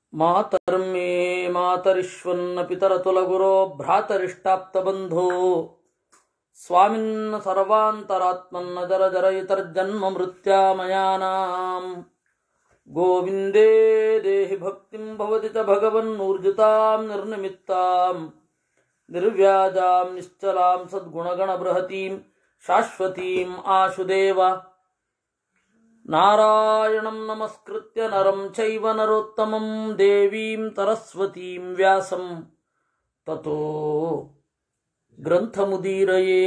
ಮಾತರ್ಮೇ ಮಾತರಿಶ್ವನ್ನ ಪಿತರತುಲಗುರೋ ಭ್ರಾತರಿಷ್ಟಾಪ್ತಬಂಧೋ ಸ್ವಾಮಿನ್ನ ಸರ್ವಾಂತರಾತ್ಮನ್ನ ಜರ ಜರಯಿತರ್ಜನ್ಮ ಮೃತ್ಯಾಮಯಾನಾಂ ಗೋವಿಂದೇ ದೇಹಿ ಭಕ್ತಿಂ ಭವತಿ ಚ ಭಗವನ್ನೂರ್ಜಿತಾಂ ನಿರ್ನಿಮಿತ್ತಾಂ ನಿರ್ವ್ಯಾಜಾಂ ನಿಶ್ಚಲಾಂ ಸದ್ಗುಣಗಣಬೃಹತೀಂ ಶಾಶ್ವತೀಂ ಆಶುದೇವ ನಾರಾಯಣಂ ನಮಸ್ಕೃತ್ಯ ನರಂ ಚೈವ ನರೋತ್ತಮಂ ದೇವೀಂ ಸರಸ್ವತೀಂ ವ್ಯಾಸಂ ತತೋ ಗ್ರಂಥಮುದೀರಯೇ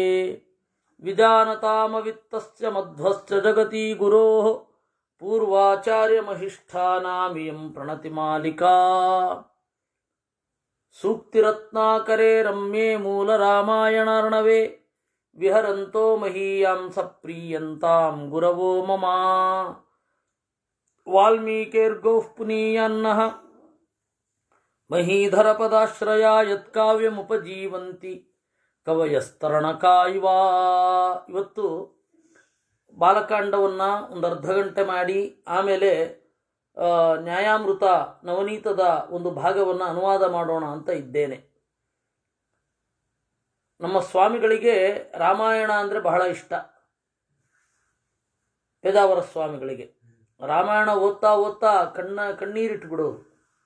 ವಿಜಾನತಾಮವಿತ್ತಸ್ಯ ಮಧ್ವಶ್ಚ ಜಗತಿ ಗುರೋಃ ಪೂರ್ವಾಚಾರ್ಯಮಹಿಷ್ಠಾನಾಮಿಯಂ ಪ್ರಣತಿಮಾಲಿಕಾ ಸೂಕ್ತಿರತ್ನಾಕರೆ ರಮ್ಯೆ ಮೂಲರಾಮಾಯಣಾರ್ಣವೆ ವಿಹರಂತೋ ಮಹೀಯಾಂ ಸಪ್ರೀಯಂತಾಂ ಗುರವೋ ಮಮ ವಾಲ್ಮೀಕೇರ್ಗೌಃ ಪುನೀಯನ್ನಃ ಮಹೀಧರಪದಾಶ್ರಯ ಯತ್ಕಾವ್ಯಮುಪಜೀವಂತಿ ಕವಯಸ್ತರಣಕಾಯ್ವಾ ಇವತ್ತು ಬಾಲಕಾಂಡವನ್ನ ಒಂದು ಅರ್ಧ ಗಂಟೆ ಮಾಡಿ ಆಮೇಲೆ ಆ, ನ್ಯಾಯಾಮೃತ ನವನೀತದ ಒಂದು ಭಾಗವನ್ನು ಅನುವಾದ ಮಾಡೋಣ ಅಂತ ಇದ್ದೇನೆ ನಮ್ಮ ಸ್ವಾಮಿಗಳಿಗೆ ರಾಮಾಯಣ ಅಂದರೆ ಬಹಳ ಇಷ್ಟ ಪೇದಾವರ ಸ್ವಾಮಿಗಳಿಗೆ ರಾಮಾಯಣ ಓದ್ತಾ ಓದ್ತಾ ಕಣ್ಣ ಕಣ್ಣೀರಿಟ್ಬಿಡೋರು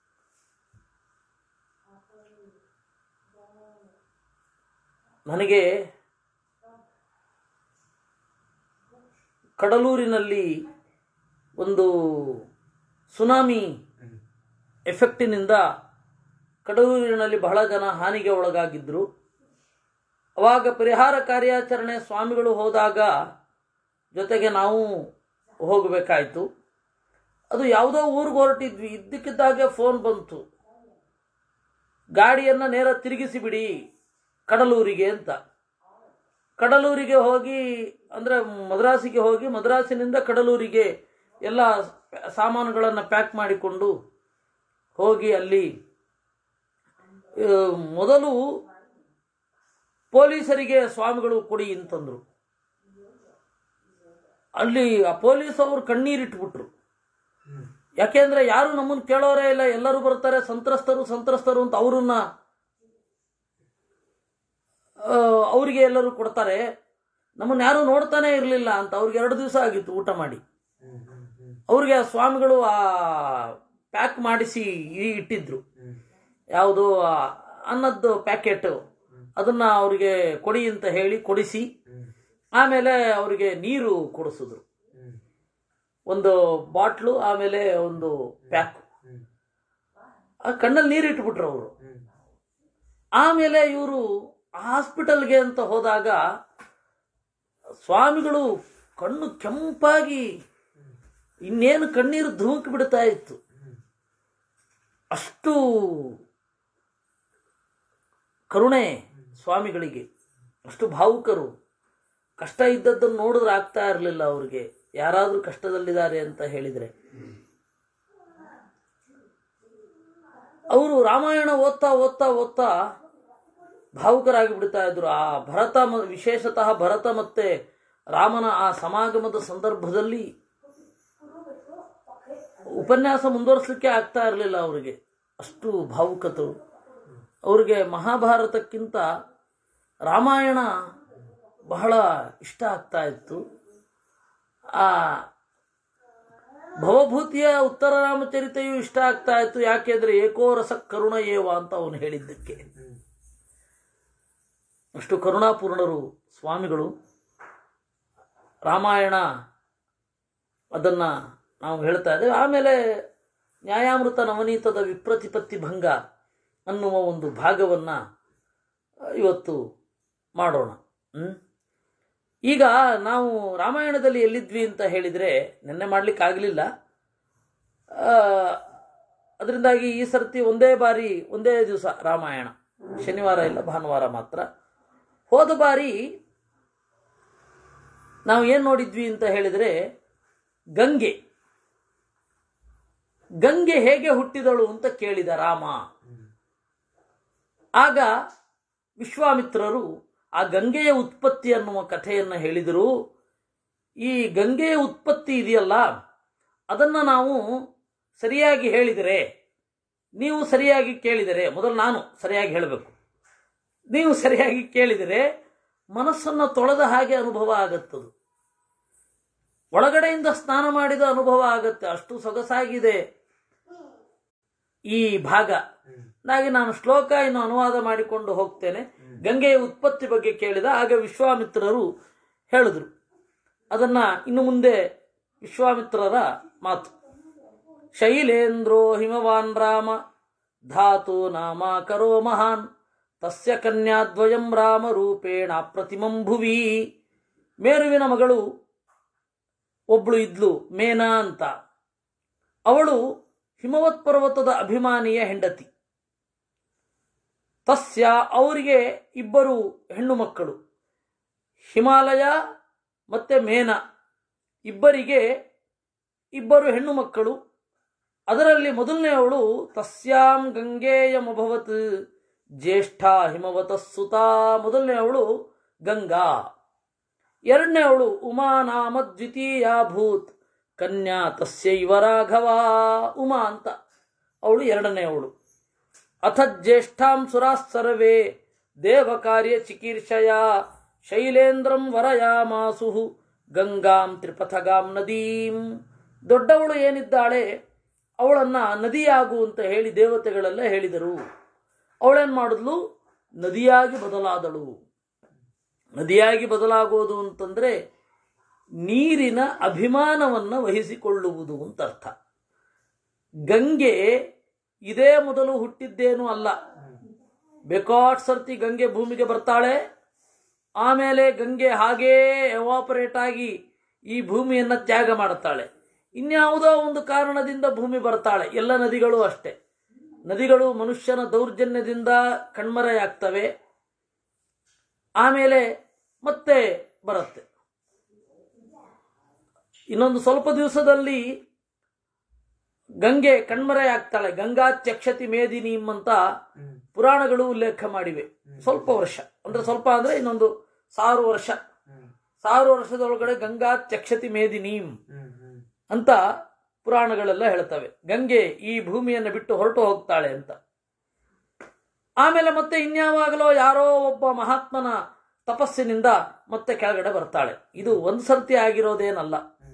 ನನಗೆ ಕಡಲೂರಿನಲ್ಲಿ ಒಂದು ಸುನಾಮಿ ಎಫೆಕ್ಟಿನಿಂದ ಕಡಲೂರಿನಲ್ಲಿ ಬಹಳ ಜನ ಹಾನಿಗೆ ಒಳಗಾಗಿದ್ದರು ಅವಾಗ ಪರಿಹಾರ ಕಾರ್ಯಾಚರಣೆ ಸ್ವಾಮಿಗಳು ಹೋದಾಗ ಜೊತೆಗೆ ನಾವು ಹೋಗಬೇಕಾಯಿತು ಅದು ಯಾವುದೋ ಊರಿಗೆ ಹೊರಟಿದ್ವಿ ಇದ್ದಕ್ಕಿದ್ದಾಗೆ ಫೋನ್ ಬಂತು ಗಾಡಿಯನ್ನು ನೇರ ತಿರುಗಿಸಿಬಿಡಿ ಕಡಲೂರಿಗೆ ಅಂತ ಕಡಲೂರಿಗೆ ಹೋಗಿ ಅಂದರೆ ಮದ್ರಾಸಿಗೆ ಹೋಗಿ ಮದ್ರಾಸಿನಿಂದ ಕಡಲೂರಿಗೆ ಎಲ್ಲ ಸಾಮಾನುಗಳನ್ನು ಪ್ಯಾಕ್ ಮಾಡಿಕೊಂಡು ಹೋಗಿ ಅಲ್ಲಿ ಆ, ಮೊದಲು ಪೊಲೀಸರಿಗೆ ಸ್ವಾಮಿಗಳು ಕೊಡಿ ಅಂತಂದ್ರು ಅಲ್ಲಿ ಆ ಪೊಲೀಸ್ ಅವರು ಕಣ್ಣೀರಿಟ್ಬಿಟ್ರು ಯಾಕೆಂದ್ರೆ ಯಾರು ನಮ್ಮನ್ನು ಕೇಳೋರೇ ಇಲ್ಲ ಎಲ್ಲರೂ ಬರ್ತಾರೆ ಸಂತ್ರಸ್ತರು ಸಂತ್ರಸ್ತರು ಅಂತ ಅವ್ರನ್ನ ಆ, ಅವರಿಗೆ ಎಲ್ಲರೂ ಕೊಡ್ತಾರೆ ನಮ್ಮನ್ನು ಯಾರು ನೋಡ್ತಾನೆ ಇರಲಿಲ್ಲ ಅಂತ ಅವ್ರಿಗೆ ಎರಡು ದಿವಸ ಆಗಿತ್ತು ಊಟ ಮಾಡಿ ಅವ್ರಿಗೆ ಆ ಸ್ವಾಮಿಗಳು ಆ ಪ್ಯಾಕ್ ಮಾಡಿಸಿ ಈ- ಇಟ್ಟಿದ್ರು ಯಾವುದು ಆ ಅನ್ನದ್ದು ಪ್ಯಾಕೆಟ್ ಅದನ್ನ ಅವರಿಗೆ ಕೊಡಿ ಅಂತ ಹೇಳಿ ಕೊಡಿಸಿ ಆಮೇಲೆ ಅವರಿಗೆ ನೀರು ಕೊಡಿಸಿದ್ರು ಒಂದು ಬಾಟ್ಲು ಆಮೇಲೆ ಒಂದು ಪ್ಯಾಕ್ ಆ ಕಣ್ಣಲ್ಲಿ ನೀರು ಇಟ್ಬಿಟ್ರು ಅವರು ಆಮೇಲೆ ಇವರು ಹಾಸ್ಪಿಟಲ್ಗೆ ಅಂತ ಹೋದಾಗ ಸ್ವಾಮಿಗಳು ಕಣ್ಣು ಕೆಂಪಾಗಿ ಇನ್ನೇನು ಕಣ್ಣೀರು ಧುಮುಕ್ ಬಿಡ್ತಾ ಇತ್ತು ಅಷ್ಟು ಕರುಣೆ ಸ್ವಾಮಿಗಳಿಗೆ ಅಷ್ಟು ಭಾವುಕರು ಕಷ್ಟ ಇದ್ದದ್ದನ್ನು ನೋಡಿದ್ರೆ ಆಗ್ತಾ ಇರಲಿಲ್ಲ ಅವ್ರಿಗೆ ಯಾರಾದರೂ ಕಷ್ಟದಲ್ಲಿದ್ದಾರೆ ಅಂತ ಹೇಳಿದರೆ ಅವರು ರಾಮಾಯಣ ಓದ್ತಾ ಓದ್ತಾ ಓದ್ತಾ ಭಾವುಕರಾಗಿ ಬಿಡ್ತಾ ಇದ್ರು ಆ ಭರತ ಮ- ವಿಶೇಷತಃ ಭರತ ಮತ್ತೆ ರಾಮನ ಆ ಸಮಾಗಮದ ಸಂದರ್ಭದಲ್ಲಿ ಉಪನ್ಯಾಸ ಮುಂದುವರಿಸಲಿಕ್ಕೆ ಆಗ್ತಾ ಇರಲಿಲ್ಲ ಅವರಿಗೆ ಅಷ್ಟು ಭಾವುಕತರು ಅವರಿಗೆ ಮಹಾಭಾರತಕ್ಕಿಂತ ರಾಮಾಯಣ ಬಹಳ ಇಷ್ಟ ಆಗ್ತಾ ಇತ್ತು ಆ ಭವಭೂತಿಯ ಉತ್ತರ ರಾಮಚರಿತೆಯು ಇಷ್ಟ ಆಗ್ತಾ ಇತ್ತು ಯಾಕೆಂದ್ರೆ ಏಕೋ ರಸ ಕರುಣ ಏವ ಅಂತ ಅವನು ಹೇಳಿದ್ದಕ್ಕೆ ಅಷ್ಟು ಕರುಣಾಪೂರ್ಣರು ಸ್ವಾಮಿಗಳು ರಾಮಾಯಣ ಅದನ್ನ ನಾವು ಹೇಳ್ತಾ ಇದ್ದೇವೆ ಆಮೇಲೆ ನ್ಯಾಯಾಮೃತ ನವನೀತದ ವಿಪ್ರತಿಪತ್ತಿ ಭಂಗ ಅನ್ನುವ ಒಂದು ಭಾಗವನ್ನ ಇವತ್ತು ಮಾಡೋಣ ಹ್ಮ್? ಈಗ ನಾವು ರಾಮಾಯಣದಲ್ಲಿ ಎಲ್ಲಿದ್ವಿ ಅಂತ ಹೇಳಿದರೆ ನಿನ್ನೆ ಮಾಡ್ಲಿಕ್ಕೆ ಆಗಲಿಲ್ಲ ಅದರಿಂದಾಗಿ ಈ ಸರ್ತಿ ಒಂದೇ ಬಾರಿ ಒಂದೇ ದಿವಸ ರಾಮಾಯಣ ಶನಿವಾರ ಇಲ್ಲ ಭಾನುವಾರ ಮಾತ್ರ ಹೋದ ಬಾರಿ ನಾವು ಏನು ನೋಡಿದ್ವಿ ಅಂತ ಹೇಳಿದರೆ ಗಂಗೆ ಗಂಗೆ ಹೇಗೆ ಹುಟ್ಟಿದಳು ಅಂತ ಕೇಳಿದ ರಾಮ ಆಗ ವಿಶ್ವಾಮಿತ್ರರು ಆ ಗಂಗೆಯ ಉತ್ಪತ್ತಿ ಅನ್ನುವ ಕಥೆಯನ್ನು ಹೇಳಿದರು ಈ ಗಂಗೆಯ ಉತ್ಪತ್ತಿ ಇದೆಯಲ್ಲ ಅದನ್ನು ನಾವು ಸರಿಯಾಗಿ ಹೇಳಿದರೆ ನೀವು ಸರಿಯಾಗಿ ಕೇಳಿದರೆ ಮೊದಲು ನಾನು ಸರಿಯಾಗಿ ಹೇಳಬೇಕು ನೀವು ಸರಿಯಾಗಿ ಕೇಳಿದರೆ ಮನಸ್ಸನ್ನು ತೊಳೆದ ಹಾಗೆ ಅನುಭವ ಆಗತ್ತದು ಒಳಗಡೆಯಿಂದ ಸ್ನಾನ ಮಾಡಿದ ಅನುಭವ ಆಗತ್ತೆ ಅಷ್ಟು ಸೊಗಸಾಗಿದೆ ಈ ಭಾಗ ಹಾಗೆ ನಾನು ಶ್ಲೋಕ ಇನ್ನು ಅನುವಾದ ಮಾಡಿಕೊಂಡು ಹೋಗ್ತೇನೆ ಗಂಗೆಯ ಉತ್ಪತ್ತಿ ಬಗ್ಗೆ ಕೇಳಿದ ಆಗ ವಿಶ್ವಾಮಿತ್ರರು ಹೇಳಿದ್ರು ಅದನ್ನ ಇನ್ನು ಮುಂದೆ ವಿಶ್ವಾಮಿತ್ರರ ಮಾತು ಶೈಲೇಂದ್ರೋ ಹಿಮವಾನ್ ರಾಮ ಧಾತು ನಾಮ ಕರೋ ಮಹಾನ್ ತಸ್ಯ ಕನ್ಯಾದ್ವಯಂ ರಾಮ ರೂಪೇಣ ಪ್ರತಿಮಂ ಭುವಿ ಮೇರುವಿನ ಮಗಳು ಒಬ್ಳು ಇದ್ಲು ಮೇನಾ ಅಂತ ಅವಳು ಹಿಮವತ್ ಪರ್ವತದ ಅಭಿಮಾನಿಯ ಹೆಂಡತಿ ತಸ್ಯ ಅವರಿಗೆ ಇಬ್ಬರು ಹೆಣ್ಣು ಮಕ್ಕಳು ಹಿಮಾಲಯ ಮತ್ತೆ ಮೇನ ಇಬ್ಬರಿಗೆ ಇಬ್ಬರು ಹೆಣ್ಣು ಮಕ್ಕಳು ಅದರಲ್ಲಿ ಮೊದಲನೆಯವಳು ತಸ್ಯಾಂ ಗಂಗೇಯಮಭವತ್ ಜ್ಯೇಷ್ಠ ಹಿಮವತ ಸುತಾ ಮೊದಲನೆಯವಳು ಗಂಗಾ ಎರಡನೆಯವಳು ಉಮಾ ನಾಮ ದ್ವಿತೀಯ ಭೂತ್ ಕನ್ಯಾ ತಸ್ಯೈವ ರಾಘವ ಉಮಾ ಅಂತ ಅವಳು ಎರಡನೆಯವಳು ಅಥ ಜ್ಯೇಷ್ಠಾಂ ಸುರಾಃ ಸರ್ವೇ ದೇವಕಾರ್ಯ ಚಿಕೀರ್ಷಯ ಶೈಲೇಂದ್ರಂ ವರಯಾಮಾಸು ಗಂಗಾಂ ತ್ರಿಪಥಗಾಂ ನದೀಂ ದೊಡ್ಡವಳು ಏನಿದ್ದಾಳೆ ಅವಳನ್ನ ನದಿಯಾಗು ಅಂತ ಹೇಳಿ ದೇವತೆಗಳೆಲ್ಲ ಹೇಳಿದರು ಅವಳೇನ್ ಮಾಡಿದ್ಲು ನದಿಯಾಗಿ ಬದಲಾದಳು ನದಿಯಾಗಿ ಬದಲಾಗೋದು ಅಂತಂದ್ರೆ ನೀರಿನ ಅಭಿಮಾನವನ್ನು ವಹಿಸಿಕೊಳ್ಳುವುದು ಅಂತ ಅರ್ಥ ಗಂಗೆ ಇದೇ ಮೊದಲು ಹುಟ್ಟಿದ್ದೇನೂ ಅಲ್ಲ ಬೇಕಾಟ್ ಸರ್ತಿ ಗಂಗೆ ಭೂಮಿಗೆ ಬರ್ತಾಳೆ ಆಮೇಲೆ ಗಂಗೆ ಹಾಗೇ ಎವಾಪರೇಟ್ ಆಗಿ ಈ ಭೂಮಿಯನ್ನ ತ್ಯಾಗ ಮಾಡುತ್ತಾಳೆ ಇನ್ಯಾವುದೋ ಒಂದು ಕಾರಣದಿಂದ ಭೂಮಿ ಬರ್ತಾಳೆ ಎಲ್ಲ ನದಿಗಳು ಅಷ್ಟೇ ನದಿಗಳು ಮನುಷ್ಯನ ದೌರ್ಜನ್ಯದಿಂದ ಕಣ್ಮರೆಯಾಗ್ತವೆ ಆಮೇಲೆ ಮತ್ತೆ ಬರುತ್ತೆ ಇನ್ನೊಂದು ಸ್ವಲ್ಪ ದಿವಸದಲ್ಲಿ ಗಂಗೆ ಕಣ್ಮರೆಯಾಗ್ತಾಳೆ ಗಂಗಾ ಚಕ್ಷತಿ ಮೇದಿನೀಂ ಅಂತ ಪುರಾಣಗಳು ಉಲ್ಲೇಖ ಮಾಡಿವೆ ಸ್ವಲ್ಪ ವರ್ಷ ಅಂದ್ರೆ ಸ್ವಲ್ಪ ಅಂದ್ರೆ ಇನ್ನೊಂದು ಸಾವಿರ ವರ್ಷ ಸಾವಿರ ವರ್ಷದೊಳಗಡೆ ಗಂಗಾ ಚಕ್ಷತಿ ಮೇದಿನೀಂ ಅಂತ ಪುರಾಣಗಳೆಲ್ಲ ಹೇಳ್ತವೆ ಗಂಗೆ ಈ ಭೂಮಿಯನ್ನು ಬಿಟ್ಟು ಹೊರಟು ಹೋಗ್ತಾಳೆ ಅಂತ ಆಮೇಲೆ ಮತ್ತೆ ಇನ್ಯಾವಾಗಲೋ ಯಾರೋ ಒಬ್ಬ ಮಹಾತ್ಮನ ತಪಸ್ಸಿನಿಂದ ಮತ್ತೆ ಕೆಳಗಡೆ ಬರ್ತಾಳೆ ಇದು ಒಂದು ಸರ್ತಿ ಆಗಿರೋದೇನಲ್ಲ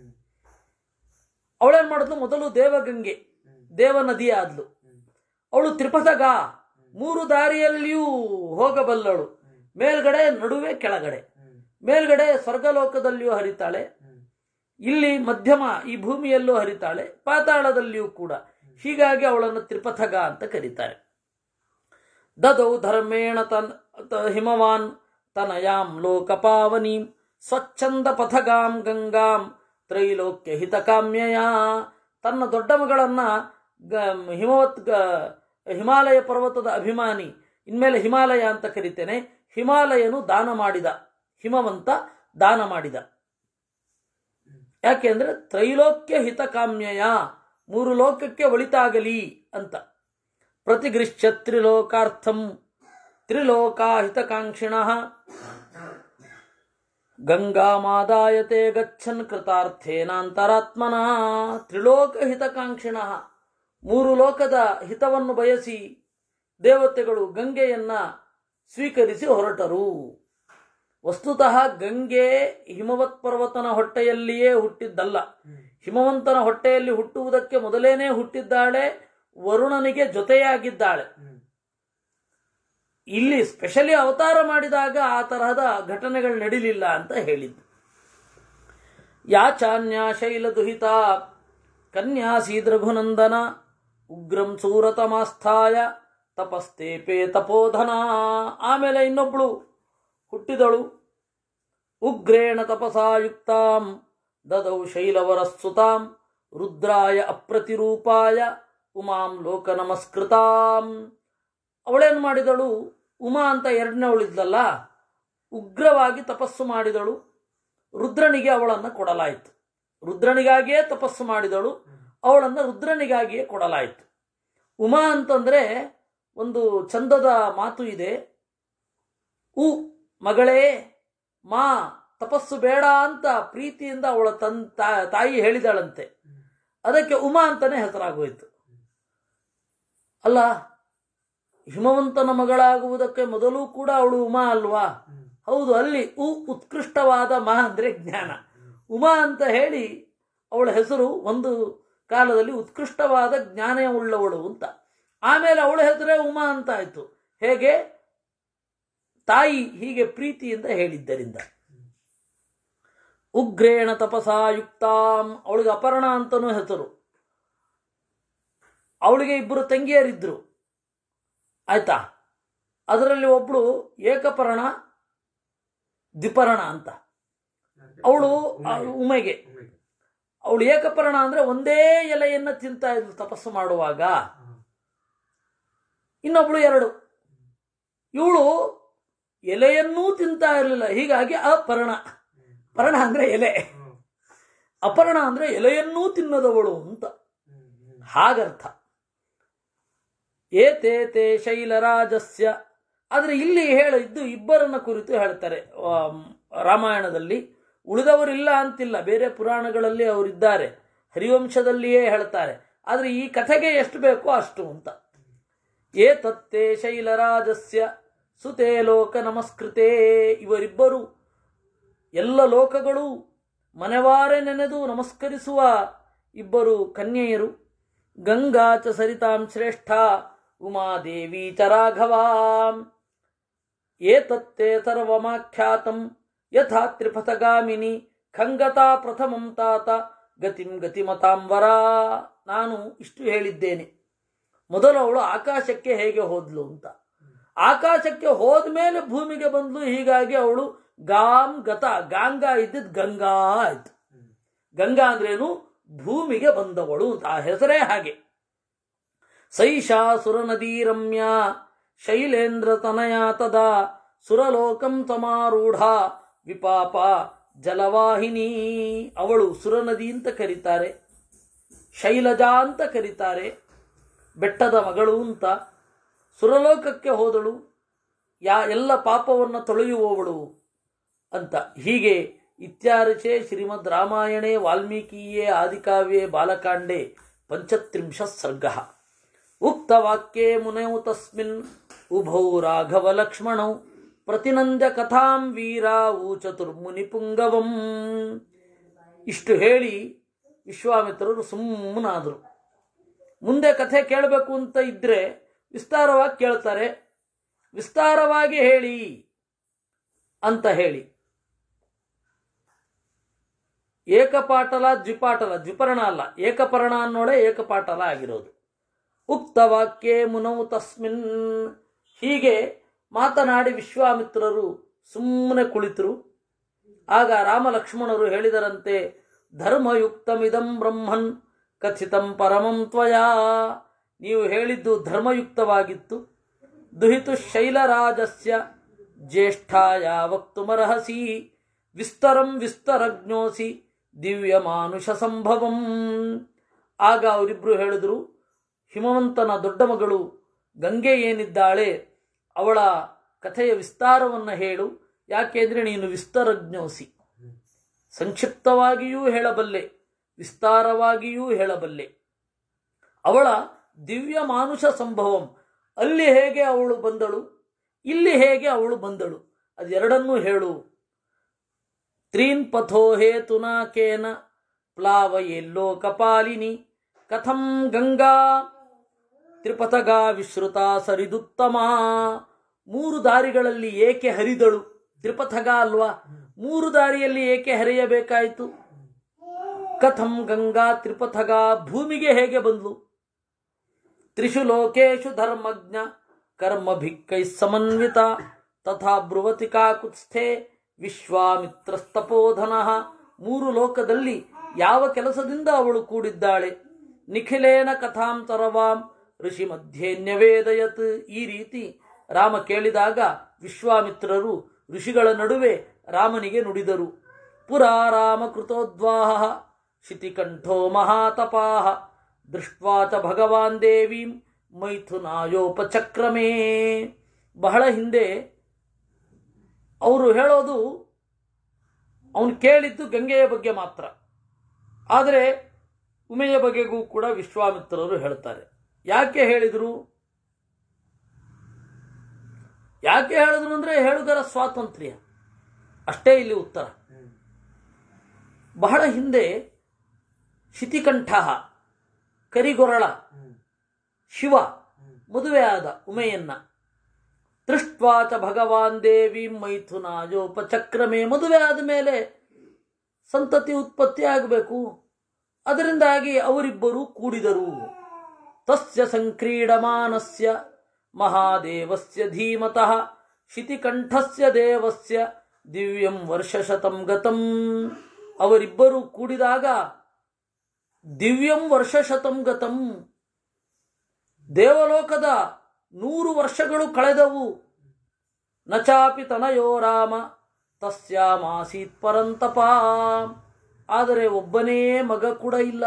ಅವಳೇನ್ ಮಾಡಿದ್ಲು ಮೊದಲು ದೇವಗಂಗೆ ದೇವ ನದಿ ಆದ್ಲು ಅವಳು ತ್ರಿಪಥಗ ಮೂರು ದಾರಿಯಲ್ಲಿಯೂ ಹೋಗಬಲ್ಲಳು ಮೇಲ್ಗಡೆ ನಡುವೆ ಕೆಳಗಡೆ ಮೇಲ್ಗಡೆ ಸ್ವರ್ಗಲೋಕದಲ್ಲಿಯೂ ಹರಿತಾಳೆ ಇಲ್ಲಿ ಮಧ್ಯಮ ಈ ಭೂಮಿಯಲ್ಲೂ ಹರಿತಾಳೆ ಪಾತಾಳದಲ್ಲಿಯೂ ಕೂಡ ಹೀಗಾಗಿ ಅವಳನ್ನು ತ್ರಿಪಥಗ ಅಂತ ಕರೀತಾರೆ ದದೌ ಧರ್ಮೇಣ ತನ್ ತ- ಹಿಮವಾನ್ ತನಯಾಂ ಲೋಕಪಾವನೀಂ ಸ್ವಚ್ಛಂದ ಪಥಗಾಂ ಗಂಗಾಂ ತ್ರೈಲೋಕ್ಯ ಹಿತಕಾಮ್ಯಯ ತನ್ನ ದೊಡ್ಡ ಮಗಳನ್ನ ಗ- ಹಿಮವತ್ ಗ- ಹಿಮಾಲಯ ಪರ್ವತದ ಅಭಿಮಾನಿ ಇನ್ಮೇಲೆ ಹಿಮಾಲಯ ಅಂತ ಕರಿತೇನೆ ಹಿಮಾಲಯನು ದಾನ ಮಾಡಿದ ಹಿಮವಂತ ದಾನ ಮಾಡಿದ ಯಾಕೆಂದ್ರೆ ತ್ರೈಲೋಕ್ಯ ಹಿತಕಾಮ್ಯಯ ಮೂರು ಲೋಕಕ್ಕೆ ಒಳಿತಾಗಲಿ ಅಂತ ಪ್ರತಿಗೃಶ್ಯ ತ್ರಿಲೋಕಾರ್ಥಂ ತ್ರಿಲೋಕಾಹಿತಕಾಂಕ್ಷಿಣ ಗಂಗಾಮಾದಾಯತೆ ಗಚ್ಚನ್ ಕೃತಾರ್ಥೇನಾಂತರಾತ್ಮನ ತ್ರಿಲೋಕ ಹಿತಕಾಂಕ್ಷಿಣ ಮೂರು ಲೋಕದ ಹಿತವನ್ನು ಬಯಸಿ ದೇವತೆಗಳು ಗಂಗೆಯನ್ನ ಸ್ವೀಕರಿಸಿ ಹೊರಟರು ವಸ್ತುತಃ ಗಂಗೆ ಹಿಮವತ್ ಪರ್ವತನ ಹೊಟ್ಟೆಯಲ್ಲಿಯೇ ಹುಟ್ಟಿದ್ದಲ್ಲ ಹಿಮವಂತನ ಹೊಟ್ಟೆಯಲ್ಲಿ ಹುಟ್ಟುವುದಕ್ಕೆ ಮೊದಲೇನೆ ಹುಟ್ಟಿದ್ದಾಳೆ ವರುಣನಿಗೆ ಜೊತೆಯಾಗಿದ್ದಾಳೆ ಇಲ್ಲಿ ಸ್ಪೆಷಲಿ ಅವತಾರ ಮಾಡಿದಾಗ ಆ ತರಹದ ಘಟನೆಗಳು ನಡಿಲಿಲ್ಲ ಅಂತ ಹೇಳಿದ್ದು ಯಾಚಾನ್ಯ ಶೈಲ ದುಹಿತ ಕನ್ಯಾಸಿ ರಘುನಂದನ ಉಗ್ರಂ ಸೂರತಮಾಸ್ಥಾಯ ತಪಸ್ತೇಪೆ ತಪೋಧನ ಆಮೇಲೆ ಇನ್ನೊಬ್ಳು ಹುಟ್ಟಿದಳು ಉಗ್ರೇಣ ತಪಸಾಯುಕ್ತಾಂ ದದೌ ಶೈಲವರಸ್ಸುತಾಂ ರುದ್ರಾಯ ಅಪ್ರತಿರೂಪಾಯ ಉಮಾಂ ಲೋಕ ನಮಸ್ಕೃತಾಂ ಅವಳೇನು ಮಾಡಿದಳು ಉಮಾ ಅಂತ ಎರಡನೇವಳಿದ್ಲಲ್ಲ ಉಗ್ರವಾಗಿ ತಪಸ್ಸು ಮಾಡಿದಳು ರುದ್ರನಿಗೆ ಅವಳನ್ನು ಕೊಡಲಾಯಿತು ರುದ್ರನಿಗಾಗಿಯೇ ತಪಸ್ಸು ಮಾಡಿದಳು ಅವಳನ್ನು ರುದ್ರನಿಗಾಗಿಯೇ ಕೊಡಲಾಯಿತು ಉಮಾ ಅಂತಂದ್ರೆ ಒಂದು ಚಂದದ ಮಾತು ಇದೆ ಉ ಮಗಳೇ ಮಾ ತಪಸ್ಸು ಬೇಡ ಅಂತ ಪ್ರೀತಿಯಿಂದ ಅವಳ ತನ್ ತಾ- ತಾಯಿ ಹೇಳಿದಳಂತೆ ಅದಕ್ಕೆ ಉಮಾ ಅಂತಾನೆ ಹೆಸರಾಗೋಯ್ತು ಅಲ್ಲ ಹಿಮವಂತನ ಮಗಳಾಗುವುದಕ್ಕೆ ಮೊದಲು ಕೂಡ ಅವಳು ಉಮಾ ಅಲ್ವಾ ಹೌದು ಅಲ್ಲಿ ಉ ಉತ್ಕೃಷ್ಟವಾದ ಮಾ ಅಂದ್ರೆ ಜ್ಞಾನ ಉಮಾ ಅಂತ ಹೇಳಿ ಅವಳ ಹೆಸರು ಒಂದು ಕಾಲದಲ್ಲಿ ಉತ್ಕೃಷ್ಟವಾದ ಜ್ಞಾನ ಉಳ್ಳವಳು ಅಂತ ಆಮೇಲೆ ಅವಳ ಹೆಸರೇ ಉಮಾ ಅಂತ ಆಯ್ತು ಹೇಗೆ ತಾಯಿ ಹೀಗೆ ಪ್ರೀತಿಯಿಂದ ಹೇಳಿದ್ದರಿಂದ ಉಗ್ರೇಣ ತಪಸಾ ಯುಕ್ತಾಂ ಅವಳಿಗೆ ಅಪರ್ಣ ಅಂತನೂ ಹೆಸರು ಅವಳಿಗೆ ಇಬ್ಬರು ತಂಗಿಯರಿದ್ರು ಆಯ್ತಾ ಅದರಲ್ಲಿ ಒಬ್ಳು ಏಕಪರ್ಣ ದ್ವಿಪರ್ಣ ಅಂತ ಅವಳು ಉಮೆಗೆ ಅವಳು ಏಕಪರ್ಣ ಅಂದ್ರೆ ಒಂದೇ ಎಲೆಯನ್ನ ತಿಂತಾ ಇದ್ಲು ತಪಸ್ಸು ಮಾಡುವಾಗ ಇನ್ನೊಬ್ಳು ಎರಡು ಇವಳು ಎಲೆಯನ್ನೂ ತಿಂತಾ ಇರಲಿಲ್ಲ ಹೀಗಾಗಿ ಅಪರ್ಣ ಪರ್ಣ ಅಂದ್ರೆ ಎಲೆ ಅಪರ್ಣ ಅಂದ್ರೆ ಎಲೆಯನ್ನೂ ತಿನ್ನದವಳು ಅಂತ ಹಾಗರ್ಥ ಏತೇ ತೇ ಶೈಲರಾಜಸ್ಯ ಆದ್ರೆ ಇಲ್ಲಿ ಹೇಳಿದ್ದು ಇಬ್ಬರನ್ನ ಕುರಿತು ಹೇಳ್ತಾರೆ ಆಮ್, ರಾಮಾಯಣದಲ್ಲಿ ಉಳಿದವರಿಲ್ಲ ಅಂತಿಲ್ಲ ಬೇರೆ ಪುರಾಣಗಳಲ್ಲಿ ಅವರಿದ್ದಾರೆ ಹರಿವಂಶದಲ್ಲಿಯೇ ಹೇಳ್ತಾರೆ ಆದ್ರೆ ಈ ಕಥೆಗೆ ಎಷ್ಟು ಬೇಕೋ ಅಷ್ಟು ಅಂತ ಏತತ್ತೇ ಶೈಲರಾಜಸ್ಯ ಸುತೇ ಲೋಕ ನಮಸ್ಕೃತೇ ಇವರಿಬ್ಬರು ಎಲ್ಲ ಲೋಕಗಳು ಮನೆವಾರೆ ನೆನೆದು ನಮಸ್ಕರಿಸುವ ಇಬ್ಬರು ಕನ್ಯೆಯರು ಗಂಗಾ ಚ ಸರಿತಾಂ ಶ್ರೇಷ್ಠ ಉಮಾದೇವಿ ಚ ರಾಘವಾಂ ಏತತ್ತೇ ಸರ್ವಮಾಖ್ಯಾತಂ ಯಥಾ ತ್ರಿಪಥಗಾಮಿನಿ ಖಂಗತಾ ಪ್ರಥಮಂ ತಾತ ಗತಿಂ ಗತಿಮತಾಂ ವರಾ ನಾನು ಇಷ್ಟು ಹೇಳಿದ್ದೇನೆ ಮೊದಲು ಅವಳು ಆಕಾಶಕ್ಕೆ ಹೇಗೆ ಹೋದ್ಲು ಅಂತ ಆಕಾಶಕ್ಕೆ ಹೋದ್ಮೇಲೆ ಭೂಮಿಗೆ ಬಂದ್ಲು ಹೀಗಾಗಿ ಅವಳು ಗಾಂ ಗತ ಗಾಂಗಾ ಇದ್ದಿದ್ ಗಂಗಾ ಆಯ್ತು ಗಂಗಾ ಅಂದ್ರೇನು ಭೂಮಿಗೆ ಬಂದವಳು ಅಂತ ಆ ಹೆಸರೇ ಹಾಗೆ ಸೈಷಾ ಸುರನದೀ ರಮ್ಯ ಶೈಲೇಂದ್ರ ತನಯ ತದಾ ಸುರಲೋಕಂ ತಮಾರೂಢ ವಿಪಾಪ ಜಲವಾಹಿನಿ ಅವಳು ಸುರನದಿ ಅಂತ ಕರೀತಾರೆ ಶೈಲಜಾ ಅಂತ ಕರೀತಾರೆ ಬೆಟ್ಟದ ಮಗಳು ಅಂತ ಸುರಲೋಕಕ್ಕೆ ಹೋದಳು ಯಾ ಎಲ್ಲ ಪಾಪವನ್ನು ತೊಳೆಯುವವಳು ಅಂತ ಹೀಗೆ ಇತ್ಯಾರ್ಚೆ ಶ್ರೀಮದ್ ರಾಮಾಯಣೆ ವಾಲ್ಮೀಕಿಯೇ ಆದಿಕಾವ್ಯೆ ಬಾಲಕಾಂಡೆ ಪಂಚತ್ರಿಂಶ ಸರ್ಗ ಉಕ್ತವಾಕ್ಯೆ ಮುನೌ ತಸ್ಮಿನ್ ಉಭೌ ರಾಘವ ಲಕ್ಷ್ಮಣೌ ಪ್ರತಿನಂದ್ಯ ಕಥಾಂ ವೀರಾವು ಚತುರ್ಮುನಿ ಪುಂಗವಂ ಇಷ್ಟು ಹೇಳಿ ವಿಶ್ವಾಮಿತ್ರರು ಸುಮ್ಮನಾದರು ಮುಂದೆ ಕಥೆ ಕೇಳಬೇಕು ಅಂತ ಇದ್ರೆ ವಿಸ್ತಾರವಾಗಿ ಕೇಳ್ತಾರೆ ವಿಸ್ತಾರವಾಗಿ ಹೇಳಿ ಅಂತ ಹೇಳಿ ಏಕಪಾಟಲ ದ್ವಿಪಾಟಲ ದ್ವಿಪರ್ಣ ಅಲ್ಲ ಏಕಪರ್ಣ ಅನ್ನೋಳೆ ಏಕಪಾಟಲ ಆಗಿರೋದು ಉಕ್ತ ವಾಕ್ಯೆ ಮುನೌ ತಸ್ಮಿನ್ ಹೀಗೆ ಮಾತನಾಡಿ ವಿಶ್ವಾಮಿತ್ರರು ಸುಮ್ಮನೆ ಕುಳಿತರು ಆಗ ರಾಮ ಲಕ್ಷ್ಮಣರು ಹೇಳಿದರಂತೆ ಧರ್ಮಯುಕ್ತಮಿದಂ ಬ್ರಹ್ಮನ್ ಕಥಿತಂ ಪರಮಂ ತ್ವಯಾ ನೀವು ಹೇಳಿದ್ದು ಧರ್ಮಯುಕ್ತವಾಗಿತ್ತು ದುಹಿತು ಶೈಲರಾಜಸ್ಯ ಜ್ಯೇಷ್ಠಾಯ ವಕ್ತುಮರ್ಹಸಿ ವಿಸ್ತರಂ ವಿಸ್ತರಜ್ಞೋಸಿ ದಿವ್ಯ ಮಾನುಷ ಸಂಭವಂ ಆಗ ಅವರಿಬ್ರು ಹೇಳಿದ್ರು ಹಿಮವಂತನ ದೊಡ್ಡ ಮಗಳು ಗಂಗೆ ಏನಿದ್ದಾಳೆ ಅವಳ ಕಥೆಯ ವಿಸ್ತಾರವನ್ನು ಹೇಳು ಯಾಕೆಂದ್ರೆ ನೀನು ವಿಸ್ತರಜ್ಞೋಸಿ ಸಂಕ್ಷಿಪ್ತವಾಗಿಯೂ ಹೇಳಬಲ್ಲೆ ವಿಸ್ತಾರವಾಗಿಯೂ ಹೇಳಬಲ್ಲೆ ಅವಳ ದಿವ್ಯ ಮಾನುಷ ಸಂಭವಂ ಅಲ್ಲಿ ಹೇಗೆ ಅವಳು ಬಂದಳು ಇಲ್ಲಿ ಹೇಗೆ ಅವಳು ಬಂದಳು ಅದೆರಡನ್ನೂ ಹೇಳು ತ್ರೀನ್ ಪಥೋ ಹೇತುನಾಕೇನ ಪ್ಲಾವಯೆಲ್ಲೋ ಕಪಾಲಿನಿ ಕಥಂ ಗಂಗಾ ತ್ರಿಪಥಗಾ ವಿಶ್ರುತ ಸರಿದುತ್ತಮ ಮೂರು ದಾರಿಗಳಲ್ಲಿ ಏಕೆ ಹರಿದಳು ತ್ರಿಪಥಗ ಅಲ್ವಾ ಮೂರು ದಾರಿಯಲ್ಲಿ ಏಕೆ ಹರಿಯಬೇಕಾಯಿತು ಕಥಂ ಗಂಗಾ ತ್ರಿಪಥಗ ಭೂಮಿಗೆ ಹೇಗೆ ಬಂದ್ಲು ತ್ರಿಷು ಲೋಕೇಶು ಧರ್ಮಜ್ಞ ಕರ್ಮ ಭಿಕ್ಕೈ ಸಮನ್ವಿತ ತಥಾ ಬ್ರುವತಿ ಕಾಕುತ್ಸ್ಥೆ ವಿಶ್ವಾಮಿತ್ರಸ್ತಪೋಧನ ಮೂರು ಲೋಕದಲ್ಲಿ ಯಾವ ಕೆಲಸದಿಂದ ಅವಳು ಕೂಡಿದ್ದಾಳೆ ನಿಖಿಲೇನ ಕಥಾಂತರವಾಂ ಋಷಿ ಮಧ್ಯೇನ್ಯವೇದಯತ್ ಈ ರೀತಿ ರಾಮ ಕೇಳಿದಾಗ ವಿಶ್ವಾಮಿತ್ರರು ಋಷಿಗಳ ನಡುವೆ ರಾಮನಿಗೆ ನುಡಿದರು ಪುರಾ ರಾಮ ಕೃತೋದ್ವಾಹ ಶಿತಿಕಂಠೋ ಮಹಾತಪಾಹ ದೃಷ್ಟ್ವಾ ಚ ಭಗವಾನ್ ದೇವೀಂ ಮೈಥುನಾಯೋಪಚಕ್ರಮೇ ಬಹಳ ಹಿಂದೆ ಅವರು ಹೇಳೋದು ಅವನು ಕೇಳಿದ್ದು ಗಂಗೆಯ ಬಗ್ಗೆ ಮಾತ್ರ ಆದರೆ ಉಮೆಯ ಬಗೆಗೂ ಕೂಡ ವಿಶ್ವಾಮಿತ್ರರು ಹೇಳ್ತಾರೆ ಯಾಕೆ ಹೇಳಿದರು ಯಾಕೆ ಹೇಳಿದ್ರು ಅಂದ್ರೆ ಹೇಳುಗರ ಸ್ವಾತಂತ್ರ್ಯ ಅಷ್ಟೇ ಇಲ್ಲಿ ಉತ್ತರ ಬಹಳ ಹಿಂದೆ ಶಿತಿಕಂಠ ಕರಿಗೊರಳ ಶಿವ ಮದುವೆಯಾದ ಉಮೆಯನ್ನ ದೃಷ್ಟ್ವಾಚ ಭಗವಾನ್ ದೇವಿ ಮೈಥುನಾಜೋಪಚಕ್ರಮೇ ಮದುವೆ ಆದ ಮೇಲೆ ಸಂತತಿ ಉತ್ಪತ್ತಿ ಆಗಬೇಕು ಅದರಿಂದಾಗಿ ಅವರಿಬ್ಬರು ಕೂಡಿದರು ತಸ್ಯ ಸಂಕ್ರೀಡಮಾನಸ್ಯ ಮಹಾದೇವಸ್ಯ ಧೀಮತಃ ಶಿತಿಕಂಠಸ್ಯ ದೇವಸ್ಯ ದಿವ್ಯಂ ವರ್ಷಶತಂ ಗತಂ ಅವರಿಬ್ಬರು ಕೂಡಿದಾಗ ದಿವ್ಯಂ ವರ್ಷಶತಂ ಗತಂ ದೇವಲೋಕದ ನೂರು ವರ್ಷಗಳು ಕಳೆದವು ನಚಾಪಿ ತನಯೋ ರಾಮ ತಸ್ಯಾಮಾಸೀತ್ ಪರಂತಪ ಆದರೆ ಒಬ್ಬನೇ ಮಗ ಕೂಡ ಇಲ್ಲ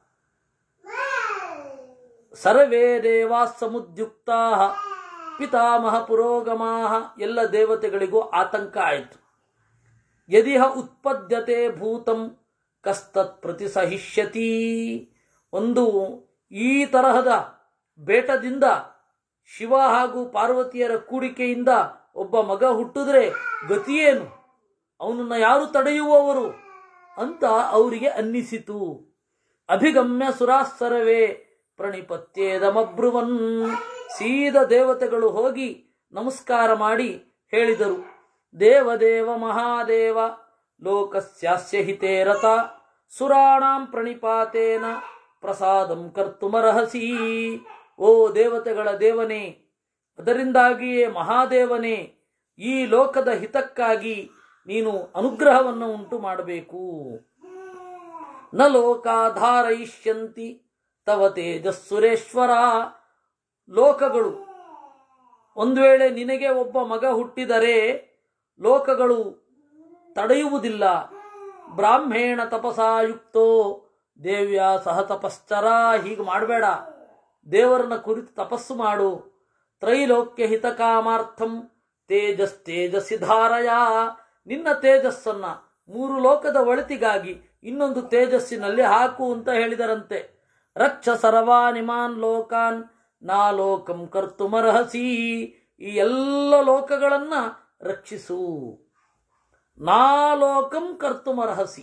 ಸರ್ವೇ ದೇವಾ ಸಮುದ್ಯುಕ್ತಾ ಪಿತಾಮಹ ಪುರೋಗಮಾ ಎಲ್ಲ ದೇವತೆಗಳಿಗೂ ಆತಂಕ ಆಯಿತು ಯದಿಹ ಉತ್ಪದ್ಯತೆ ಭೂತಂ ಕಸ್ತತ್ ಪ್ರತಿಸಹಿಷ್ಯತಿ ಒಂದು ಈ ತರಹದ ಬೇಟದಿಂದ ಶಿವ ಹಾಗೂ ಪಾರ್ವತಿಯರ ಕೂಡಿಕೆಯಿಂದ ಒಬ್ಬ ಮಗ ಹುಟ್ಟಿದ್ರೆ ಗತಿಯೇನು ಅವನನ್ನ ಯಾರು ತಡೆಯುವವರು ಅಂತ ಅವರಿಗೆ ಅನ್ನಿಸಿತು ಅಭಿಗಮ್ಯ ಸುರಾಸರವೇ ಪ್ರಣಿಪತ್ಯೇದಮಬ್ರುವನ್ ಸೀದ ದೇವತೆಗಳು ಹೋಗಿ ನಮಸ್ಕಾರ ಮಾಡಿ ಹೇಳಿದರು ದೇವದೇವ ಮಹಾದೇವ ಲೋಕಸ್ಯಾಸ್ಯ ಹಿತೇ ರತ ಸುರಾಣಾಂ ಪ್ರಣಿಪಾತೇನ ಪ್ರಸಾದಂ ಕರ್ತುಮರ್ಹಸಿ ಓ ದೇವತೆಗಳ ದೇವನೇ ಅದರಿಂದಾಗಿಯೇ ಮಹಾದೇವನೇ ಈ ಲೋಕದ ಹಿತಕ್ಕಾಗಿ ನೀನು ಅನುಗ್ರಹವನ್ನು ಉಂಟು ಮಾಡಬೇಕು ನ ಲೋಕಾಧಾರಯಿಷ್ಯಂತಿ ತವ ತೇಜಸ್ಸುರೇಶ್ವರ ಲೋಕಗಳು ಒಂದು ವೇಳೆ ನಿನಗೆ ಒಬ್ಬ ಮಗ ಹುಟ್ಟಿದರೆ ಲೋಕಗಳು ತಡೆಯುವುದಿಲ್ಲ ಬ್ರಾಹ್ಮೇಣ ತಪಸಾಯುಕ್ತೋ ದೇವ್ಯ ಸಹ ತಪಶ್ಚರ ಹೀಗೆ ಮಾಡಬೇಡ ದೇವರನ್ನ ಕುರಿತು ತಪಸ್ಸು ಮಾಡು ತ್ರೈಲೋಕ್ಯ ಹಿತಕಾಮಾರ್ಥಂ ತೇಜಸ್ ತೇಜಸ್ಸಿ ಧಾರಯ ನಿನ್ನ ತೇಜಸ್ಸನ್ನ ಮೂರು ಲೋಕದ ಒಳಿತಿಗಾಗಿ ಇನ್ನೊಂದು ತೇಜಸ್ಸಿನಲ್ಲಿ ಹಾಕು ಅಂತ ಹೇಳಿದರಂತೆ ರಕ್ಷ ಸರ್ವಾನಿಮಾನ್ ಲೋಕಾನ್ ನಾ ಲೋಕಂ ಕರ್ತುಮರ್ಹಸಿ ಈ ಎಲ್ಲ ಲೋಕಗಳನ್ನ ರಕ್ಷಿಸು ನಾ ಲೋಕಂ ಕರ್ತುಮರ್ಹಸಿ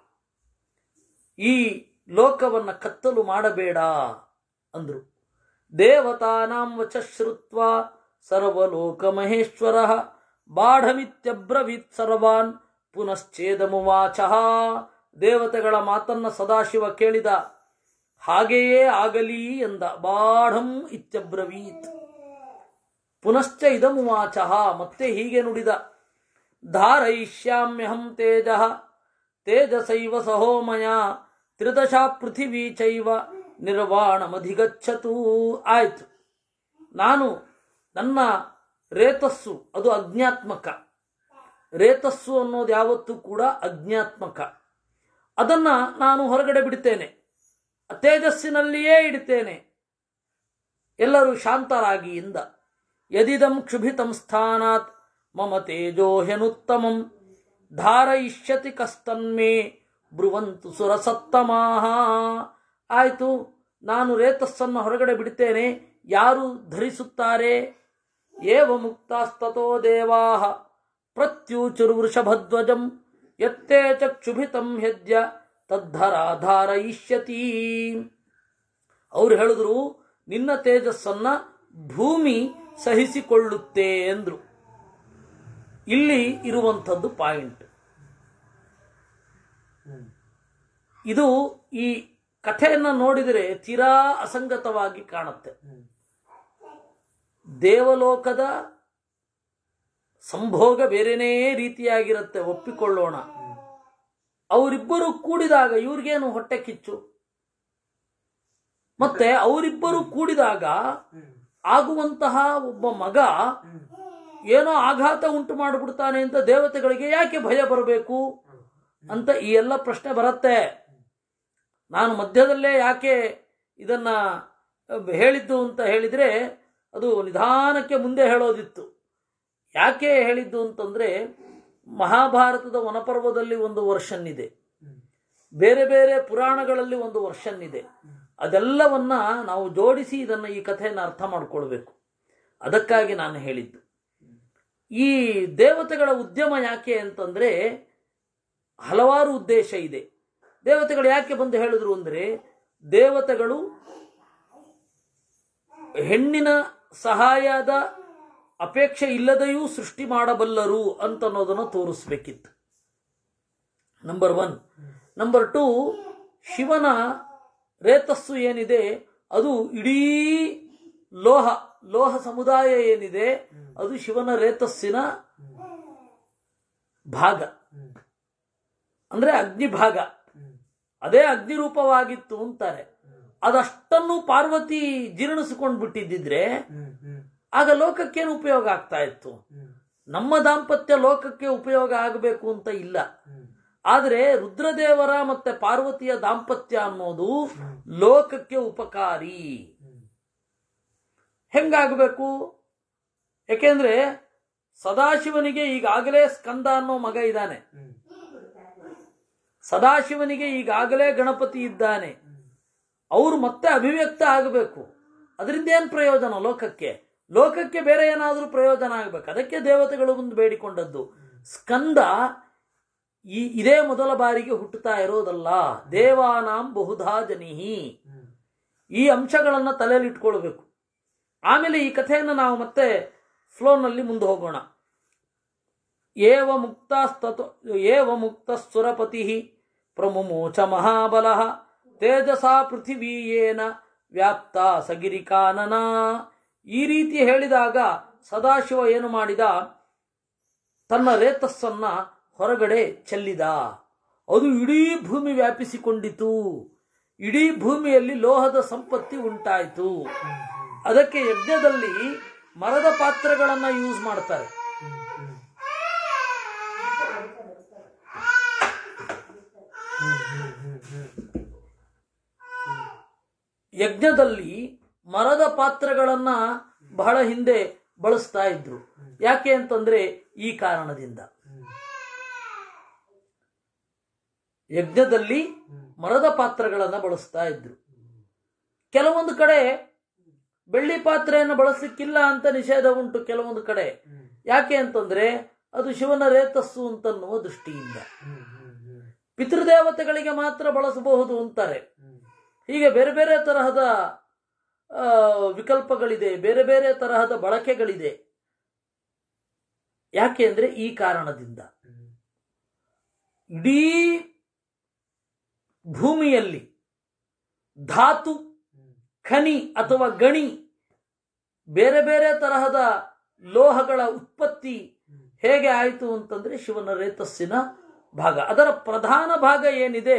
ಈ ಲೋಕವನ್ನ ಕತ್ತಲು ಮಾಡಬೇಡ ಅಂದ್ರು ದೇವತಾನಾಂ ವಚ ಶ್ರುತ್ವ ಸರ್ವಲೋಕ ಮಹೇಶ್ವರ ಬಾಢಮಿತ್ಯಬ್ರವೀತ್ ಸರ್ವಾನ್ ಪುನಶ್ಚೇದಮುವಾಚ ದೇವತೆಗಳ ಮಾತನ್ನ ಸದಾಶಿವ ಕೇಳಿದ ಹಾಗೆಯೇ ಆಗಲಿ ಎಂದ ಬಾಢಂ ಇತ್ಯಬ್ರವೀತ್ ಪುನಶ್ಚ ಇದಮುವಾಚ ಮತ್ತೆ ಹೀಗೆ ನುಡಿದ ಧಾರಯಿಷ್ಯಾಮ್ಯಹಂ ತೇಜ ತೇಜಸೈವ ಸಹೋಮಯ ತ್ರಿದಶ ಪೃಥಿವೀ ಚೈವ ನಿರ್ವಾಣಮಧಿಗಚ್ಚತು ಆಯ್ತು ನಾನು ನನ್ನ ರೇತಸ್ಸು ಅದು ಅಜ್ಞಾತ್ಮಕ ರೇತಸ್ಸು ಅನ್ನೋದು ಯಾವತ್ತೂ ಕೂಡ ಅಜ್ಞಾತ್ಮಕ ಅದನ್ನ ನಾನು ಹೊರಗಡೆ ಬಿಡ್ತೇನೆ ತೇಜಸ್ಸಿನಲ್ಲಿಯೇ ಇಡ್ತೇನೆ ಎಲ್ಲರೂ ಶಾಂತರಾಗಿ ಇಂದ ಯದಿದಂ ಕ್ಷುಭಿತಂ ಸ್ಥಾನಾತ್ ಮಮ ತೇಜೋ ಹ್ಯನುತ್ತಮಂ ಧಾರಯಿಷ್ಯತಿ ಕಸ್ತನ್ಮೇ ಬ್ರುವಂತು ಸುರಸತ್ತಮಾಹ ಆಯ್ತು ನಾನು ರೇತಸ್ಸನ್ನು ಹೊರಗಡೆ ಬಿಡ್ತೇನೆ ಯಾರು ಧರಿಸುತ್ತಾರೆ ಏವ ಮುಕ್ತಾಸ್ತತೋ ದೇವಾಹ ಪ್ರತ್ಯೂಚುರ್ವೃಷಭಧ್ವಜಂ ಯತ್ತೇ ಚ ಕ್ಷುಭಿತಂ ಹೆದ್ಯ ತದ್ಧರಾಧಾರಯಿಷ್ಯತಿ ಅವ್ರು ಹೇಳಿದ್ರು ನಿನ್ನ ತೇಜಸ್ಸನ್ನ ಭೂಮಿ ಸಹಿಸಿಕೊಳ್ಳುತ್ತೆ ಎಂದ್ರು ಇಲ್ಲಿ ಇರುವಂಥದ್ದು ಪಾಯಿಂಟ್ ಇದು ಈ ಕಥೆಯನ್ನ ನೋಡಿದರೆ ತೀರಾ ಅಸಂಗತವಾಗಿ ಕಾಣುತ್ತೆ ದೇವಲೋಕದ ಸಂಭೋಗ ಬೇರೆನೇ ರೀತಿಯಾಗಿರುತ್ತೆ ಒಪ್ಪಿಕೊಳ್ಳೋಣ ಅವರಿಬ್ಬರು ಕೂಡಿದಾಗ ಇವ್ರಿಗೇನು ಹೊಟ್ಟೆ ಕಿಚ್ಚು ಮತ್ತೆ ಅವರಿಬ್ಬರು ಕೂಡಿದಾಗ ಆಗುವಂತಹ ಒಬ್ಬ ಮಗ ಏನೋ ಆಘಾತ ಉಂಟು ಮಾಡಿಬಿಡ್ತಾನೆ ಅಂತ ದೇವತೆಗಳಿಗೆ ಯಾಕೆ ಭಯ ಬರಬೇಕು ಅಂತ ಈ ಎಲ್ಲ ಪ್ರಶ್ನೆ ಬರುತ್ತೆ ನಾನು ಮಧ್ಯದಲ್ಲೇ ಯಾಕೆ ಇದನ್ನ ಹೇಳಿದ್ದು ಅಂತ ಹೇಳಿದ್ರೆ ಅದು ನಿಧಾನಕ್ಕೆ ಮುಂದೆ ಹೇಳೋದಿತ್ತು ಯಾಕೆ ಹೇಳಿದ್ದು ಅಂತಂದ್ರೆ ಮಹಾಭಾರತದ ವನಪರ್ವದಲ್ಲಿ ಒಂದು ವರ್ಷನ್ ಇದೆ ಬೇರೆ ಬೇರೆ ಪುರಾಣಗಳಲ್ಲಿ ಒಂದು ವರ್ಷನ್ ಇದೆ ಅದೆಲ್ಲವನ್ನ ನಾವು ಜೋಡಿಸಿ ಇದನ್ನ ಈ ಕಥೆಯನ್ನು ಅರ್ಥ ಮಾಡ್ಕೊಳ್ಬೇಕು ಅದಕ್ಕಾಗಿ ನಾನು ಹೇಳಿದ್ದು ಈ ದೇವತೆಗಳ ಉದ್ಯಮ ಯಾಕೆ ಅಂತಂದ್ರೆ ಹಲವಾರು ಉದ್ದೇಶ ಇದೆ ದೇವತೆಗಳು ಯಾಕೆ ಬಂದು ಹೇಳಿದ್ರು ಅಂದ್ರೆ ದೇವತೆಗಳು ಹೆಣ್ಣಿನ ಸಹಾಯದ ಅಪೇಕ್ಷೆ ಇಲ್ಲದೆಯೂ ಸೃಷ್ಟಿ ಮಾಡಬಲ್ಲರು ಅಂತ ಅನ್ನೋದನ್ನು ತೋರಿಸ್ಬೇಕಿತ್ತು ನಂಬರ್ ಒನ್ ನಂಬರ್ ಟು ಶಿವನ ರೇತಸ್ಸು ಏನಿದೆ ಅದು ಇಡೀ ಲೋಹ ಲೋಹ ಸಮುದಾಯ ಏನಿದೆ ಅದು ಶಿವನ ರೇತಸ್ಸಿನ ಭಾಗ ಅಂದ್ರೆ ಅಗ್ನಿ ಭಾಗ ಅದೇ ಅಗ್ನಿ ರೂಪವಾಗಿತ್ತು ಅಂತಾರೆ ಅದಷ್ಟನ್ನು ಪಾರ್ವತಿ ಜೀರ್ಣಿಸಿಕೊಂಡು ಬಿಟ್ಟಿದ್ದಿದ್ರೆ ಆಗ ಲೋಕಕ್ಕೇನು ಉಪಯೋಗ ಆಗ್ತಾ ಇತ್ತು ನಮ್ಮ ದಾಂಪತ್ಯ ಲೋಕಕ್ಕೆ ಉಪಯೋಗ ಆಗಬೇಕು ಅಂತ ಇಲ್ಲ ಆದರೆ ರುದ್ರದೇವರ ಮತ್ತೆ ಪಾರ್ವತಿಯ ದಾಂಪತ್ಯ ಅನ್ನೋದು ಲೋಕಕ್ಕೆ ಉಪಕಾರಿ ಹೆಂಗಾಗಬೇಕು ಯಾಕೆಂದ್ರೆ ಸದಾಶಿವನಿಗೆ ಈಗಾಗಲೇ ಸ್ಕಂದ ಅನ್ನೋ ಮಗ ಇದ್ದಾನೆ ಸದಾಶಿವನಿಗೆ ಈಗಾಗಲೇ ಗಣಪತಿ ಇದ್ದಾನೆ ಅವರು ಮತ್ತೆ ಅಭಿವ್ಯಕ್ತ ಆಗಬೇಕು ಅದರಿಂದ ಏನು ಪ್ರಯೋಜನ ಲೋಕಕ್ಕೆ ಲೋಕಕ್ಕೆ ಬೇರೆ ಏನಾದರೂ ಪ್ರಯೋಜನ ಆಗಬೇಕು ಅದಕ್ಕೆ ದೇವತೆಗಳು ಮುಂದೆ ಬೇಡಿಕೊಂಡದ್ದು ಸ್ಕಂದ ಈ ಇದೇ ಮೊದಲ ಬಾರಿಗೆ ಹುಟ್ಟುತ್ತಾ ಇರೋದಲ್ಲ ದೇವಾನಾಂ ಬಹುಧಾ ಜನಿಹಿ ಈ ಅಂಶಗಳನ್ನು ತಲೆಯಲ್ಲಿ ಇಟ್ಕೊಳ್ಬೇಕು ಆಮೇಲೆ ಈ ಕಥೆಯನ್ನು ನಾವು ಮತ್ತೆ ಫ್ಲೋನಲ್ಲಿ ಮುಂದೆ ಹೋಗೋಣ ಏವ ಮುಕ್ತಸ್ತತು ಏವ ಮುಕ್ತ ಸುರಪತಿ ಪ್ರಮುಮೋಚ ಮಹಾಬಲ ತೇಜಸಾ ಪೃಥಿವೀಯೇನ ವ್ಯಾಪ್ತ ಸಗಿರಿಕಾನನ ಈ ರೀತಿ ಹೇಳಿದಾಗ ಸದಾಶಿವ ಏನು ಮಾಡಿದ ತನ್ನ ರೇತಸ್ಸನ್ನ ಹೊರಗಡೆ ಚೆಲ್ಲಿದ ಅದು ಇಡೀ ಭೂಮಿ ವ್ಯಾಪಿಸಿಕೊಂಡಿತು ಇಡೀ ಭೂಮಿಯಲ್ಲಿ ಲೋಹದ ಸಂಪತ್ತಿ ಉಂಟಾಯಿತು ಅದಕ್ಕೆ ಯಜ್ಞದಲ್ಲಿ ಮರದ ಪಾತ್ರೆಗಳನ್ನ ಯೂಸ್ ಮಾಡ್ತಾರೆ ಯಜ್ಞದಲ್ಲಿ ಮರದ ಪಾತ್ರೆಗಳನ್ನ ಬಹಳ ಹಿಂದೆ ಬಳಸ್ತಾ ಇದ್ರು ಯಾಕೆ ಅಂತಂದ್ರೆ ಈ ಕಾರಣದಿಂದ ಯಜ್ಞದಲ್ಲಿ ಮರದ ಪಾತ್ರೆಗಳನ್ನ ಬಳಸ್ತಾ ಇದ್ರು ಕೆಲವೊಂದು ಕಡೆ ಬೆಳ್ಳಿ ಪಾತ್ರೆಯನ್ನು ಬಳಸಲಿಕ್ಕಿಲ್ಲ ಅಂತ ನಿಷೇಧ ಉಂಟು ಕೆಲವೊಂದು ಕಡೆ ಯಾಕೆ ಅಂತಂದ್ರೆ ಅದು ಶಿವನ ರೇತಸ್ಸು ಅಂತನ್ನುವ ದೃಷ್ಟಿಯಿಂದ ಪಿತೃದೇವತೆಗಳಿಗೆ ಮಾತ್ರ ಬಳಸಬಹುದು ಅಂತಾರೆ ಹೀಗೆ ಬೇರೆ ಬೇರೆ ತರಹದ ಆ, ವಿಕಲ್ಪಗಳಿದೆ ಬೇರೆ ಬೇರೆ ತರಹದ ಬಳಕೆಗಳಿದೆ ಯಾಕೆ ಅಂದ್ರೆ ಈ ಕಾರಣದಿಂದ ಇಡೀ ಭೂಮಿಯಲ್ಲಿ ಧಾತು ಖನಿ ಅಥವಾ ಗಣಿ ಬೇರೆ ಬೇರೆ ತರಹದ ಲೋಹಗಳ ಉತ್ಪತ್ತಿ ಹೇಗೆ ಆಯಿತು ಅಂತಂದ್ರೆ ಶಿವನ ರೇತಸ್ಸಿನ ಭಾಗ ಅದರ ಪ್ರಧಾನ ಭಾಗ ಏನಿದೆ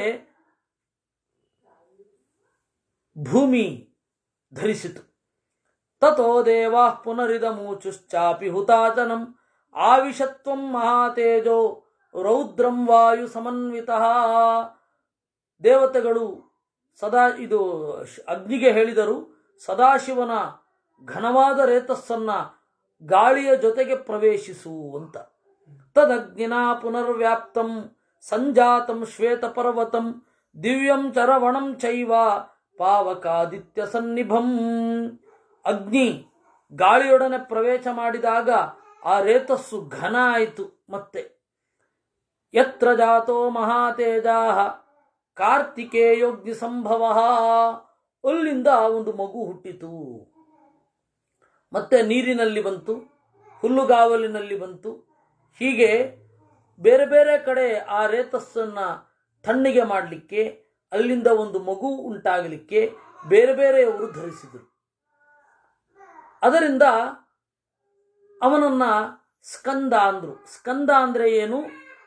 ಭೂಮಿ ಧರಿಸಿತು ತಥೋ ದೇವಾ ಪುನರಿದಮೂಚುಶ್ಚಾಪಿ ಹುತಾಚನಂ ಆವಿಷತ್ವಂ ಮಹಾತೇಜೋ ರೌದ್ರಂ ವಾಯು ಸಮನ್ವಿತ ದೇವತೆಗಳು ಸದಾ ಇದು ಶ್- ಅಗ್ನಿಗೆ ಹೇಳಿದರು ಸದಾಶಿವನ ಘನವಾದ ರೇತಸ್ಸನ್ನ ಗಾಳಿಯ ಜೊತೆಗೆ ಪ್ರವೇಶಿಸು ಅಂತ ತದಗ್ನಿನಾ ಪುನರ್ವ್ಯಾಪ್ತಂ ಸಂಜಾತಂ ಶ್ವೇತಪರ್ವತಂ ದಿವ್ಯಂ ಚರವಣಂ ಚೈವ ಪಾವಕಾದಿತ್ಯ ಸನ್ನಿಭಂ ಅಗ್ನಿ ಗಾಳಿಯೊಡನೆ ಪ್ರವೇಶ ಮಾಡಿದಾಗ ಆ ರೇತಸ್ಸು ಘನ ಆಯಿತು ಮತ್ತೆ ಯತ್ರ ಜಾತೋ ಮಹಾತೇಜಾ ಕಾರ್ತಿಕೇಯೋಗ್ನಿ ಸಂಭವ ಅಲ್ಲಿಂದ ಒಂದು ಮಗು ಹುಟ್ಟಿತು ಮತ್ತೆ ನೀರಿನಲ್ಲಿ ಬಂತು ಹುಲ್ಲುಗಾವಲಿನಲ್ಲಿ ಬಂತು ಹೀಗೆ ಬೇರೆ ಬೇರೆ ಕಡೆ ಆ ರೇತಸ್ಸನ್ನ ತಣ್ಣಗೆ ಮಾಡಲಿಕ್ಕೆ ಅಲ್ಲಿಂದ ಒಂದು ಮಗು ಉಂಟಾಗಲಿಕ್ಕೆ ಬೇರೆ ಬೇರೆಯವರು ಧರಿಸಿದರು ಅದರಿಂದ ಅವನನ್ನ ಸ್ಕಂದ ಅಂದ್ರು ಸ್ಕಂದ ಅಂದ್ರೆ ಏನು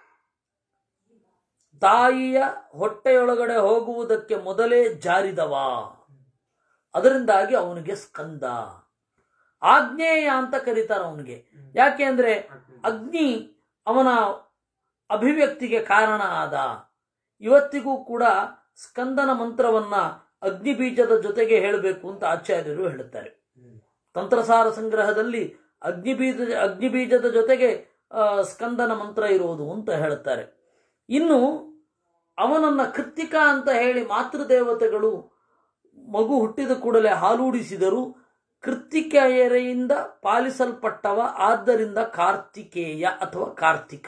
ತಾಯಿಯ ಹೊಟ್ಟೆಯೊಳಗಡೆ ಹೋಗುವುದಕ್ಕೆ ಮೊದಲೇ ಜಾರಿದವ ಅದರಿಂದಾಗಿ ಅವನಿಗೆ ಸ್ಕಂದ ಆಗ್ನೇಯ ಅಂತ ಕರೀತಾರೆ ಅವನಿಗೆ ಯಾಕೆ ಅಂದ್ರೆ ಅಗ್ನಿ ಅವನ ಅಭಿವ್ಯಕ್ತಿಗೆ ಕಾರಣ ಆದ ಇವತ್ತಿಗೂ ಕೂಡ ಸ್ಕಂದನ ಮಂತ್ರವನ್ನ ಅಗ್ನಿ ಬೀಜದ ಜೊತೆಗೆ ಹೇಳಬೇಕು ಅಂತ ಆಚಾರ್ಯರು ಹೇಳುತ್ತಾರೆ ತಂತ್ರಸಾರ ಸಂಗ್ರಹದಲ್ಲಿ ಅಗ್ನಿ ಬೀಜ ಅಗ್ನಿ ಬೀಜದ ಜೊತೆಗೆ ಆ, ಸ್ಕಂದನ ಮಂತ್ರ ಇರುವುದು ಅಂತ ಹೇಳುತ್ತಾರೆ ಇನ್ನು ಅವನನ್ನ ಕೃತ್ತಿಕ ಅಂತ ಹೇಳಿ ಮಾತೃದೇವತೆಗಳು ಮಗು ಹುಟ್ಟಿದ ಕೂಡಲೇ ಹಾಲೂಡಿಸಿದರು ಕೃತಿಕೆಯರೆಯಿಂದ ಪಾಲಿಸಲ್ಪಟ್ಟವ ಆದ್ದರಿಂದ ಕಾರ್ತಿಕೇಯ ಅಥವಾ ಕಾರ್ತಿಕ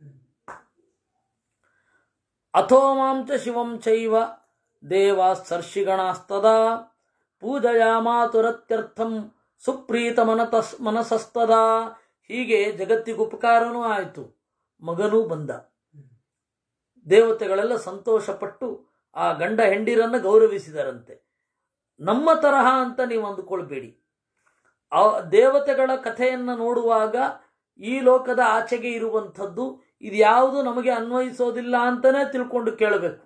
ಅಥೋ ಮಾಂಚ ಶಿವಂ ಚೈವ ದೇವಾ ಸರ್ಷಿಗಣಾಸ್ತದಾ ಪೂಜಯಾಮಾತುರತ್ಯರ್ಥಂ ಸುಪ್ರೀತ ಮನತಸ್ ಮನಸಸ್ತದಾ ಹೀಗೆ ಜಗತ್ತಿಗೆ ಉಪಕಾರನೂ ಆಯಿತು ಮಗನೂ ಬಂದ ದೇವತೆಗಳೆಲ್ಲ ಸಂತೋಷಪಟ್ಟು ಆ ಗಂಡ ಹೆಂಡಿರನ್ನು ಗೌರವಿಸಿದರಂತೆ ನಮ್ಮ ತರಹ ಅಂತ ನೀವು ಅಂದುಕೊಳ್ಬೇಡಿ ಆ ದೇವತೆಗಳ ಕಥೆಯನ್ನು ನೋಡುವಾಗ ಈ ಲೋಕದ ಆಚೆಗೆ ಇರುವಂಥದ್ದು ಇದು ಯಾವುದು ನಮಗೆ ಅನ್ವಯಿಸೋದಿಲ್ಲ ಅಂತಾನೆ ತಿಳ್ಕೊಂಡು ಕೇಳಬೇಕು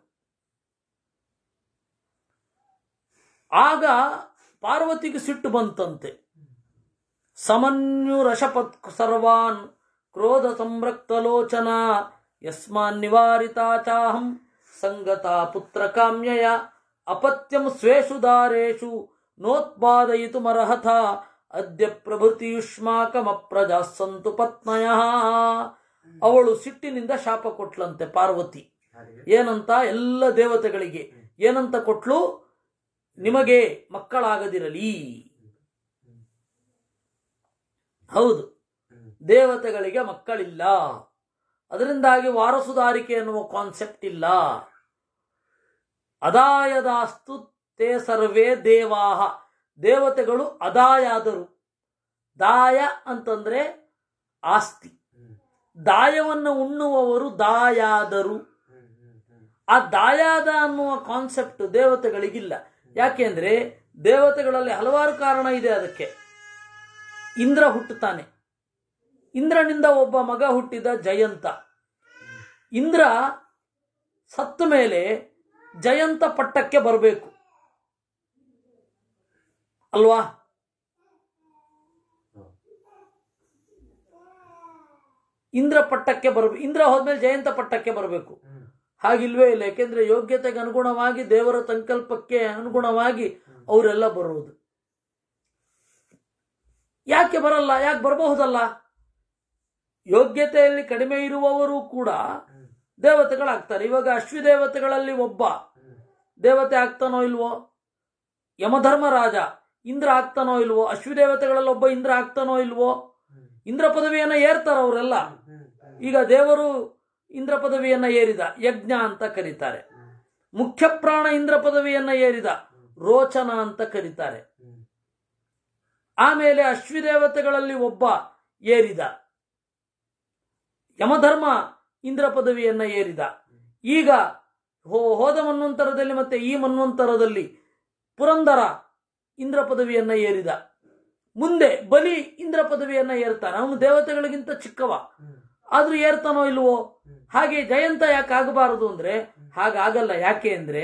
ಆಗ ಪಾರ್ವತಿಗೆ ಸಿಟ್ಟು ಬಂತಂತೆ ಸಮನ್ಯುರಶಪತ್ ಸರ್ವಾನ್ ಕ್ರೋಧ ಸಂರಕ್ತಲೋಚನ ಯಸ್ಮಾನ್ ನಿವಾರಿತಾ ಚಾಹಂ ಸಂಗತಾ ಪುತ್ರ ಕಾಮ್ಯಯ ಅಪತ್ಯಂ ಸ್ವೇಷು ದಾರೇಷು ನೋತ್ಪಾದಯಿತು ಮರಹಥ ಅದ್ಯ ಪ್ರಭೃತಿಯುಷ್ಮಾಕಮಪ್ರಜಾಸ್ಸಂತು ಪತ್ನಯ ಅವಳು ಸಿಟ್ಟಿನಿಂದ ಶಾಪ ಕೊಟ್ಲಂತೆ ಪಾರ್ವತಿ ಏನಂತ ಎಲ್ಲ ದೇವತೆಗಳಿಗೆ ಏನಂತ ಕೊಟ್ಲು ನಿಮಗೆ ಮಕ್ಕಳಾಗದಿರಲಿ ಹೌದು ದೇವತೆಗಳಿಗೆ ಮಕ್ಕಳಿಲ್ಲ ಅದರಿಂದಾಗಿ ವಾರಸುದಾರಿಕೆ ಎನ್ನುವ ಕಾನ್ಸೆಪ್ಟ್ ಇಲ್ಲ ಅದಾಯದಾಸ್ತು ತೇ ಸರ್ವೇ ದೇವಾಹ ದೇವತೆಗಳು ಅದಾಯಾದರು ದಾಯ ಅಂತಂದ್ರೆ ಆಸ್ತಿ ದಾಯವನ್ನು ಉಣ್ಣುವವರು ದಾಯಾದರು ಆ ದಾಯಾದ ಅನ್ನುವ ಕಾನ್ಸೆಪ್ಟ್ ದೇವತೆಗಳಿಗಿಲ್ಲ ಯಾಕೆಂದ್ರೆ ದೇವತೆಗಳಲ್ಲಿ ಹಲವಾರು ಕಾರಣ ಇದೆ ಅದಕ್ಕೆ ಇಂದ್ರ ಹುಟ್ಟುತ್ತಾನೆ ಇಂದ್ರನಿಂದ ಒಬ್ಬ ಮಗ ಹುಟ್ಟಿದ ಜಯಂತ ಇಂದ್ರ ಸತ್ತ ಮೇಲೆ ಜಯಂತ ಪಟ್ಟಕ್ಕೆ ಬರಬೇಕು ಅಲ್ವಾ ಇಂದ್ರ ಪಟ್ಟಕ್ಕೆ ಬರಬೇಕು ಇಂದ್ರ ಹೋದ್ಮೇಲೆ ಜಯಂತ ಪಟ್ಟಕ್ಕೆ ಬರಬೇಕು ಹಾಗಿಲ್ವೇ ಇಲ್ಲ ಯಾಕೆಂದ್ರೆ ಯೋಗ್ಯತೆಗೆ ಅನುಗುಣವಾಗಿ ದೇವರ ಸಂಕಲ್ಪಕ್ಕೆ ಅನುಗುಣವಾಗಿ ಅವರೆಲ್ಲ ಬರುವುದು ಯಾಕೆ ಬರಲ್ಲ ಯಾಕೆ ಬರಬಹುದಲ್ಲ ಯೋಗ್ಯತೆಯಲ್ಲಿ ಕಡಿಮೆ ಇರುವವರು ಕೂಡ ದೇವತೆಗಳಾಗ್ತಾರೆ ಇವಾಗ ಅಶ್ವಿ ದೇವತೆಗಳಲ್ಲಿ ಒಬ್ಬ ದೇವತೆ ಆಗ್ತಾನೋ ಇಲ್ವೋ ಯಮಧರ್ಮರಾಜ ಇಂದ್ರ ಆಗ್ತಾನೋ ಇಲ್ವೋ ಅಶ್ವಿ ದೇವತೆಗಳಲ್ಲಿ ಒಬ್ಬ ಇಂದ್ರ ಆಗ್ತಾನೋ ಇಲ್ವೋ ಇಂದ್ರ ಪದವಿಯನ್ನ ಏರ್ತಾರ ಅವರೆಲ್ಲ ಈಗ ದೇವರು ಇಂದ್ರ ಪದವಿಯನ್ನ ಏರಿದ ಯಜ್ಞ ಅಂತ ಕರೀತಾರೆ ಮುಖ್ಯ ಪ್ರಾಣ ಇಂದ್ರ ಪದವಿಯನ್ನ ಏರಿದ ರೋಚನ ಅಂತ ಕರೀತಾರೆ ಆಮೇಲೆ ಅಶ್ವಿ ದೇವತೆಗಳಲ್ಲಿ ಒಬ್ಬ ಏರಿದ ಯಮಧರ್ಮ ಇಂದ್ರ ಪದವಿಯನ್ನ ಏರಿದ ಈಗ ಹೋ- ಹೋದ ಮನ್ವಂತರದಲ್ಲಿ ಮತ್ತೆ ಈ ಮನ್ವಂತರದಲ್ಲಿ ಪುರಂದರ ಇಂದ್ರ ಪದವಿಯನ್ನ ಏರಿದ ಮುಂದೆ ಬಲಿ ಇಂದ್ರ ಪದವಿಯನ್ನ ಏರ್ತಾನೆ ಅವನು ದೇವತೆಗಳಿಗಿಂತ ಚಿಕ್ಕವ ಆದ್ರೂ ಏರ್ತಾನೋ ಇಲ್ವೋ ಹಾಗೆ ಜಯಂತ ಯಾಕೆ ಆಗಬಾರದು ಅಂದ್ರೆ ಹಾಗಾಗಲ್ಲ ಯಾಕೆ ಅಂದ್ರೆ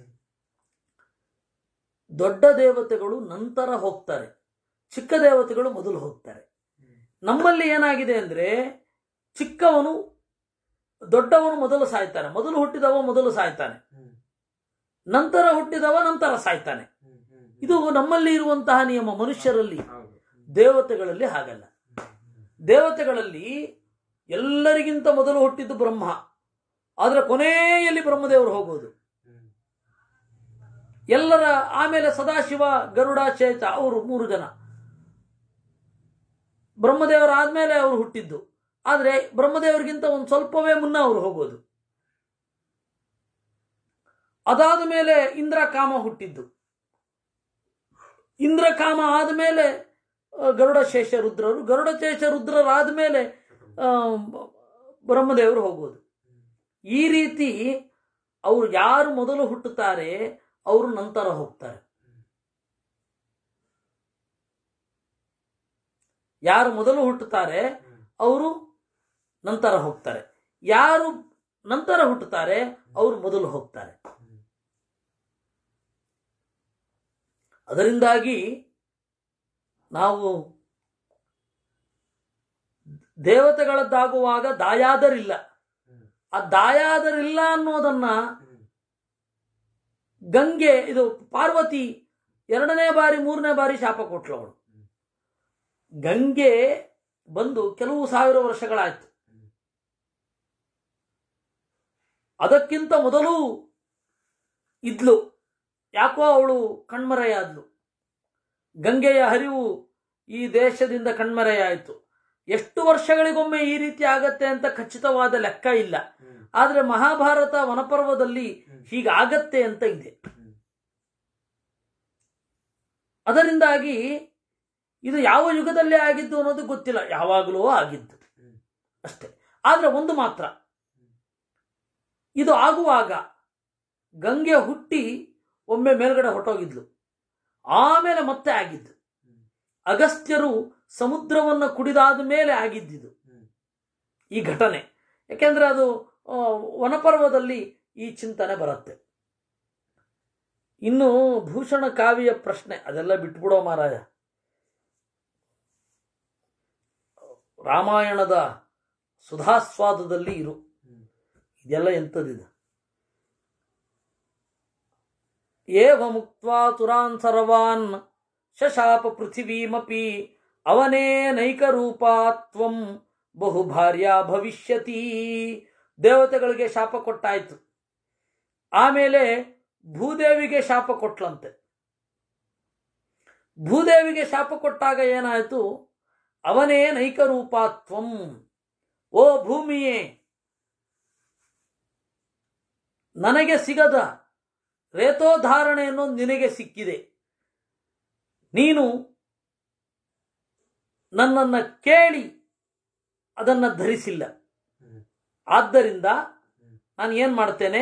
ದೊಡ್ಡ ದೇವತೆಗಳು ನಂತರ ಹೋಗ್ತಾರೆ ಚಿಕ್ಕ ದೇವತೆಗಳು ಮೊದಲು ಹೋಗ್ತಾರೆ ನಮ್ಮಲ್ಲಿ ಏನಾಗಿದೆ ಅಂದ್ರೆ ಚಿಕ್ಕವನು ದೊಡ್ಡವನು ಮೊದಲು ಸಾಯ್ತಾನೆ ಮೊದಲು ಹುಟ್ಟಿದವ ಮೊದಲು ಸಾಯ್ತಾನೆ ನಂತರ ಹುಟ್ಟಿದವ ನಂತರ ಸಾಯ್ತಾನೆ ಇದು ನಮ್ಮಲ್ಲಿ ಇರುವಂತಹ ನಿಯಮ ಮನುಷ್ಯರಲ್ಲಿ ದೇವತೆಗಳಲ್ಲಿ ಹಾಗಲ್ಲ ದೇವತೆಗಳಲ್ಲಿ ಎಲ್ಲರಿಗಿಂತ ಮೊದಲು ಹುಟ್ಟಿದ್ದು ಬ್ರಹ್ಮ ಆದ್ರೆ ಕೊನೆಯಲ್ಲಿ ಬ್ರಹ್ಮದೇವರು ಹೋಗೋದು ಎಲ್ಲರ ಆಮೇಲೆ ಸದಾಶಿವ ಗರುಡ ಚೇತ ಅವರು ಮೂರು ಜನ ಬ್ರಹ್ಮದೇವರ ಆದ್ಮೇಲೆ ಅವರು ಹುಟ್ಟಿದ್ದು ಆದ್ರೆ ಬ್ರಹ್ಮದೇವರಿಗಿಂತ ಒಂದು ಸ್ವಲ್ಪವೇ ಮುನ್ನ ಅವರು ಹೋಗೋದು ಅದಾದ ಮೇಲೆ ಇಂದ್ರ ಕಾಮ ಹುಟ್ಟಿದ್ದು ಇಂದ್ರ ಕಾಮ ಆದಮೇಲೆ ಗರುಡ ಶೇಷ ರುದ್ರರು ಗರುಡ ಶೇಷ ರುದ್ರರಾದ ಮೇಲೆ ಬ್ರಹ್ಮದೇವರು ಹೋಗೋದು ಈ ರೀತಿ ಅವರು ಯಾರು ಮೊದಲು ಹುಟ್ಟುತ್ತಾರೆ ಅವರು ನಂತರ ಹೋಗ್ತಾರೆ ಯಾರು ಮೊದಲು ಹುಟ್ಟುತ್ತಾರೆ ಅವರು ನಂತರ ಹೋಗ್ತಾರೆ ಯಾರು ನಂತರ ಹುಟ್ಟುತ್ತಾರೆ ಅವರು ಮೊದಲು ಹೋಗ್ತಾರೆ ಅದರಿಂದಾಗಿ ನಾವು ದೇವತೆಗಳದ್ದಾಗುವಾಗ ದಾಯಾದರಿಲ್ಲ ಆ ದಾಯಾದರಿಲ್ಲ ಅನ್ನೋದನ್ನ ಗಂಗೆ ಇದು ಪಾರ್ವತಿ ಎರಡನೇ ಬಾರಿ ಮೂರನೇ ಬಾರಿ ಶಾಪ ಕೊಟ್ಲು ಅವಳು ಗಂಗೆ ಬಂದು ಕೆಲವು ಸಾವಿರ ವರ್ಷಗಳಾಯ್ತು ಅದಕ್ಕಿಂತ ಮೊದಲು ಇದ್ಲು ಯಾಕೋ ಅವಳು ಕಣ್ಮರೆಯಾದ್ಲು ಗಂಗೆಯ ಹರಿವು ಈ ದೇಶದಿಂದ ಕಣ್ಮರೆಯಾಯಿತು ಎಷ್ಟು ವರ್ಷಗಳಿಗೊಮ್ಮೆ ಈ ರೀತಿ ಆಗತ್ತೆ ಅಂತ ಖಚಿತವಾದ ಲೆಕ್ಕ ಇಲ್ಲ ಆದರೆ ಮಹಾಭಾರತ ವನಪರ್ವದಲ್ಲಿ ಹೀಗಾಗತ್ತೆ ಅಂತ ಇದೆ ಅದರಿಂದಾಗಿ ಇದು ಯಾವ ಯುಗದಲ್ಲೇ ಆಗಿದ್ದು ಅನ್ನೋದು ಗೊತ್ತಿಲ್ಲ ಯಾವಾಗಲೂ ಆಗಿದ್ದು ಅಷ್ಟೇ ಆದರೆ ಒಂದು ಮಾತ್ರ ಇದು ಆಗುವಾಗ ಗಂಗೆ ಹುಟ್ಟಿ ಒಮ್ಮೆ ಮೇಲ್ಗಡೆ ಹೊರಟೋಗಿದ್ಲು ಆಮೇಲೆ ಮತ್ತೆ ಆಗಿದ್ದು ಅಗಸ್ತ್ಯರು ಸಮುದ್ರವನ್ನು ಕುಡಿದಾದ ಮೇಲೆ ಆಗಿದ್ದಿದು ಈ ಘಟನೆ ಯಾಕೆಂದ್ರೆ ಅದು ಆ, ವನಪರ್ವದಲ್ಲಿ ಈ ಚಿಂತನೆ ಬರುತ್ತೆ ಇನ್ನು ಭೂಷಣ ಕಾವ್ಯ ಪ್ರಶ್ನೆ ಅದೆಲ್ಲ ಬಿಟ್ಬಿಡೋ ಮಾರಾಯ ರಾಮಾಯಣದ ಸುಧಾಸ್ವಾದದಲ್ಲಿ ಇರು ಇದೆಲ್ಲ ಎಂಥದಿದೆ ಏವ ಮುಕ್ತ್ವಾ ತುರಾನ್ ಸರ್ವಾನ್ ಶಶಾಪ ಪೃಥಿವೀಮಪಿ ಅವನೇ ನೈಕರೂಪಾತ್ವಂ ಬಹು ಭಾರ್ಯ ಭವಿಷ್ಯತಿ ದೇವತೆಗಳಿಗೆ ಶಾಪ ಕೊಟ್ಟಾಯ್ತು ಆಮೇಲೆ ಭೂದೇವಿಗೆ ಶಾಪ ಕೊಟ್ಲಂತೆ ಭೂದೇವಿಗೆ ಶಾಪ ಕೊಟ್ಟಾಗ ಏನಾಯಿತು ಅವನೇ ನೈಕರೂಪಾತ್ವಂ ಓ ಭೂಮಿಯೇ ನನಗೆ ಸಿಗದ ರೇತೋಧಾರಣೆಯನ್ನು ನಿನಗೆ ಸಿಕ್ಕಿದೆ ನೀನು ನನ್ನನ್ನು ಕೇಳಿ ಅದನ್ನು ಧರಿಸಿಲ್ಲ ಆದ್ದರಿಂದ ನಾನು ಏನು ಮಾಡ್ತೇನೆ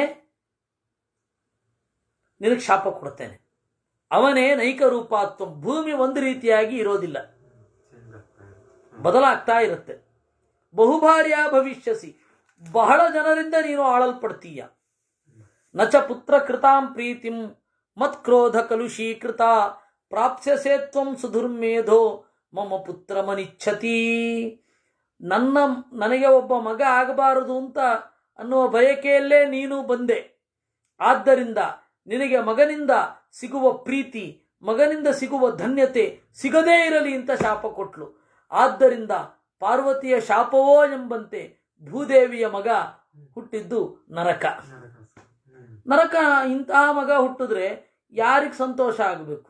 ನಿನಗೆ ಶಾಪ ಕೊಡ್ತೇನೆ ಅವನೇ ನೈಕ ರೂಪಾತ್ವ ಭೂಮಿ ಒಂದು ರೀತಿಯಾಗಿ ಇರೋದಿಲ್ಲ ಬದಲಾಗ್ತಾ ಇರುತ್ತೆ ಬಹುಭಾರ್ಯ ಭವಿಷ್ಯಸಿ ಬಹಳ ಜನರಿಂದ ನೀನು ಆಳಲ್ಪಡ್ತೀಯ ನಚ ಪುತ್ರ ಕೃತಾಂ ಪ್ರೀತಿಂ ಮತ್ಕ್ರೋಧ ಕಲುಷೀಕೃತ ಪ್ರಾಪ್ಸ್ಯಸೇ ತ್ವಂ ಸುಧುರ್ಮೇಧೋ ಮಮ ಪುತ್ರ ಮನಿಚ್ಛತಿ ನನ್ನ ನನಗೆ ಒಬ್ಬ ಮಗ ಆಗಬಾರದು ಅಂತ ಅನ್ನುವ ಬಯಕೆಯಲ್ಲೇ ನೀನು ಬಂದೆ ಆದ್ದರಿಂದ ನಿನಗೆ ಮಗನಿಂದ ಸಿಗುವ ಪ್ರೀತಿ ಮಗನಿಂದ ಸಿಗುವ ಧನ್ಯತೆ ಸಿಗದೇ ಇರಲಿ ಅಂತ ಶಾಪ ಕೊಟ್ಲು ಆದ್ದರಿಂದ ಪಾರ್ವತಿಯ ಶಾಪವೋ ಎಂಬಂತೆ ಭೂದೇವಿಯ ಮಗ ಹುಟ್ಟಿದ್ದು ನರಕ ನರಕ ಇಂತಹ ಮಗ ಹುಟ್ಟಿದ್ರೆ ಯಾರಿಗೆ ಸಂತೋಷ ಆಗಬೇಕು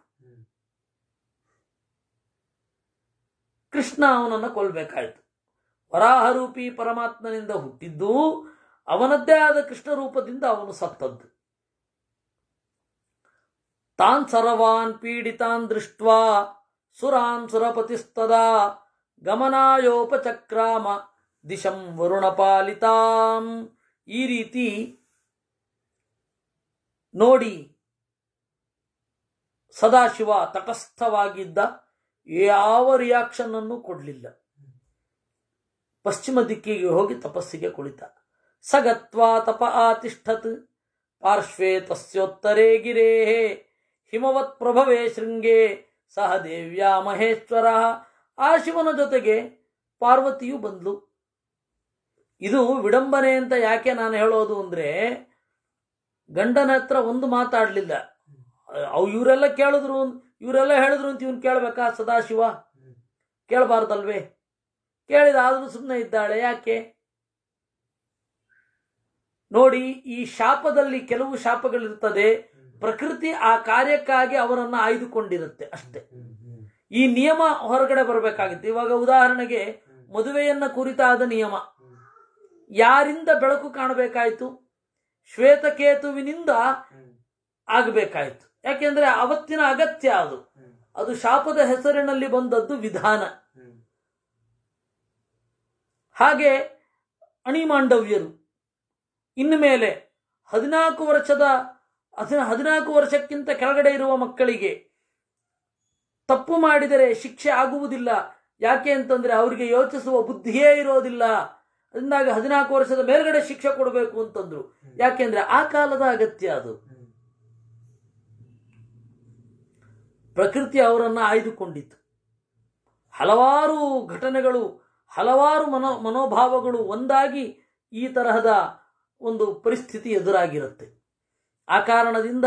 ಕೃಷ್ಣ ಅವನನ್ನು ಕೊಲ್ಬೇಕಾಯ್ತು ವರಾಹರೂಪಿ ಪರಮಾತ್ಮನಿಂದ ಹುಟ್ಟಿದ್ದು ಅವನದ್ದೇ ಆದ ಕೃಷ್ಣ ರೂಪದಿಂದ ಅವನು ಸತ್ತದ್ದು ತಾನ್ ಸರ್ವಾನ್ ಪೀಡಿತಾನ್ ದೃಷ್ಟ್ವಾ ಸುರಾನ್ ಸುರಪತಿಸ್ತದಾ ಗಮನಾಯೋಪಚಕ್ರಾಮ ದಿಶಂ ವರುಣಪಾಲಿತಾಂ ಈ ರೀತಿ ನೋಡಿ ಸದಾಶಿವ ತಟಸ್ಥವಾಗಿದ್ದ ಯಾವ ರಿಯಾಕ್ಷನ್ ಅನ್ನು ಕೊಡಲಿಲ್ಲ ಪಶ್ಚಿಮ ದಿಕ್ಕಿಗೆ ಹೋಗಿ ತಪಸ್ಸಿಗೆ ಕುಳಿತ ಸಗತ್ವಾ ತಪ ಆತಿಷ್ಠತ್ ಪಾರ್ಶ್ವೇ ತಸ್ಯೋತ್ತರೇ ಗಿರೇ ಹಿಮವತ್ ಪ್ರಭವೇ ಶೃಂಗೇ ಸಹ ದೇವ್ಯಾ ಮಹೇಶ್ವರ ಆ ಶಿವನ ಜೊತೆಗೆ ಪಾರ್ವತಿಯು ಬಂದ್ಲು ಇದು ವಿಡಂಬನೆ ಅಂತ ಯಾಕೆ ನಾನು ಹೇಳೋದು ಅಂದ್ರೆ ಗಂಡನ ಹತ್ರ ಒಂದು ಮಾತಾಡ್ಲಿಲ್ಲ ಅವ್ ಇವರೆಲ್ಲ ಕೇಳಿದ್ರು ಇವರೆಲ್ಲ ಹೇಳಿದ್ರು ಅಂತ ಇವನ್ ಕೇಳ್ಬೇಕಾ ಸದಾಶಿವ ಕೇಳಬಾರ್ದಲ್ವೇ ಕೇಳಿದಾದ್ರೂ ಸುಮ್ಮನೆ ಇದ್ದಾಳೆ ಯಾಕೆ ನೋಡಿ ಈ ಶಾಪದಲ್ಲಿ ಕೆಲವು ಶಾಪಗಳಿರ್ತದೆ ಪ್ರಕೃತಿ ಆ ಕಾರ್ಯಕ್ಕಾಗಿ ಅವರನ್ನು ಆಯ್ದುಕೊಂಡಿರುತ್ತೆ ಅಷ್ಟೇ ಈ ನಿಯಮ ಹೊರಗಡೆ ಬರಬೇಕಾಗಿತ್ತು ಇವಾಗ ಉದಾಹರಣೆಗೆ ಮದುವೆಯನ್ನ ಕುರಿತಾದ ನಿಯಮ ಯಾರಿಂದ ಬೆಳಕು ಕಾಣಬೇಕಾಯ್ತು ಶ್ವೇತಕೇತುವಿನಿಂದ ಆಗಬೇಕಾಯ್ತು ಯಾಕೆಂದ್ರೆ ಅವತ್ತಿನ ಅಗತ್ಯ ಅದು ಅದು ಶಾಪದ ಹೆಸರಿನಲ್ಲಿ ಬಂದದ್ದು ವಿಧಾನ ಹಾಗೆ ಅಣಿಮಾಂಡವ್ಯರು ಇನ್ನು ಮೇಲೆ ಹದಿನಾಲ್ಕು ವರ್ಷದ ಹದಿನ- ಹದಿನಾಲ್ಕು ವರ್ಷಕ್ಕಿಂತ ಕೆಳಗಡೆ ಇರುವ ಮಕ್ಕಳಿಗೆ ತಪ್ಪು ಮಾಡಿದರೆ ಶಿಕ್ಷೆ ಆಗುವುದಿಲ್ಲ ಯಾಕೆ ಅಂತಂದ್ರೆ ಅವರಿಗೆ ಯೋಚಿಸುವ ಬುದ್ಧಿಯೇ ಇರೋದಿಲ್ಲ ಅದರಿಂದಾಗಿ ಹದಿನಾಲ್ಕು ವರ್ಷದ ಮೇಲ್ಗಡೆ ಶಿಕ್ಷೆ ಕೊಡಬೇಕು ಅಂತಂದ್ರು ಯಾಕೆಂದ್ರೆ ಆ ಕಾಲದ ಅಗತ್ಯ ಅದು ಪ್ರಕೃತಿ ಅವರನ್ನ ಆಯ್ದುಕೊಂಡಿತ್ತು ಹಲವಾರು ಘಟನೆಗಳು ಹಲವಾರು ಮನೋ ಮನೋಭಾವಗಳು ಒಂದಾಗಿ ಈ ತರಹದ ಒಂದು ಪರಿಸ್ಥಿತಿ ಎದುರಾಗಿರುತ್ತೆ ಆ ಕಾರಣದಿಂದ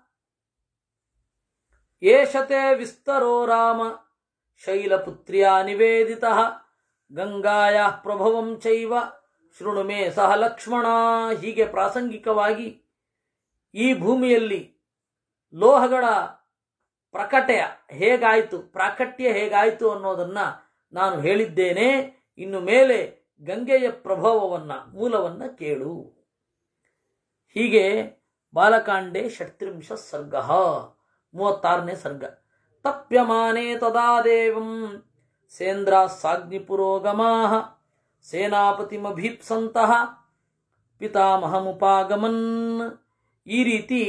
ಏಷತೆ ವಿಸ್ತರೋ ರಾಮ ಶೈಲಪುತ್ರ್ಯ ನಿವೇದಿತ ಗಂಗಾಯ ಪ್ರಭವಂ ಚೈವ ಶೃಣು ಮೇ ಸಹ ಲಕ್ಷ್ಮಣ ಹೀಗೆ ಪ್ರಾಸಂಗಿಕವಾಗಿ ಈ ಭೂಮಿಯಲ್ಲಿ ಲೋಹಗಳ ಪ್ರಕಟಯ ಹೇಗಾಯಿತು ಪ್ರಾಕಟ್ಯ ಹೇಗಾಯಿತು ಅನ್ನೋದನ್ನ ನಾನು ಹೇಳಿದ್ದೇನೆ ಇನ್ನು ಮೇಲೆ ಗಂಗೆಯ ಪ್ರಭಾವವನ್ನ ಮೂಲವನ್ನ ಕೇಳು ಹೀಗೆ ಬಾಲಕಾಂಡೆ ಷಟ್ತ್ರಿಂಶ ಸರ್ಗ ಮೂವತ್ತಾರನೇ ಸರ್ಗ ತಪ್ಯಮಾನೆ ತದಾ ದೇವಂ ಸೇಂದ್ರ ಸಾಗ್ನಿ ಪುರೋಗಮಾ ಸೇನಾಪತಿಮಭೀಪ್ಸಂತಹ ಪಿತಾಮಹಮುಪಾಗಮನ್ ಈ ರೀತಿ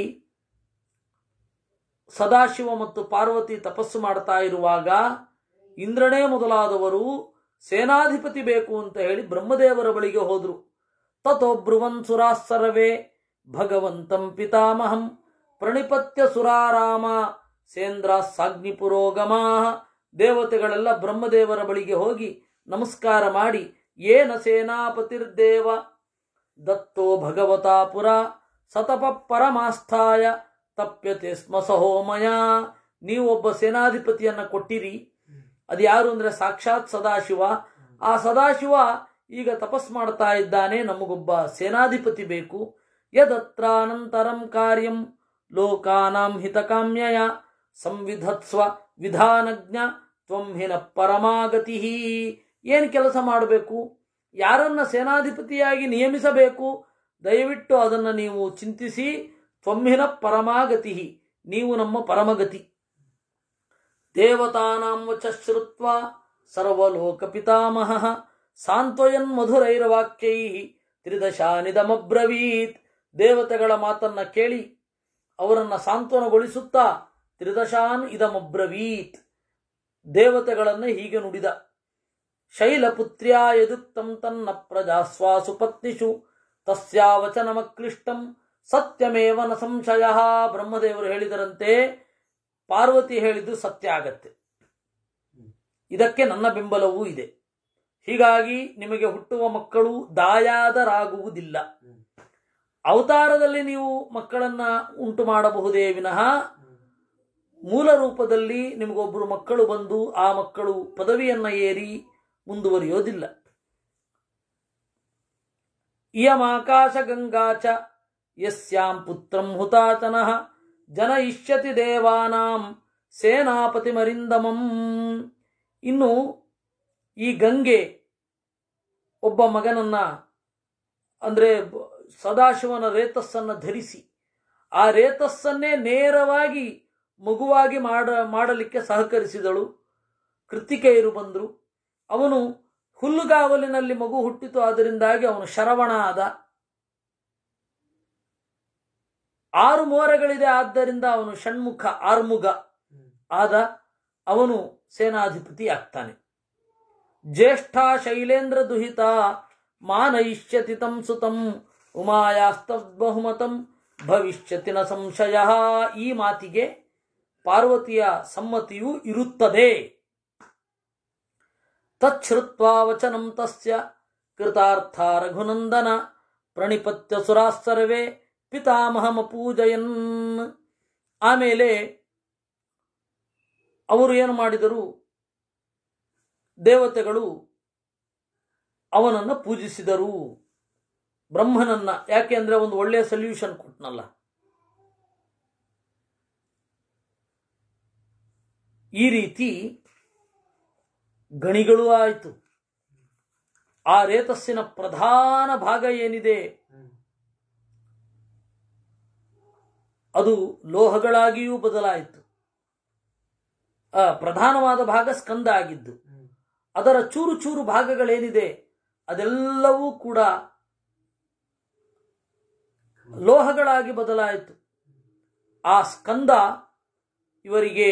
ಸದಾಶಿವ ಮತ್ತು ಪಾರ್ವತಿ ತಪಸ್ಸು ಮಾಡ್ತಾ ಇರುವಾಗ ಇಂದ್ರನೇ ಮೊದಲಾದವರು ಸೇನಾಧಿಪತಿ ಬೇಕು ಅಂತ ಹೇಳಿ ಬ್ರಹ್ಮದೇವರ ಬಳಿಗೆ ಹೋದ್ರು ತಥೋಬ್ರುವನ್ ಸುರಾಸರ್ವೇ ಭಗವಂತಂ ಪಿತಾಮಹಂ ಪ್ರಣಿಪತ್ಯ ಸುರಾರಾಮ ಸೇಂದ್ರ ಸಾಗ್ನಿ ಪುರೋಗಮಾ ದೇವತೆಗಳೆಲ್ಲ ಬ್ರಹ್ಮದೇವರ ಬಳಿಗೆ ಹೋಗಿ ನಮಸ್ಕಾರ ಮಾಡಿ ಏನ ಸೇನಾಪತಿರ್ದೇವ ದತ್ತೋ ಭಗವತಾ ಪುರ ಸತಪ ಪರಮಾಸ್ಥಾಯ ತಪ್ಯತೆ ಸ್ಮ ಸಹೋಮಯ ನೀವು ಒಬ್ಬ ಸೇನಾಧಿಪತಿಯನ್ನ ಕೊಟ್ಟಿರಿ ಅದು ಯಾರು ಅಂದ್ರೆ ಸಾಕ್ಷಾತ್ ಸದಾಶಿವ ಆ ಸದಾಶಿವ ಈಗ ತಪಸ್ ಮಾಡ್ತಾ ಇದ್ದಾನೆ ನಮಗೊಬ್ಬ ಸೇನಾಧಿಪತಿ ಬೇಕು ಯದತ್ರಾನಂತರಂ ಕಾರ್ಯಂ ಲೋಕಾನಾಂ ಹಿತಕಾಮ್ಯಯ ಸಂವಿಧತ್ಸ್ವ ವಿಧಾನಜ್ಞ ತ್ವಂ ಹಿನ ಪರಮಾಗತಿ ಏನು ಕೆಲಸ ಮಾಡಬೇಕು ಯಾರನ್ನ ಸೇನಾಧಿಪತಿಯಾಗಿ ನಿಯಮಿಸಬೇಕು ದಯವಿಟ್ಟು ಅದನ್ನು ನೀವು ಚಿಂತಿಸಿ ತ್ವಮ್ಹಿನ ಪರಮಾಗತಿ ನೀವು ನಮ್ಮ ಪರಮಗತಿ ದೇವತಾನಾಂ ವಚ ಶ್ರುತ್ವ ಸರ್ವಲೋಕ ಪಿತಾಮಹ ಸಾಂತ್ವಯನ್ ಮಧುರೈರವಾಕ್ಯೈ ತ್ರಿದಶಾನಿದಮಬ್ರವೀತ್ ದೇವತೆಗಳ ಮಾತನ್ನ ಕೇಳಿ ಅವರನ್ನ ಸಾಂತ್ವನಗೊಳಿಸುತ್ತಾ ತ್ರಿದಶಾನ್ ಇದಮಬ್ರವೀತ್ ದೇವತೆಗಳನ್ನ ಹೀಗೆ ನುಡಿದ ಶೈಲಪುತ್ರ್ಯ ಯದುಕ್ತಂ ತನ್ನ ಪ್ರಜಾಸ್ವಾಸು ಪತ್ನಿಷು ತಸ್ಯಾವಚನಮಕ್ಲಿಷ್ಟಂ ಸತ್ಯಮೇವ ನ ಸಂಶಯ ಬ್ರಹ್ಮದೇವರು ಹೇಳಿದರಂತೆ ಪಾರ್ವತಿ ಹೇಳಿದ್ದು ಸತ್ಯ ಆಗತ್ತೆ ಇದಕ್ಕೆ ನನ್ನ ಬೆಂಬಲವೂ ಇದೆ ಹೀಗಾಗಿ ನಿಮಗೆ ಹುಟ್ಟುವ ಮಕ್ಕಳು ದಾಯಾದರಾಗುವುದಿಲ್ಲ ಅವತಾರದಲ್ಲಿ ನೀವು ಮಕ್ಕಳನ್ನ ಉಂಟು ಮಾಡಬಹುದೇ ವಿನಃ ಮೂಲ ರೂಪದಲ್ಲಿ ನಿಮಗೊಬ್ಬರು ಮಕ್ಕಳು ಬಂದು ಆ ಮಕ್ಕಳು ಪದವಿಯನ್ನ ಏರಿ ಮುಂದುವರಿಯೋದಿಲ್ಲ ಇಯಮಾಕಾಶ ಗಂಗಾ ಚ ಯಸ್ಯಾಂ ಪುತ್ರಂ ಹುತಾತನಃ ಜನಯಿಷ್ಯತಿ ದೇವಾನಾಂ ಸೇನಾಪತಿಮರಿಂದಮಂ ಇನ್ನು ಈ ಗಂಗೆ ಒಬ್ಬ ಮಗನನ್ನ ಅಂದ್ರೆ ಬ- ಸದಾಶಿವನ ರೇತಸ್ಸನ್ನ ಧರಿಸಿ ಆ ರೇತಸ್ಸನ್ನೇ ನೇರವಾಗಿ ಮಗುವಾಗಿ ಮಾಡ ಮಾಡಲಿಕ್ಕೆ ಸಹಕರಿಸಿದಳು ಕೃತಿಕೆಯರು ಬಂದರು ಅವನು ಹುಲ್ಲುಗಾವಲಿನಲ್ಲಿ ಮಗು ಹುಟ್ಟಿತು ಅದರಿಂದಾಗಿ ಅವನು ಶರವಣ ಆದ ಆರು ಮೋರಗಳಿದೆ ಆದ್ದರಿಂದ ಅವನು ಷಣ್ಮುಖ ಆರ್ಮುಗ ಆದ ಅವನು ಸೇನಾಧಿಪತಿ ಆಗ್ತಾನೆ ಜ್ಯೇಷ್ಠ ಶೈಲೇಂದ್ರ ದುಹಿತ ಮಾನಯಿಷ್ಯತಿ ತಂ ಸುತಂ ಉಮಾಯಾಸ್ತಬಹುಮತಂ ಭವಿಷ್ಯತಿನ ಸಂಶಯ ಈ ಮಾತಿಗೆ ಪಾರ್ವತಿಯ ಸಮ್ಮತಿಯೂ ಇರುತ್ತದೆ ತಚ್ಛ್ರುತ್ವಾ ವಚನಂ ತಸ್ಯ ಕೃತಾರ್ಥ ರಘುನಂದನ ಪ್ರಣಿಪತ್ಯ ಸುರಾಃ ಸರ್ವೇ ಪಿತಾಮಹಮಪೂಜಯನ್ ಆಮೇಲೆ ಅವರು ಏನು ಮಾಡಿದರು ದೇವತೆಗಳು ಅವನನ್ನು ಪೂಜಿಸಿದರು ಬ್ರಹ್ಮನನ್ನ ಯಾಕೆ ಅಂದ್ರೆ ಒಂದು ಒಳ್ಳೆಯ ಸೊಲ್ಯೂಷನ್ ಕೊಟ್ನಲ್ಲ ಈ ರೀತಿ ಗಣಿಗಳು ಆಯಿತು ಆ ರೇತಸ್ಸಿನ ಪ್ರಧಾನ ಭಾಗ ಏನಿದೆ ಅದು ಲೋಹಗಳಾಗಿಯೂ ಬದಲಾಯಿತು ಆ ಪ್ರಧಾನವಾದ ಭಾಗ ಸ್ಕಂದ ಆಗಿದ್ದು ಅದರ ಚೂರು ಚೂರು ಭಾಗಗಳೇನಿದೆ ಅದೆಲ್ಲವೂ ಕೂಡ ಲೋಹಗಳಾಗಿ ಬದಲಾಯಿತು ಆ ಸ್ಕಂದ ಇವರಿಗೆ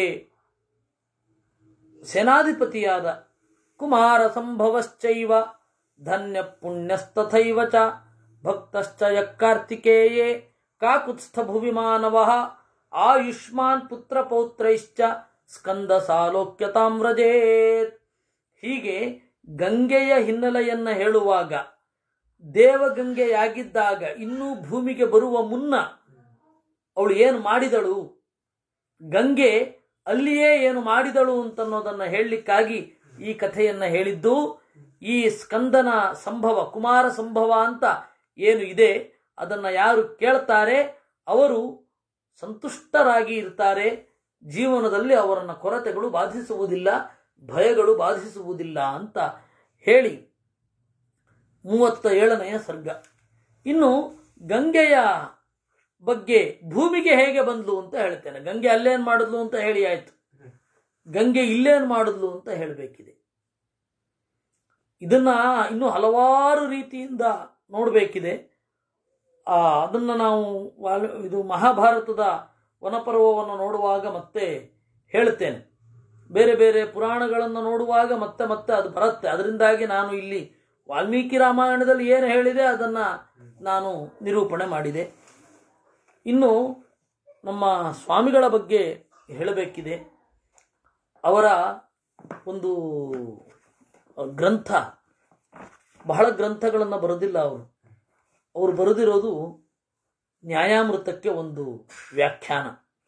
ಸೇನಾಧಿಪತಿಯಾದ ಕುಮಾರ ಸಂಭವಶ್ಚೈವ ಧನ್ಯ ಪುಣ್ಯಸ್ತಥೈವ ಚ ಭಕ್ತಶ್ಚ ಯಕ್ಕಾರ್ತಿಕೇಯೇ ಕಾಕುತ್ಸ್ಥ ಭುವಿ ಮಾನವ ಆಯುಷ್ಮಾನ್ ಪುತ್ರ ಪೌತ್ರೈಶ್ಚ ಸ್ಕಂದ ಸಾಲೋಕ್ಯತಾಂ ವ್ರಜೇತ್ ಹೀಗೆ ಗಂಗೆಯ ಹಿನ್ನೆಲೆಯನ್ನ ಹೇಳುವಾಗ ದೇವಗಂಗೆಯಾಗಿದ್ದಾಗ ಇನ್ನೂ ಭೂಮಿಗೆ ಬರುವ ಮುನ್ನ ಅವಳು ಏನು ಮಾಡಿದಳು ಗಂಗೆ ಅಲ್ಲಿಯೇ ಏನು ಮಾಡಿದಳು ಅಂತನ್ನೋದನ್ನ ಹೇಳಲಿಕ್ಕಾಗಿ ಈ ಕಥೆಯನ್ನ ಹೇಳಿದ್ದು ಈ ಸ್ಕಂದನ ಸಂಭವ ಕುಮಾರ ಸಂಭವ ಅಂತ ಏನು ಇದೆ ಅದನ್ನ ಯಾರು ಕೇಳ್ತಾರೆ ಅವರು ಸಂತುಷ್ಟರಾಗಿ ಇರ್ತಾರೆ ಜೀವನದಲ್ಲಿ ಅವರನ್ನ ಕೊರತೆಗಳು ಬಾಧಿಸುವುದಿಲ್ಲ ಭಯಗಳು ಬಾಧಿಸುವುದಿಲ್ಲ ಅಂತ ಹೇಳಿ ಮೂವತ್ತ ಏಳನೆಯ ಸರ್ಗ ಇನ್ನು ಗಂಗೆಯ ಬಗ್ಗೆ ಭೂಮಿಗೆ ಹೇಗೆ ಬಂದ್ಲು ಅಂತ ಹೇಳ್ತೇನೆ ಗಂಗೆ ಅಲ್ಲೇನ್ ಮಾಡಿದ್ಲು ಅಂತ ಹೇಳಿ ಆಯ್ತು ಗಂಗೆ ಇಲ್ಲೇನ್ ಮಾಡಿದ್ಲು ಅಂತ ಹೇಳಬೇಕಿದೆ ಇದನ್ನ ಇನ್ನು ಹಲವಾರು ರೀತಿಯಿಂದ ನೋಡಬೇಕಿದೆ ಆ ಅದನ್ನು ನಾವು ವಾಲ್- ಇದು ಮಹಾಭಾರತದ ವನಪರ್ವವನ್ನು ನೋಡುವಾಗ ಮತ್ತೆ ಹೇಳ್ತೇನೆ ಬೇರೆ ಬೇರೆ ಪುರಾಣಗಳನ್ನು ನೋಡುವಾಗ ಮತ್ತೆ ಮತ್ತೆ ಅದು ಬರುತ್ತೆ ಅದರಿಂದಾಗಿ ನಾನು ಇಲ್ಲಿ ವಾಲ್ಮೀಕಿ ರಾಮಾಯಣದಲ್ಲಿ ಏನು ಹೇಳಿದೆ ಅದನ್ನು ನಾನು ನಿರೂಪಣೆ ಮಾಡಿದೆ ಇನ್ನು ನಮ್ಮ ಸ್ವಾಮಿಗಳ ಬಗ್ಗೆ ಹೇಳಬೇಕಿದೆ ಅವರ ಒಂದು ಗ್ರಂಥ ಬಹಳ ಗ್ರಂಥಗಳನ್ನು ಬರೆದಿಲ್ಲ ಅವರು ಅವರು ಬರೆದಿರೋದು ನ್ಯಾಯಾಮೃತಕ್ಕೆ ಒಂದು ವ್ಯಾಖ್ಯಾನ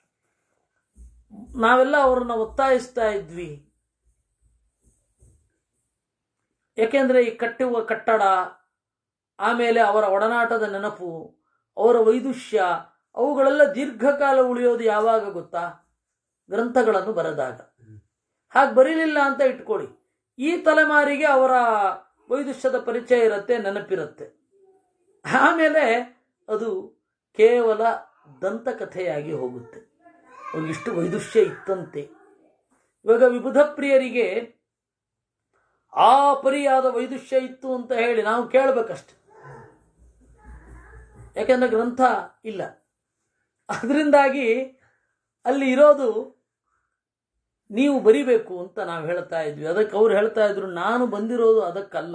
ನಾವೆಲ್ಲ ಅವರನ್ನ ಒತ್ತಾಯಿಸ್ತಾ ಇದ್ವಿ ಯಾಕೆಂದ್ರೆ ಈ ಕಟ್ಟುವ ಕಟ್ಟಡ ಆಮೇಲೆ ಅವರ ಒಡನಾಟದ ನೆನಪು ಅವರ ವೈದುಷ್ಯ ಅವುಗಳೆಲ್ಲ ದೀರ್ಘಕಾಲ ಉಳಿಯೋದು ಯಾವಾಗ ಗೊತ್ತಾ ಗ್ರಂಥಗಳನ್ನು ಬರೆದಾಗ ಹಾಗೆ ಬರೀಲಿಲ್ಲ ಅಂತ ಇಟ್ಕೊಳ್ಳಿ ಈ ತಲೆಮಾರಿಗೆ ಅವರ ವೈದುಷ್ಯದ ಪರಿಚಯ ಇರುತ್ತೆ ನೆನಪಿರುತ್ತೆ ಆಮೇಲೆ ಅದು ಕೇವಲ ದಂತಕಥೆಯಾಗಿ ಹೋಗುತ್ತೆ ಅವ್ರಿಗಿಷ್ಟು ವೈದುಷ್ಯ ಇತ್ತಂತೆ ಇವಾಗ ವಿಬುಧ ಪ್ರಿಯರಿಗೆ ಆ ಪರಿಯಾದ ವೈದುಷ್ಯ ಇತ್ತು ಅಂತ ಹೇಳಿ ನಾವು ಕೇಳಬೇಕಷ್ಟೆ ಯಾಕೆಂದ್ರೆ ಗ್ರಂಥ ಇಲ್ಲ ಅದರಿಂದಾಗಿ ಅಲ್ಲಿ ಇರೋದು ನೀವು ಬರಿಬೇಕು ಅಂತ ನಾವು ಹೇಳ್ತಾ ಇದ್ವಿ ಅದಕ್ಕೆ ಅವ್ರು ಹೇಳ್ತಾ ಇದ್ರು ನಾನು ಬಂದಿರೋದು ಅದಕ್ಕಲ್ಲ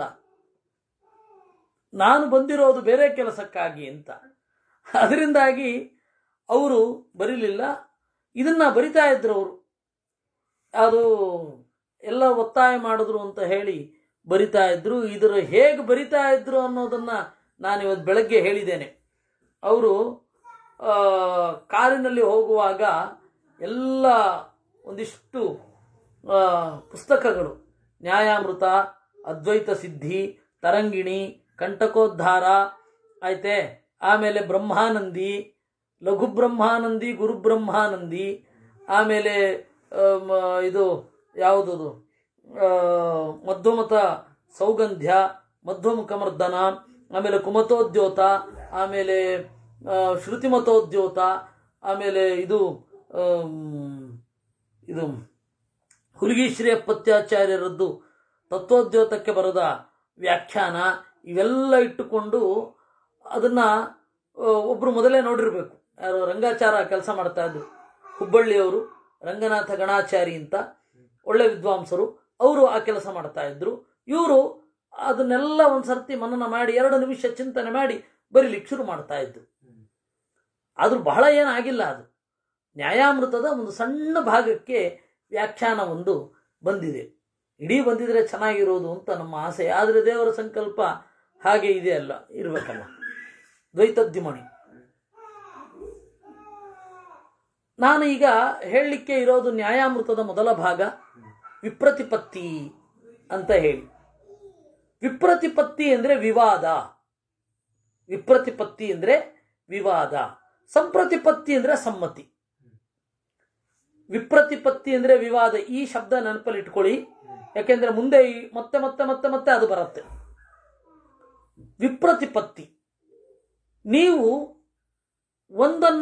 ನಾನು ಬಂದಿರೋದು ಬೇರೆ ಕೆಲಸಕ್ಕಾಗಿ ಅಂತ ಅದರಿಂದಾಗಿ ಅವರು ಬರೀಲಿಲ್ಲ ಇದನ್ನ ಬರಿತಾ ಇದ್ರು ಅವರು ಅದು ಎಲ್ಲ ಒತ್ತಾಯ ಮಾಡಿದ್ರು ಅಂತ ಹೇಳಿ ಬರಿತಾ ಇದ್ರು ಇದರ ಹೇಗೆ ಬರಿತಾ ಇದ್ರು ಅನ್ನೋದನ್ನ ನಾನು ಇವತ್ತು ಬೆಳಗ್ಗೆ ಹೇಳಿದ್ದೇನೆ ಅವರು ಕಾರಿನಲ್ಲಿ ಹೋಗುವಾಗ ಎಲ್ಲ ಒಂದಿಷ್ಟು ಆ, ಪುಸ್ತಕಗಳು ನ್ಯಾಯಾಮೃತ ಅದ್ವೈತ ಸಿದ್ಧಿ ತರಂಗಿಣಿ ಕಂಟಕೋದ್ಧಾರ ಆಯ್ತೆ ಆಮೇಲೆ ಬ್ರಹ್ಮಾನಂದಿ ಲಘು ಬ್ರಹ್ಮಾನಂದಿ ಗುರು ಬ್ರಹ್ಮಾನಂದಿ ಆಮೇಲೆ ಆಮ್, ಇದು ಯಾವುದದು ಆ, ಮಧ್ವಮತ ಸೌಗಂಧ್ಯ ಮಧ್ವಮುಖ ಮರ್ದನ ಆಮೇಲೆ ಕುಮತೋದ್ಯೋತ ಆಮೇಲೆ ಆ, ಶ್ರುತಿಮತೋದ್ಯೋತ ಆಮೇಲೆ ಇದು ಆಮ್, ಇದು ಹುಲಿಗಿಶ್ರೀ ಅಪ್ಪತ್ಯಾಚಾರ್ಯರದ್ದು ತತ್ವೋದ್ಯೋತಕ್ಕೆ ಬರೆದ ವ್ಯಾಖ್ಯಾನ ಇವೆಲ್ಲ ಇಟ್ಟುಕೊಂಡು ಅದನ್ನ ಆ, ಒಬ್ರು ಮೊದಲೇ ನೋಡಿರ್ಬೇಕು ಯಾರು ರಂಗಾಚಾರ ಕೆಲಸ ಮಾಡ್ತಾ ಇದ್ರು ಹುಬ್ಬಳ್ಳಿಯವರು ರಂಗನಾಥ ಗಣಾಚಾರಿ ಅಂತ ಒಳ್ಳೆ ವಿದ್ವಾಂಸರು ಅವರು ಆ ಕೆಲಸ ಮಾಡ್ತಾ ಇದ್ರು ಇವರು ಅದನ್ನೆಲ್ಲ ಒಂದ್ಸರ್ತಿ ಮನನ ಮಾಡಿ ಎರಡು ನಿಮಿಷ ಚಿಂತನೆ ಮಾಡಿ ಬರೀಲಿಕ್ಕೆ ಶುರು ಮಾಡ್ತಾ ಇದ್ರು ಆದ್ರೂ ಬಹಳ ಏನಾಗಿಲ್ಲ ಅದು ನ್ಯಾಯಾಮೃತದ ಒಂದು ಸಣ್ಣ ಭಾಗಕ್ಕೆ ವ್ಯಾಖ್ಯಾನ ಒಂದು ಬಂದಿದೆ ಇಡೀ ಬಂದಿದ್ರೆ ಚೆನ್ನಾಗಿರೋದು ಅಂತ ನಮ್ಮ ಆಸೆ ಆದರೆ ದೇವರ ಸಂಕಲ್ಪ ಹಾಗೆ ಇದೆ ಅಲ್ಲ ಇರಬೇಕಲ್ಲ ದ್ವೈತದ್ಯುಮಣಿ ನಾನು ಈಗ ಹೇಳಲಿಕ್ಕೆ ಇರೋದು ನ್ಯಾಯಾಮೃತದ ಮೊದಲ ಭಾಗ ವಿಪ್ರತಿಪತ್ತಿ ಅಂತ ಹೇಳಿ ವಿಪ್ರತಿಪತ್ತಿ ಅಂದ್ರೆ ವಿವಾದ ವಿಪ್ರತಿಪತ್ತಿ ಅಂದ್ರೆ ವಿವಾದ ಸಂಪ್ರತಿಪತ್ತಿ ಅಂದ್ರೆ ಸಮ್ಮತಿ ವಿಪ್ರತಿಪತ್ತಿ ಅಂದ್ರೆ ವಿವಾದ ಈ ಶಬ್ದ ನೆನಪಲ್ಲಿ ಇಟ್ಕೊಳ್ಳಿ ಯಾಕೆಂದ್ರೆ ಮುಂದೆ ಈ ಮತ್ತೆ ಮತ್ತೆ ಮತ್ತೆ ಮತ್ತೆ ಅದು ಬರುತ್ತೆ ವಿಪ್ರತಿಪತ್ತಿ ನೀವು ಒಂದನ್ನ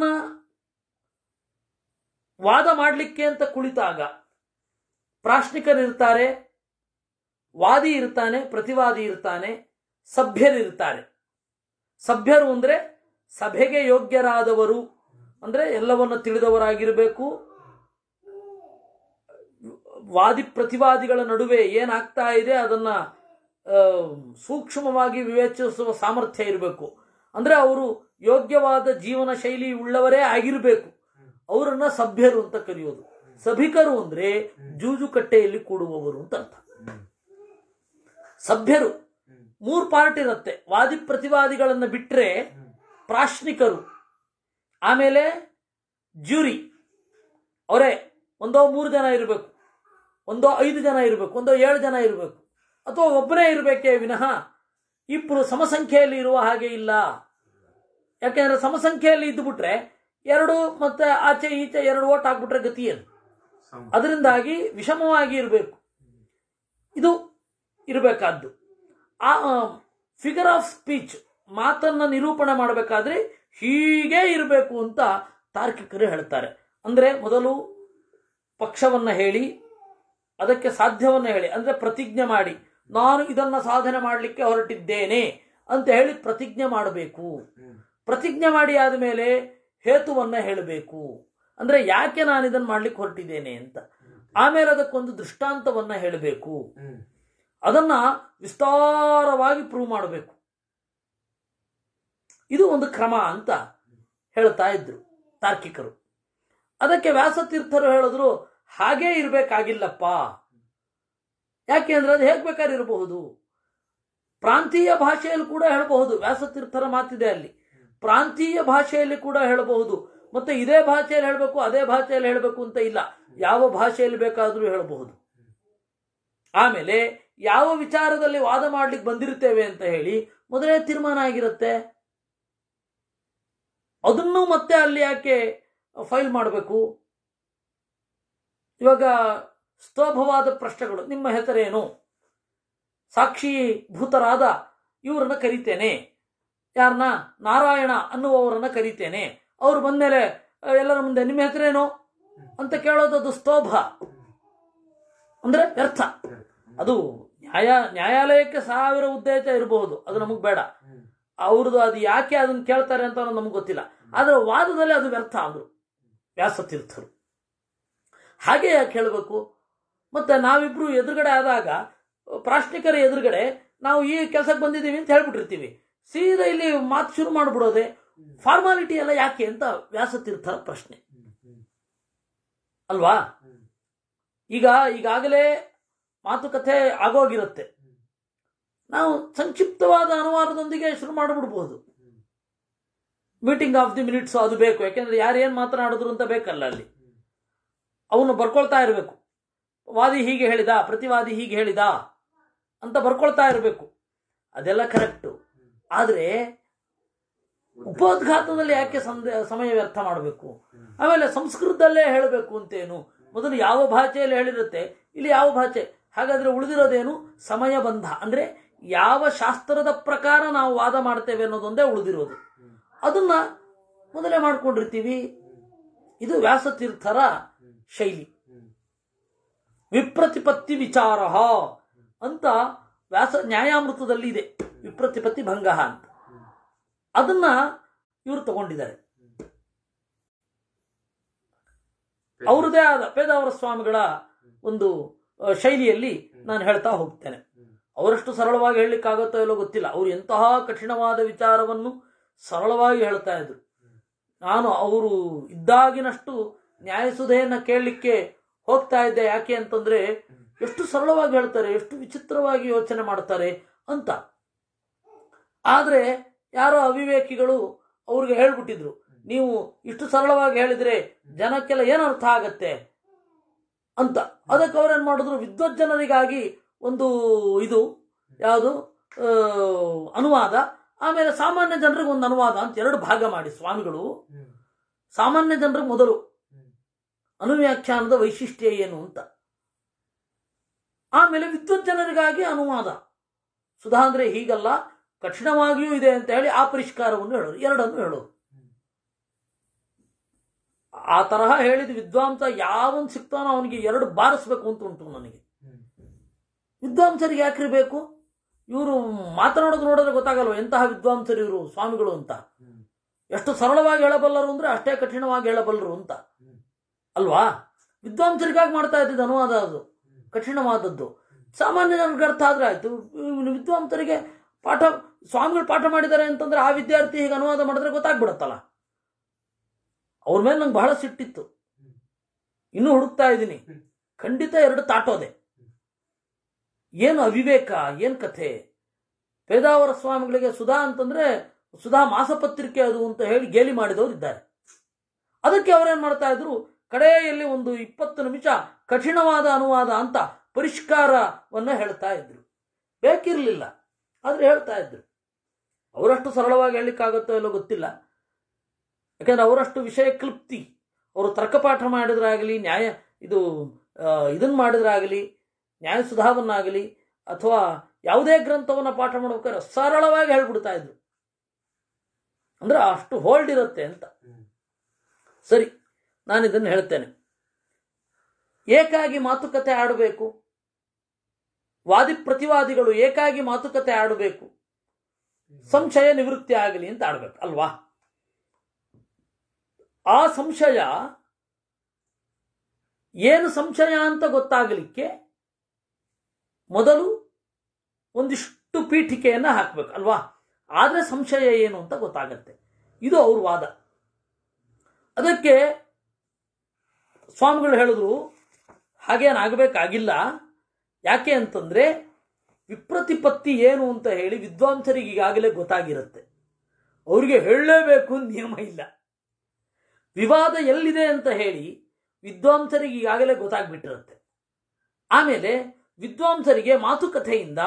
ವಾದ ಮಾಡಲಿಕ್ಕೆ ಅಂತ ಕುಳಿತಾಗ ಪ್ರಾಶ್ನಿಕರಿರ್ತಾರೆ ವಾದಿ ಇರ್ತಾನೆ ಪ್ರತಿವಾದಿ ಇರ್ತಾನೆ ಸಭ್ಯರಿರ್ತಾರೆ ಸಭ್ಯರು ಅಂದ್ರೆ ಸಭೆಗೆ ಯೋಗ್ಯರಾದವರು ಅಂದ್ರೆ ಎಲ್ಲವನ್ನು ತಿಳಿದವರಾಗಿರಬೇಕು ವಾದಿ ಪ್ರತಿವಾದಿಗಳ ನಡುವೆ ಏನಾಗ್ತಾ ಇದೆ ಅದನ್ನ ಆ, ಸೂಕ್ಷ್ಮವಾಗಿ ವಿವೇಚಿಸುವ ಸಾಮರ್ಥ್ಯ ಇರಬೇಕು ಅಂದ್ರೆ ಅವರು ಯೋಗ್ಯವಾದ ಜೀವನ ಶೈಲಿ ಉಳ್ಳವರೇ ಆಗಿರಬೇಕು ಅವರನ್ನ ಸಭ್ಯರು ಅಂತ ಕರೆಯೋದು ಸಭಿಕರು ಅಂದ್ರೆ ಜೂಜುಕಟ್ಟೆಯಲ್ಲಿ ಕೂಡುವವರು ಅಂತ ಅರ್ಥ ಸಭ್ಯರು ಮೂರ್ ಪಾರ್ಟ್ ಇರುತ್ತೆ ವಾದಿ ಪ್ರತಿವಾದಿಗಳನ್ನ ಬಿಟ್ರೆ ಪ್ರಾಶ್ನಿಕರು ಆಮೇಲೆ ಜ್ಯೂರಿ ಅವರೇ ಒಂದೋ ಮೂರು ಜನ ಇರಬೇಕು ಒಂದೋ ಐದು ಜನ ಇರಬೇಕು ಒಂದೋ ಏಳು ಜನ ಇರಬೇಕು ಅಥವಾ ಒಬ್ಬನೇ ಇರಬೇಕೇ ವಿನಃ ಇಬ್ಬರು ಸಮಸಂಖ್ಯೆಯಲ್ಲಿ ಇರುವ ಹಾಗೆ ಇಲ್ಲ ಯಾಕೆಂದ್ರೆ ಸಮಸಂಖ್ಯೆಯಲ್ಲಿ ಇದ್ದುಬಿಟ್ರೆ ಎರಡು ಮತ್ತೆ ಆಚೆ ಈಚೆ ಎರಡು ಓಟ್ ಹಾಕ್ಬಿಟ್ರೆ ಗತಿ ಏನು ಸಮ ಅದರಿಂದಾಗಿ ವಿಷಮವಾಗಿ ಇರಬೇಕು ಇದು ಇರಬೇಕಾದ್ದು ಆ ಫಿಗರ್ ಆಫ್ ಸ್ಪೀಚ್ ಮಾತನ್ನ ನಿರೂಪಣೆ ಮಾಡಬೇಕಾದ್ರೆ ಹೀಗೆ ಇರಬೇಕು ಅಂತ ತಾರ್ಕಿಕರು ಹೇಳ್ತಾರೆ ಅಂದ್ರೆ ಮೊದಲು ಪಕ್ಷವನ್ನ ಹೇಳಿ ಅದಕ್ಕೆ ಸಾಧ್ಯವನ್ನ ಹೇಳಿ ಅಂದ್ರೆ ಪ್ರತಿಜ್ಞೆ ಮಾಡಿ ನಾನು ಇದನ್ನ ಸಾಧನೆ ಮಾಡಲಿಕ್ಕೆ ಹೊರಟಿದ್ದೇನೆ ಅಂತ ಹೇಳಿ ಪ್ರತಿಜ್ಞೆ ಮಾಡಬೇಕು ಹ್ಮ್. ಪ್ರತಿಜ್ಞೆ ಮಾಡಿ ಆದಮೇಲೆ ಹೇತುವನ್ನ ಹೇಳಬೇಕು ಅಂದ್ರೆ ಯಾಕೆ ನಾನು ಇದನ್ನ ಮಾಡ್ಲಿಕ್ಕೆ ಹೊರಟಿದ್ದೇನೆ ಅಂತ ಆಮೇಲೆ ಅದಕ್ಕೊಂದು ದೃಷ್ಟಾಂತವನ್ನ ಹೇಳಬೇಕು ಹ್ಮ್. ಅದನ್ನ ವಿಸ್ತಾರವಾಗಿ ಪ್ರೂವ್ ಮಾಡಬೇಕು ಇದು ಒಂದು ಕ್ರಮ ಅಂತ ಹೇಳ್ತಾ ಇದ್ರು ತಾರ್ಕಿಕರು ಅದಕ್ಕೆ ವ್ಯಾಸತೀರ್ಥರು ಹೇಳಿದ್ರು ಹಾಗೇ ಇರಬೇಕಾಗಿಲ್ಲಪ್ಪ ಯಾಕೆ ಅಂದ್ರೆ ಅದು ಹೇಗ್ ಬೇಕಾದ್ರೆ ಇರಬಹುದು ಪ್ರಾಂತೀಯ ಭಾಷೆಯಲ್ಲಿ ಕೂಡ ಹೇಳಬಹುದು ವ್ಯಾಸತೀರ್ಥರ ಮಾತಿದೆ ಅಲ್ಲಿ ಪ್ರಾಂತೀಯ ಭಾಷೆಯಲ್ಲಿ ಕೂಡ ಹೇಳಬಹುದು ಮತ್ತೆ ಇದೇ ಭಾಷೆಯಲ್ಲಿ ಹೇಳಬೇಕು ಅದೇ ಭಾಷೆಯಲ್ಲಿ ಹೇಳಬೇಕು ಅಂತ ಇಲ್ಲ ಯಾವ ಭಾಷೆಯಲ್ಲಿ ಬೇಕಾದರೂ ಹೇಳಬಹುದು ಆಮೇಲೆ ಯಾವ ವಿಚಾರದಲ್ಲಿ ವಾದ ಮಾಡ್ಲಿಕ್ಕೆ ಬಂದಿರ್ತೇವೆ ಅಂತ ಹೇಳಿ ಮೊದಲೇ ತೀರ್ಮಾನ ಆಗಿರುತ್ತೆ ಅದನ್ನು ಮತ್ತೆ ಅಲ್ಲಿ ಯಾಕೆ ಫೈಲ್ ಮಾಡಬೇಕು ಇವಾಗ ಸ್ತೋಭವಾದ ಪ್ರಶ್ನೆಗಳು ನಿಮ್ಮ ಹೆಸರೇನು ಸಾಕ್ಷಿ ಭೂತರಾದ ಇವರನ್ನ ಕರಿತೇನೆ ಯಾರನ್ನ ನಾರಾಯಣ ಅನ್ನುವವರನ್ನ ಕರಿತೇನೆ ಅವ್ರು ಬಂದ್ಮೇಲೆ ಆ, ಎಲ್ಲರ ಮುಂದೆ ನಿಮ್ಮ ಹೆಸರೇನು ಅಂತ ಕೇಳೋದು ಅದು ಸ್ತೋಭ ಅಂದ್ರೆ ವ್ಯರ್ಥ ಅದು ನ್ಯಾಯ ನ್ಯಾಯಾಲಯಕ್ಕೆ ಸಾವಿರ ಉದ್ದೇಶ ಇರಬಹುದು ಅದು ನಮಗ್ ಬೇಡ ಹ್ಮ್. ಅವ್ರದ್ದು ಅದು ಯಾಕೆ ಅದನ್ನ ಕೇಳ್ತಾರೆ ಅಂತ ನಮ್ಗೆ ಗೊತ್ತಿಲ್ಲ ಆದ್ರೆ ವಾದದಲ್ಲಿ ಅದು ವ್ಯರ್ಥ ಅಂದ್ರು ವ್ಯಾಸತೀರ್ಥರು ಹಾಗೆ ಯಾಕೆ ಹೇಳಬೇಕು ಮತ್ತೆ ನಾವಿಬ್ರು ಎದುರುಗಡೆ ಆದಾಗ ಪ್ರಾಶ್ನಿಕರ ಎದುರುಗಡೆ ನಾವು ಈ ಕೆಲಸಕ್ಕೆ ಬಂದಿದ್ದೀವಿ ಅಂತ ಹೇಳ್ಬಿಟ್ಟಿರ್ತೀವಿ ಸೀದಾ ಇಲ್ಲಿ ಮಾತು ಶುರು ಮಾಡ್ಬಿಡೋದೆ ಫಾರ್ಮಾಲಿಟಿ ಎಲ್ಲ ಯಾಕೆ ಅಂತ ವ್ಯಾಸತೀರ್ಥರ ಪ್ರಶ್ನೆ ಹ್ಮ್. ಹ್ಮ್. ಅಲ್ವಾ ಹ್ಮ್. ಈಗ ಈಗಾಗಲೇ ಮಾತುಕತೆ ಆಗೋಗಿರುತ್ತೆ ನಾವು ಸಂಕ್ಷಿಪ್ತವಾದ ಅನುವಾದದೊಂದಿಗೆ ಶುರು ಮಾಡಿಬಿಡ್ಬೋದು ಮೀಟಿಂಗ್ ಆಫ್ ದಿ ಮಿನಿಟ್ಸ್ ಅದು ಬೇಕು ಯಾಕೆಂದ್ರೆ ಯಾರು ಏನ್ ಮಾತನಾಡಿದ್ರು ಅಂತ ಬೇಕಲ್ಲ ಅಲ್ಲಿ ಅವನು ಬರ್ಕೊಳ್ತಾ ಇರಬೇಕು ವಾದಿ ಹೀಗೆ ಹೇಳಿದ ಪ್ರತಿವಾದಿ ಹೀಗೆ ಹೇಳಿದ ಅಂತ ಬರ್ಕೊಳ್ತಾ ಇರಬೇಕು ಅದೆಲ್ಲ ಕರೆಕ್ಟು ಆದ್ರೆ ಉಪೋದ್ಘಾತದಲ್ಲಿ ಯಾಕೆ ಸಂದ- ಸಮಯ ವ್ಯರ್ಥ ಮಾಡಬೇಕು ಆಮೇಲೆ ಸಂಸ್ಕೃತದಲ್ಲೇ ಹೇಳಬೇಕು ಅಂತೇನು ಮೊದಲು ಯಾವ ಭಾಷೆಯಲ್ಲಿ ಹೇಳಿರುತ್ತೆ ಇಲ್ಲಿ ಯಾವ ಭಾಷೆ ಹಾಗಾದ್ರೆ ಉಳಿದಿರೋದೇನು ಸಮಯ ಬಂಧ ಅಂದ್ರೆ ಯಾವ ಶಾಸ್ತ್ರದ ಪ್ರಕಾರ ನಾವು ವಾದ ಮಾಡ್ತೇವೆ ಅನ್ನೋದೊಂದೇ ಉಳಿದಿರೋದು ಅದನ್ನ ಮೊದಲೇ ಮಾಡ್ಕೊಂಡಿರ್ತೀವಿ ಇದು ವ್ಯಾಸತೀರ್ಥರ ಶೈಲಿ ಹ್ಮ್. ವಿಪ್ರತಿಪತ್ತಿ ವಿಚಾರ ಅಂತ ವ್ಯಾಸ ನ್ಯಾಯಾಮೃತದಲ್ಲಿ ಇದೆ ವಿಪ್ರತಿಪತ್ತಿ ಭಂಗ ಅಂತ ಅದನ್ನ ಇವರು ತಗೊಂಡಿದ್ದಾರೆ ಅವರದೇ ಆದ ಪೇದಾವರ ಸ್ವಾಮಿಗಳ ಒಂದು ಆ, ಶೈಲಿಯಲ್ಲಿ ನಾನು ಹೇಳ್ತಾ ಹೋಗ್ತೇನೆ ಅವರಷ್ಟು ಸರಳವಾಗಿ ಹೇಳಲಿಕ್ಕಾಗುತ್ತೋ ಇಲ್ಲೋ ಗೊತ್ತಿಲ್ಲ ಅವರು ಎಂತಹ ಕಠಿಣವಾದ ವಿಚಾರವನ್ನು ಸರಳವಾಗಿ ಹೇಳ್ತಾ ಇದ್ರು ನಾನು ಅವರು ಇದ್ದಾಗಿನಷ್ಟು ನ್ಯಾಯಸುಧೆಯನ್ನ ಕೇಳಲಿಕ್ಕೆ ಹೋಗ್ತಾ ಇದ್ದೆ ಯಾಕೆ ಅಂತಂದ್ರೆ ಎಷ್ಟು ಸರಳವಾಗಿ ಹೇಳ್ತಾರೆ ಎಷ್ಟು ವಿಚಿತ್ರವಾಗಿ ಯೋಚನೆ ಮಾಡ್ತಾರೆ ಅಂತ ಆದ್ರೆ ಯಾರೋ ಅವಿವೇಕಿಗಳು ಅವ್ರಿಗೆ ಹೇಳ್ಬಿಟ್ಟಿದ್ರು ನೀವು ಇಷ್ಟು ಸರಳವಾಗಿ ಹೇಳಿದ್ರೆ ಜನಕ್ಕೆಲ್ಲ ಏನು ಅರ್ಥ ಆಗತ್ತೆ ಅಂತ ಅದಕ್ಕೆ ಅವ್ರೇನ್ ಮಾಡಿದ್ರು ವಿದ್ವಜ್ಜನರಿಗಾಗಿ ಒಂದು ಇದು ಯಾವುದು ಆ, ಅನುವಾದ ಆಮೇಲೆ ಸಾಮಾನ್ಯ ಜನರಿಗೆ ಒಂದು ಅನುವಾದ ಅಂತ ಎರಡು ಭಾಗ ಮಾಡಿ ಸ್ವಾಮಿಗಳು ಹ್ಮ್. ಸಾಮಾನ್ಯ ಜನರಿಗೆ ಮೊದಲು ಹ್ಮ್. ಅನುವ್ಯಾಖ್ಯಾನದ ವೈಶಿಷ್ಟ್ಯ ಏನು ಅಂತ ಆಮೇಲೆ ವಿದ್ವಜ್ಜನರಿಗಾಗಿ ಅನುವಾದ ಸುಧಾ ಅಂದ್ರೆ ಹೀಗಲ್ಲ ಕಠಿಣವಾಗಿಯೂ ಇದೆ ಅಂತ ಹೇಳಿ ಆ ಪರಿಷ್ಕಾರವನ್ನು ಹೇಳೋರು ಎರಡನ್ನು ಹೇಳೋರು ಆ ತರಹ ಹೇಳಿದ ವಿದ್ವಾಂಸ ಯಾವನ್ ಸಿಗ್ತಾನೋ ಅವನಿಗೆ ಎರಡು ಬಾರಿಸ್ಬೇಕು ಅಂತ ಉಂಟು ನನಗೆ ಹ್ಮ್. ವಿದ್ವಾಂಸರಿಗೆ ಯಾಕ್ರಿ ಬೇಕು ಇವರು ಮಾತನಾಡೋದು ನೋಡಿದ್ರೆ ಗೊತ್ತಾಗಲ್ವ ಎಂತಹ ವಿದ್ವಾಂಸರು ಇವರು ಸ್ವಾಮಿಗಳು ಅಂತ ಹ್ಮ್. ಎಷ್ಟು ಸರಳವಾಗಿ ಹೇಳಬಲ್ಲರು ಅಂದ್ರೆ ಅಷ್ಟೇ ಕಠಿಣವಾಗಿ ಹೇಳಬಲ್ಲರು ಅಂತ ಹ್ಮ್. ಅಲ್ವಾ ವಿದ್ವಾಂಸರಿಗಾಗಿ ಮಾಡ್ತಾ ಇದ್ದಿದ್ದು ಅನುವಾದ ಅದು ಕಠಿಣವಾದದ್ದು ಸಾಮಾನ್ಯ ಜನರಿಗೆ ಅರ್ಥ ಆದ್ರೆ ಆಯ್ತು ಇವ್ನು ವಿದ್ವಾಂಸರಿಗೆ ಪಾಠ ಸ್ವಾಮಿಗಳು ಪಾಠ ಮಾಡಿದ್ದಾರೆ ಅಂತಂದ್ರೆ ಆ ವಿದ್ಯಾರ್ಥಿ ಹೀಗೆ ಅನುವಾದ ಮಾಡಿದ್ರೆ ಗೊತ್ತಾಗ್ಬಿಡತ್ತಲ್ಲ ಅವ್ರ ಮೇಲೆ ನಂಗೆ ಬಹಳ ಸಿಟ್ಟಿತ್ತು ಇನ್ನೂ ಹುಡುಕ್ತಾ ಇದ್ದೀನಿ ಖಂಡಿತ ಎರಡು ತಾಟೋದೆ ಏನು ಅವಿವೇಕ ಏನ್ ಕಥೆ ಪೇದಾವರ ಸ್ವಾಮಿಗಳಿಗೆ ಸುಧಾ ಅಂತಂದ್ರೆ ಸುಧಾ ಮಾಸಪತ್ರಿಕೆ ಅದು ಅಂತ ಹೇಳಿ ಗೇಲಿ ಮಾಡಿದವರು ಇದ್ದಾರೆ ಅದಕ್ಕೆ ಅವರೇನ್ ಮಾಡ್ತಾ ಇದ್ರು ಕಡೆಯಲ್ಲಿ ಒಂದು ಇಪ್ಪತ್ತು ನಿಮಿಷ ಕಠಿಣವಾದ ಅನುವಾದ ಅಂತ ಪರಿಷ್ಕಾರವನ್ನ ಹೇಳ್ತಾ ಇದ್ರು ಬೇಕಿರ್ಲಿಲ್ಲ ಆದ್ರೆ ಹೇಳ್ತಾ ಇದ್ರು ಅವರಷ್ಟು ಸರಳವಾಗಿ ಹೇಳಲಿಕ್ಕಾಗುತ್ತೋ ಇಲ್ಲೋ ಗೊತ್ತಿಲ್ಲ ಯಾಕಂದ್ರೆ ಅವರಷ್ಟು ವಿಷಯ ಕ್ಲೃಪ್ತಿ ಅವರು ತರ್ಕಪಾಠ ಮಾಡಿದ್ರಾಗಲಿ ನ್ಯಾಯ ಇದು ಆ, ಇದನ್ನ ಮಾಡಿದ್ರಾಗಲಿ ನ್ಯಾಯ ಸುಧಾವನ್ನಾಗಲಿ ಅಥವಾ ಯಾವುದೇ ಗ್ರಂಥವನ್ನು ಪಾಠ ಮಾಡ್ಬೇಕಾದ್ರೆ ಸರಳವಾಗಿ ಹೇಳ್ಬಿಡ್ತಾ ಇದ್ರು ಅಂದ್ರೆ ಅಷ್ಟು ಹೋಲ್ಡ್ ಇರುತ್ತೆ ಅಂತ ಸರಿ ನಾನು ಇದನ್ನು ಹೇಳ್ತೇನೆ ಏಕಾಗಿ ಮಾತುಕತೆ ಆಡಬೇಕು ವಾದಿ ಪ್ರತಿವಾದಿಗಳು ಏಕಾಗಿ ಮಾತುಕತೆ ಆಡಬೇಕು ಸಂಶಯ ನಿವೃತ್ತಿ ಆಗಲಿ ಅಂತ ಆಡ್ಬೇಕು ಅಲ್ವಾ ಆ ಸಂಶಯ ಏನು ಸಂಶಯ ಅಂತ ಗೊತ್ತಾಗಲಿಕ್ಕೆ ಮೊದಲು ಒಂದಿಷ್ಟು ಪೀಠಿಕೆಯನ್ನ ಹಾಕ್ಬೇಕು ಅಲ್ವಾ ಆದ್ರೆ ಸಂಶಯ ಏನು ಅಂತ ಗೊತ್ತಾಗತ್ತೆ ಇದು ಅವ್ರ ವಾದ ಅದಕ್ಕೆ ಸ್ವಾಮಿಗಳು ಹೇಳಿದ್ರು ಹಾಗೇನಾಗಬೇಕಾಗಿಲ್ಲ ಯಾಕೆ ಅಂತಂದ್ರೆ ವಿಪ್ರತಿಪತ್ತಿ ಏನು ಅಂತ ಹೇಳಿ ವಿದ್ವಾಂಸರಿಗೆ ಈಗಾಗಲೇ ಗೊತ್ತಾಗಿರುತ್ತೆ ಅವ್ರಿಗೆ ಹೇಳಲೇಬೇಕು ಅಂತ ನಿಯಮ ಇಲ್ಲ ವಿವಾದ ಎಲ್ಲಿದೆ ಅಂತ ಹೇಳಿ ವಿದ್ವಾಂಸರಿಗೆ ಈಗಾಗಲೇ ಗೊತ್ತಾಗ್ಬಿಟ್ಟಿರುತ್ತೆ ಆಮೇಲೆ ವಿದ್ವಾಂಸರಿಗೆ ಮಾತುಕತೆಯಿಂದ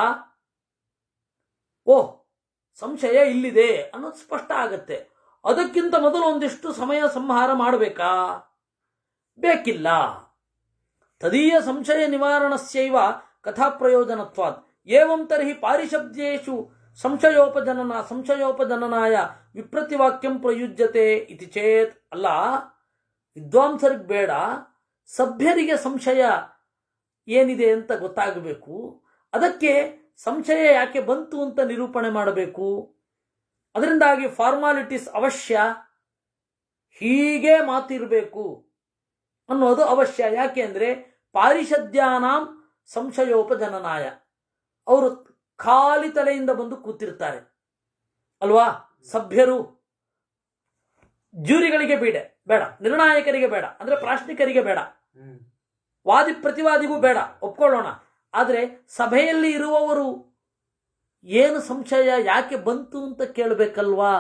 ಓ ಸಂಶಯ ಇಲ್ಲಿದೆ ಅನ್ನೋದು ಸ್ಪಷ್ಟ ಆಗತ್ತೆ ಅದಕ್ಕಿಂತ ಮೊದಲು ಒಂದಿಷ್ಟು ಸಮಯ ಸಂಹಾರ ಮಾಡಬೇಕಾ ಬೇಕಿಲ್ಲ ತದೀಯ ಸಂಶಯ ನಿವಾರಣಸ್ಯೈವ ಕಥಾ ಪ್ರಯೋಜನತ್ವಾತ್ ಏವಂ ತರ್ಹಿ ಪಾರಿಶಬ್ದೇಶು ಸಂಶಯೋಪಜನನ ಸಂಶಯೋಪಜನನಾಯ ವಿಪ್ರತಿವಾಕ್ಯಂ ಪ್ರಯುಜ್ಯತೆ ಇತಿ ಚೇತ್ ಅಲ್ಲ ವಿದ್ವಾಂಸರಿಗೆ ಬೇಡ ಸಭ್ಯರಿಗೆ ಸಂಶಯ ಏನಿದೆ ಅಂತ ಗೊತ್ತಾಗಬೇಕು ಅದಕ್ಕೆ ಸಂಶಯ ಯಾಕೆ ಬಂತು ಅಂತ ನಿರೂಪಣೆ ಮಾಡಬೇಕು ಅದರಿಂದಾಗಿ ಫಾರ್ಮಾಲಿಟೀಸ್ ಅವಶ್ಯ ಹೀಗೆ ಮಾತಿರಬೇಕು ಅನ್ನೋದು ಅವಶ್ಯ ಯಾಕೆ ಅಂದ್ರೆ ಪಾರಿಷದ್ಯಾನಾಂ ಸಂಶಯೋಪಜನನಾಯ ಅವರು ಖಾಲಿ ತಲೆಯಿಂದ ಬಂದು ಕೂತಿರ್ತಾರೆ ಅಲ್ವಾ ಸಭ್ಯರು ಜ್ಯೂರಿಗಳಿಗೆ ಬೇಡ ಬೇಡ ನಿರ್ಣಾಯಕರಿಗೆ ಬೇಡ ಅಂದ್ರೆ ಪ್ರಾಶ್ನಿಕರಿಗೆ ಬೇಡ ವಾದಿ ಪ್ರತಿವಾದಿಗೂ ಬೇಡ ಒಪ್ಕೊಳ್ಳೋಣ ಆದರೆ ಸಭೆಯಲ್ಲಿ ಇರುವವರು ಏನು ಸಂಶಯ ಯಾಕೆ ಬಂತು ಅಂತ ಕೇಳಬೇಕಲ್ವಾ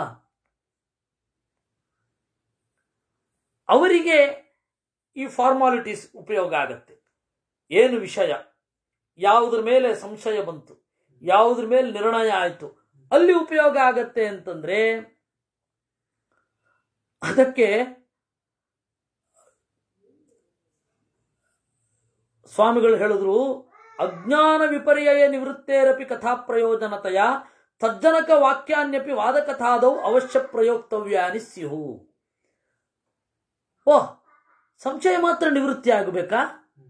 ಅವರಿಗೆ ಈ ಫಾರ್ಮಾಲಿಟೀಸ್ ಉಪಯೋಗ ಆಗತ್ತೆ ಏನು ವಿಷಯ ಯಾವುದ್ರ ಮೇಲೆ ಸಂಶಯ ಬಂತು ಯಾವುದ್ರ ಮೇಲೆ ನಿರ್ಣಯ ಆಯಿತು ಅಲ್ಲಿ ಉಪಯೋಗ ಆಗತ್ತೆ ಅಂತಂದ್ರೆ ಅದಕ್ಕೆ ಸ್ವಾಮಿಗಳು ಹೇಳಿದ್ರು ಅಜ್ಞಾನ ವಿಪರ್ಯಯ ನಿವೃತ್ತೇರಪಿ ಕಥಾ ಪ್ರಯೋಜನತೆಯ ತಜ್ಜನಕ ವಾಕ್ಯಾನ್ಯಪಿ ವಾದಕಥಾದೌ ಅವಶ್ಯ ಪ್ರಯೋಕ್ತವ್ಯಾನಿ ಸ್ಯುಹು ಓ ಸಂಶಯ ಮಾತ್ರ ನಿವೃತ್ತಿ ಆಗಬೇಕಾ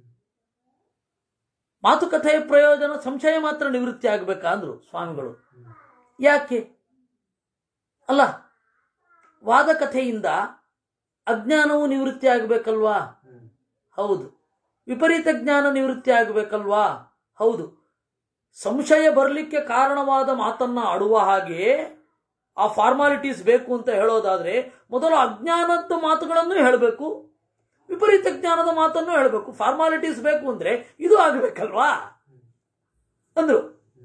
ಮಾತುಕತೆಯ ಪ್ರಯೋಜನ ಸಂಶಯ ಮಾತ್ರ ನಿವೃತ್ತಿ ಆಗಬೇಕಾ ಅಂದ್ರು ಸ್ವಾಮಿಗಳು ಯಾಕೆ ಅಲ್ಲ ವಾದಕಥೆಯಿಂದ ಅಜ್ಞಾನವು ನಿವೃತ್ತಿ ಆಗಬೇಕಲ್ವಾ ಹೌದು ವಿಪರೀತ ಜ್ಞಾನ ನಿವೃತ್ತಿ ಆಗಬೇಕಲ್ವಾ ಹೌದು ಸಂಶಯ ಬರಲಿಕ್ಕೆ ಕಾರಣವಾದ ಮಾತನ್ನ ಆಡುವ ಹಾಗೆ ಆ ಫಾರ್ಮಾಲಿಟೀಸ್ ಬೇಕು ಅಂತ ಹೇಳೋದಾದ್ರೆ ಮೊದಲು ಅಜ್ಞಾನದ ಮಾತುಗಳನ್ನು ಹೇಳಬೇಕು ವಿಪರೀತ ಜ್ಞಾನದ ಮಾತನ್ನು ಹೇಳಬೇಕು ಫಾರ್ಮಾಲಿಟೀಸ್ ಬೇಕು ಅಂದ್ರೆ ಇದು ಆಗಬೇಕಲ್ವಾ ಅಂದ್ರು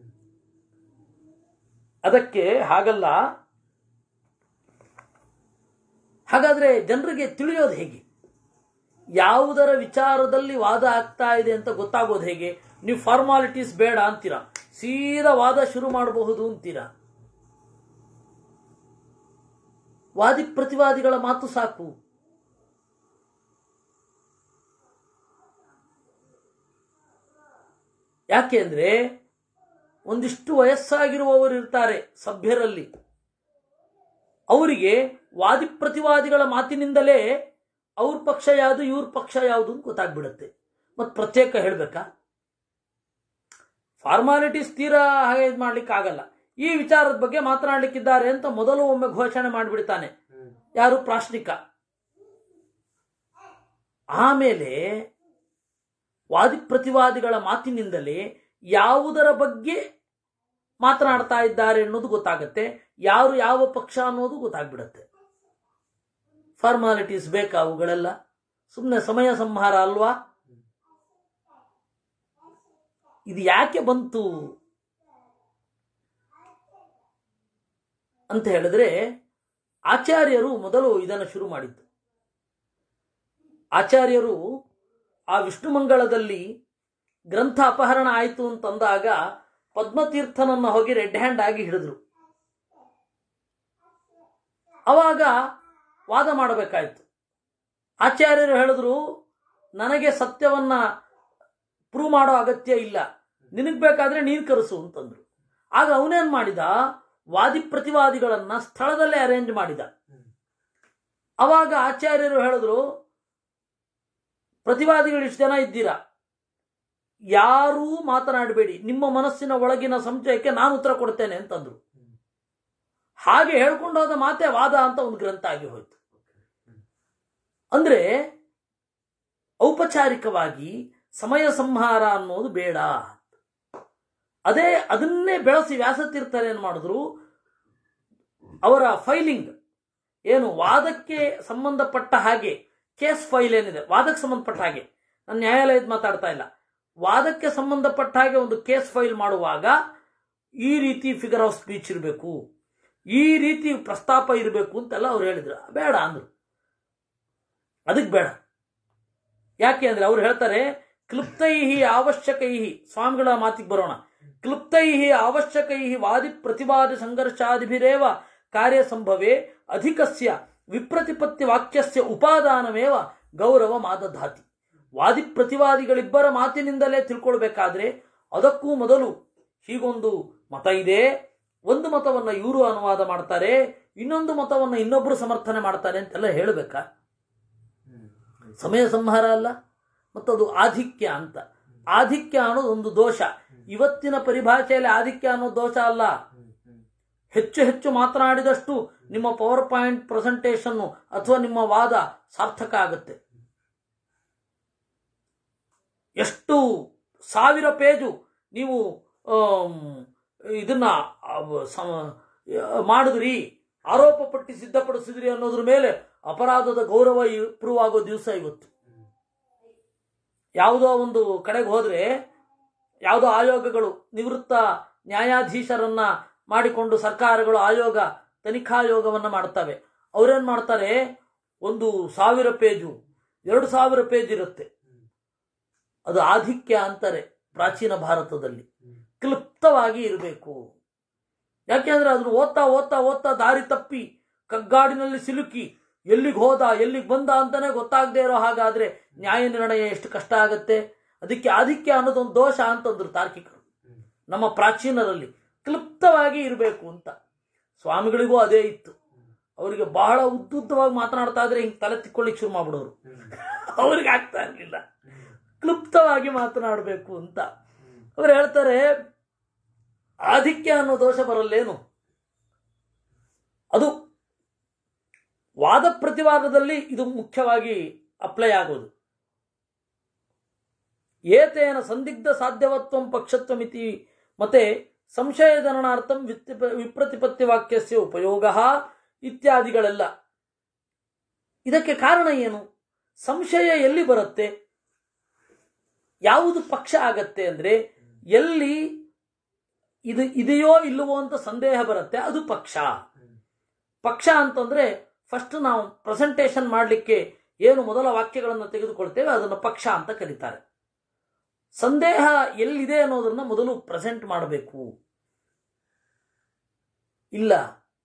ಅದಕ್ಕೆ ಹಾಗಲ್ಲ ಹಾಗಾದ್ರೆ ಜನರಿಗೆ ತಿಳಿಯೋದು ಹೇಗೆ ಯಾವುದರ ವಿಚಾರದಲ್ಲಿ ವಾದ ಆಗ್ತಾ ಇದೆ ಅಂತ ಗೊತ್ತಾಗೋದು ಹೇಗೆ ನೀವು ಫಾರ್ಮಾಲಿಟೀಸ್ ಬೇಡ ಅಂತೀರಾ ಸೀದಾ ವಾದ ಶುರು ಮಾಡಬಹುದು ಅಂತೀರಾ ವಾದಿ ಪ್ರತಿವಾದಿಗಳ ಮಾತು ಸಾಕು ಯಾಕೆ ಅಂದ್ರೆ ಒಂದಿಷ್ಟು ವಯಸ್ಸಾಗಿರುವವರು ಇರ್ತಾರೆ ಸಭ್ಯರಲ್ಲಿ ಅವರಿಗೆ ವಾದಿ ಪ್ರತಿವಾದಿಗಳ ಮಾತಿನಿಂದಲೇ ಅವ್ರ ಪಕ್ಷ ಯಾವುದು ಇವ್ರ ಪಕ್ಷ ಯಾವುದು ಅಂತ ಗೊತ್ತಾಗ್ಬಿಡುತ್ತೆ ಮತ್ ಪ್ರತ್ಯೇಕ ಹೇಳ್ಬೇಕಾ ಫಾರ್ಮಾಲಿಟೀಸ್ ತೀರಾ ಹಾಗೆ ಇದು ಮಾಡ್ಲಿಕ್ಕೆ ಆಗಲ್ಲ ಈ ವಿಚಾರದ ಬಗ್ಗೆ ಮಾತನಾಡ್ಲಿಕ್ಕಿದ್ದಾರೆ ಅಂತ ಮೊದಲು ಒಮ್ಮೆ ಘೋಷಣೆ ಮಾಡಿಬಿಡ್ತಾನೆ ಯಾರು ಪ್ರಾಶ್ನಿಕ ಆಮೇಲೆ ವಾದಿ ಪ್ರತಿವಾದಿಗಳ ಮಾತಿನಿಂದಲೇ ಯಾವುದರ ಬಗ್ಗೆ ಮಾತನಾಡ್ತಾ ಇದ್ದಾರೆ ಅನ್ನೋದು ಗೊತ್ತಾಗತ್ತೆ ಯಾರು ಯಾವ ಪಕ್ಷ ಅನ್ನೋದು ಗೊತ್ತಾಗ್ಬಿಡತ್ತೆ ಫಾರ್ಮಾಲಿಟೀಸ್ ಬೇಕಾ ಅವುಗಳೆಲ್ಲ ಸುಮ್ಮನೆ ಸಮಯ ಸಂಹಾರ ಅಲ್ವಾ ಇದು ಯಾಕೆ ಬಂತು ಅಂತ ಹೇಳಿದ್ರೆ ಆಚಾರ್ಯರು ಮೊದಲು ಇದನ್ನು ಶುರು ಮಾಡಿದ್ದು ಆಚಾರ್ಯರು ಆ ವಿಷ್ಣುಮಂಗಳದಲ್ಲಿ ಗ್ರಂಥ ಅಪಹರಣ ಆಯಿತು ಅಂತಂದಾಗ ಪದ್ಮತೀರ್ಥನನ್ನ ಹೋಗಿ ರೆಡ್ ಹ್ಯಾಂಡ್ ಆಗಿ ಹಿಡಿದ್ರು ಅವಾಗ ವಾದ ಮಾಡಬೇಕಾಯ್ತು ಆಚಾರ್ಯರು ಹೇಳಿದ್ರು ನನಗೆ ಸತ್ಯವನ್ನ ಪ್ರೂವ್ ಮಾಡೋ ಅಗತ್ಯ ಇಲ್ಲ ನಿನಗ್ ಬೇಕಾದ್ರೆ ನೀನು ಕರೆಸು ಅಂತಂದ್ರು ಆಗ ಅವನೇನ್ ಮಾಡಿದ ವಾದಿ ಪ್ರತಿವಾದಿಗಳನ್ನ ಸ್ಥಳದಲ್ಲೇ ಅರೇಂಜ್ ಮಾಡಿದ ಅವಾಗ ಆಚಾರ್ಯರು ಹೇಳಿದ್ರು ಪ್ರತಿವಾದಿಗಳು ಇಷ್ಟು ಜನ ಇದ್ದೀರಾ ಯಾರೂ ಮಾತನಾಡಬೇಡಿ ನಿಮ್ಮ ಮನಸ್ಸಿನ ಒಳಗಿನ ಸಂಶಯಕ್ಕೆ ನಾನು ಉತ್ತರ ಕೊಡ್ತೇನೆ ಅಂತಂದ್ರು ಹಾಗೆ ಹೇಳ್ಕೊಂಡು ಹೋದ ಮಾತೆ ವಾದ ಅಂತ ಒಂದು ಗ್ರಂಥ ಆಗಿ ಹೋಯ್ತು ಅಂದ್ರೆ ಔಪಚಾರಿಕವಾಗಿ ಸಮಯ ಸಂಹಾರ ಅನ್ನೋದು ಬೇಡ ಅದೇ ಅದನ್ನೇ ಬೆಳೆಸಿ ವ್ಯಾಸತೀರ್ಥರು ಏನು ಮಾಡಿದ್ರು ಅವರ ಫೈಲಿಂಗ್ ಏನು ವಾದಕ್ಕೆ ಸಂಬಂಧಪಟ್ಟ ಹಾಗೆ ಕೇಸ್ ಫೈಲ್ ಏನಿದೆ ವಾದಕ್ಕೆ ಸಂಬಂಧಪಟ್ಟ ಹಾಗೆ ನಾನು ನ್ಯಾಯಾಲಯದ ಮಾತಾಡ್ತಾ ಇಲ್ಲ ವಾದಕ್ಕೆ ಸಂಬಂಧಪಟ್ಟ ಹಾಗೆ ಒಂದು ಕೇಸ್ ಫೈಲ್ ಮಾಡುವಾಗ ಈ ರೀತಿ ಫಿಗರ್ ಆಫ್ ಸ್ಪೀಚ್ ಇರಬೇಕು ಈ ರೀತಿ ಪ್ರಸ್ತಾಪ ಇರಬೇಕು ಅಂತೆಲ್ಲ ಅವ್ರು ಹೇಳಿದ್ರು ಬೇಡ ಅಂದ್ರು ಅದಕ್ಕೆ ಬೇಡ ಯಾಕೆ ಅಂದ್ರೆ ಅವ್ರು ಹೇಳ್ತಾರೆ ಕ್ಲುಪ್ತೈಹಿ ಅವಶ್ಯಕೈಹಿ ಸ್ವಾಮಿಗಳ ಮಾತಿಗೆ ಬರೋಣ ಕ್ಲುಪ್ತೈಹಿ ಅವಶ್ಯಕೈಹಿ ವಾದಿ ಪ್ರತಿವಾದಿ ಸಂಘರ್ಷಾದಿಭಿರೇವ ಕಾರ್ಯ ಸಂಭವೇ ಅಧಿಕಸ್ಯ ವಿಪ್ರತಿಪತ್ತಿ ವಾಕ್ಯಸ್ಯ ಉಪಾದಾನಮೇವ ಗೌರವ ಮಾದಧಾತಿ ವಾದಿ ಪ್ರತಿವಾದಿಗಳಿಬ್ಬರ ಮಾತಿನಿಂದಲೇ ತಿಳ್ಕೊಳ್ಬೇಕಾದ್ರೆ ಅದಕ್ಕೂ ಮೊದಲು ಹೀಗೊಂದು ಮತ ಇದೆ ಒಂದು ಮತವನ್ನ ಇವರು ಅನುವಾದ ಮಾಡ್ತಾರೆ ಇನ್ನೊಂದು ಮತವನ್ನ ಇನ್ನೊಬ್ರು ಸಮರ್ಥನೆ ಮಾಡ್ತಾರೆ ಅಂತೆಲ್ಲ ಹೇಳಬೇಕಾ ಸಮಯ ಸಂಹಾರ ಅಲ್ಲ ಮತ್ತದು ಆಧಿಕ್ಯ ಅಂತ ಆಧಿಕ್ಯ ಅನ್ನೋದು ಒಂದು ದೋಷ ಇವತ್ತಿನ ಪರಿಭಾಷೆಯಲ್ಲಿ ಆಧಿಕ್ಯ ಅನ್ನೋ ದೋಷ ಅಲ್ಲ ಹೆಚ್ಚು ಹೆಚ್ಚು ಮಾತನಾಡಿದಷ್ಟು ನಿಮ್ಮ ಪವರ್ ಪಾಯಿಂಟ್ ಪ್ರೆಸೆಂಟೇಷನ್ ಅಥವಾ ನಿಮ್ಮ ವಾದ ಸಾರ್ಥಕ ಆಗುತ್ತೆ ಎಷ್ಟು ಸಾವಿರ ಪೇಜು ನೀವು ಆಮ್, ಇದನ್ನ ಅವ್- ಸಮ- ಮಾಡಿದ್ರಿ ಆರೋಪ ಪಟ್ಟಿ ಸಿದ್ಧಪಡಿಸಿದ್ರಿ ಅನ್ನೋದ್ರ ಮೇಲೆ ಅಪರಾಧದ ಗೌರವ ಪ್ರೂವ್ ಆಗೋ ದಿವಸ ಇವತ್ತು ಯಾವುದೋ ಒಂದು ಕಡೆಗೆ ಹೋದ್ರೆ ಯಾವುದೋ ಆಯೋಗಗಳು ನಿವೃತ್ತ ನ್ಯಾಯಾಧೀಶರನ್ನ ಮಾಡಿಕೊಂಡು ಸರ್ಕಾರಗಳು ಆಯೋಗ ತನಿಖಾಯೋಗವನ್ನ ಮಾಡ್ತವೆ ಅವ್ರೇನ್ ಮಾಡ್ತಾರೆ ಒಂದು ಸಾವಿರ ಪೇಜು ಎರಡು ಸಾವಿರ ಪೇಜ್ ಇರುತ್ತೆ ಅದು ಆಧಿಕ್ಯ ಅಂತಾರೆ ಪ್ರಾಚೀನ ಭಾರತದಲ್ಲಿ ಕ್ಲುಪ್ತವಾಗಿ ಇರಬೇಕು ಯಾಕೆಂದ್ರೆ ಅದನ್ನು ಓದ್ತಾ ಓದ್ತಾ ಓದ್ತಾ ದಾರಿ ತಪ್ಪಿ ಕಗ್ಗಾಡಿನಲ್ಲಿ ಸಿಲುಕಿ ಎಲ್ಲಿಗೆ ಹೋದ ಎಲ್ಲಿಗೆ ಬಂದ ಅಂತಾನೆ ಗೊತ್ತಾಗದೆ ಇರೋ ಹಾಗಾದ್ರೆ ನ್ಯಾಯ ನಿರ್ಣಯ ಎಷ್ಟು ಕಷ್ಟ ಆಗತ್ತೆ ಅದಕ್ಕೆ ಆಧಿಕ್ಯ ಅನ್ನೋದೊಂದು ದೋಷ ಅಂತಂದ್ರು ತಾರ್ಕಿಕರು ನಮ್ಮ ಪ್ರಾಚೀನರಲ್ಲಿ ಕ್ಲುಪ್ತವಾಗಿ ಇರಬೇಕು ಅಂತ ಸ್ವಾಮಿಗಳಿಗೂ ಅದೇ ಇತ್ತು ಅವರಿಗೆ ಬಹಳ ಉದ್ದುದ್ದವಾಗಿ ಮಾತನಾಡ್ತಾ ಇದ್ರೆ ಹಿಂಗೆ ತಲೆ ತಿಕ್ಕೊಳ್ಳಿಕ್ ಶುರು ಮಾಡ್ಬಿಡೋರು ಅವ್ರಿಗೆ ಆಗ್ತಾ ಇರಲಿಲ್ಲ ಕ್ಲುಪ್ತವಾಗಿ ಮಾತನಾಡಬೇಕು ಅಂತ ಅವ್ರು ಹೇಳ್ತಾರೆ ಆಧಿಕ್ಯ ಅನ್ನೋ ದೋಷ ಬರಲ್ಲೇನು ಅದು ವಾದ ಪ್ರತಿವಾದದಲ್ಲಿ ಇದು ಮುಖ್ಯವಾಗಿ ಅಪ್ಲೈ ಆಗೋದು ಏತೇನ ಸಂದಿಗ್ಧ ಸಾಧ್ಯವತ್ವಂ ಪಕ್ಷತ್ವಮಿತಿ ಮತ್ತೆ ಸಂಶಯಜನನಾರ್ಥಂ ವಿತ್ತಿ- ವಿಪ್ರತಿಪತ್ತಿ ವಾಕ್ಯಸ್ಯ ಉಪಯೋಗ ಇತ್ಯಾದಿಗಳೆಲ್ಲ ಇದಕ್ಕೆ ಕಾರಣ ಏನು ಸಂಶಯ ಎಲ್ಲಿ ಬರುತ್ತೆ ಯಾವುದು ಪಕ್ಷ ಆಗತ್ತೆ ಅಂದ್ರೆ ಎಲ್ಲಿ ಇದು ಇದೆಯೋ ಇಲ್ಲವೋ ಅಂತ ಸಂದೇಹ ಬರುತ್ತೆ ಅದು ಪಕ್ಷ ಪಕ್ಷ ಅಂತಂದ್ರೆ ಫಸ್ಟ್ ನಾವು ಪ್ರೆಸೆಂಟೇಷನ್ ಮಾಡಲಿಕ್ಕೆ ಏನು ಮೊದಲ ವಾಕ್ಯಗಳನ್ನು ತೆಗೆದುಕೊಳ್ತೇವೆ ಅದನ್ನು ಪಕ್ಷ ಅಂತ ಕರೀತಾರೆ ಸಂದೇಹ ಎಲ್ಲಿದೆ ಅನ್ನೋದನ್ನ ಮೊದಲು ಪ್ರೆಸೆಂಟ್ ಮಾಡಬೇಕು ಇಲ್ಲ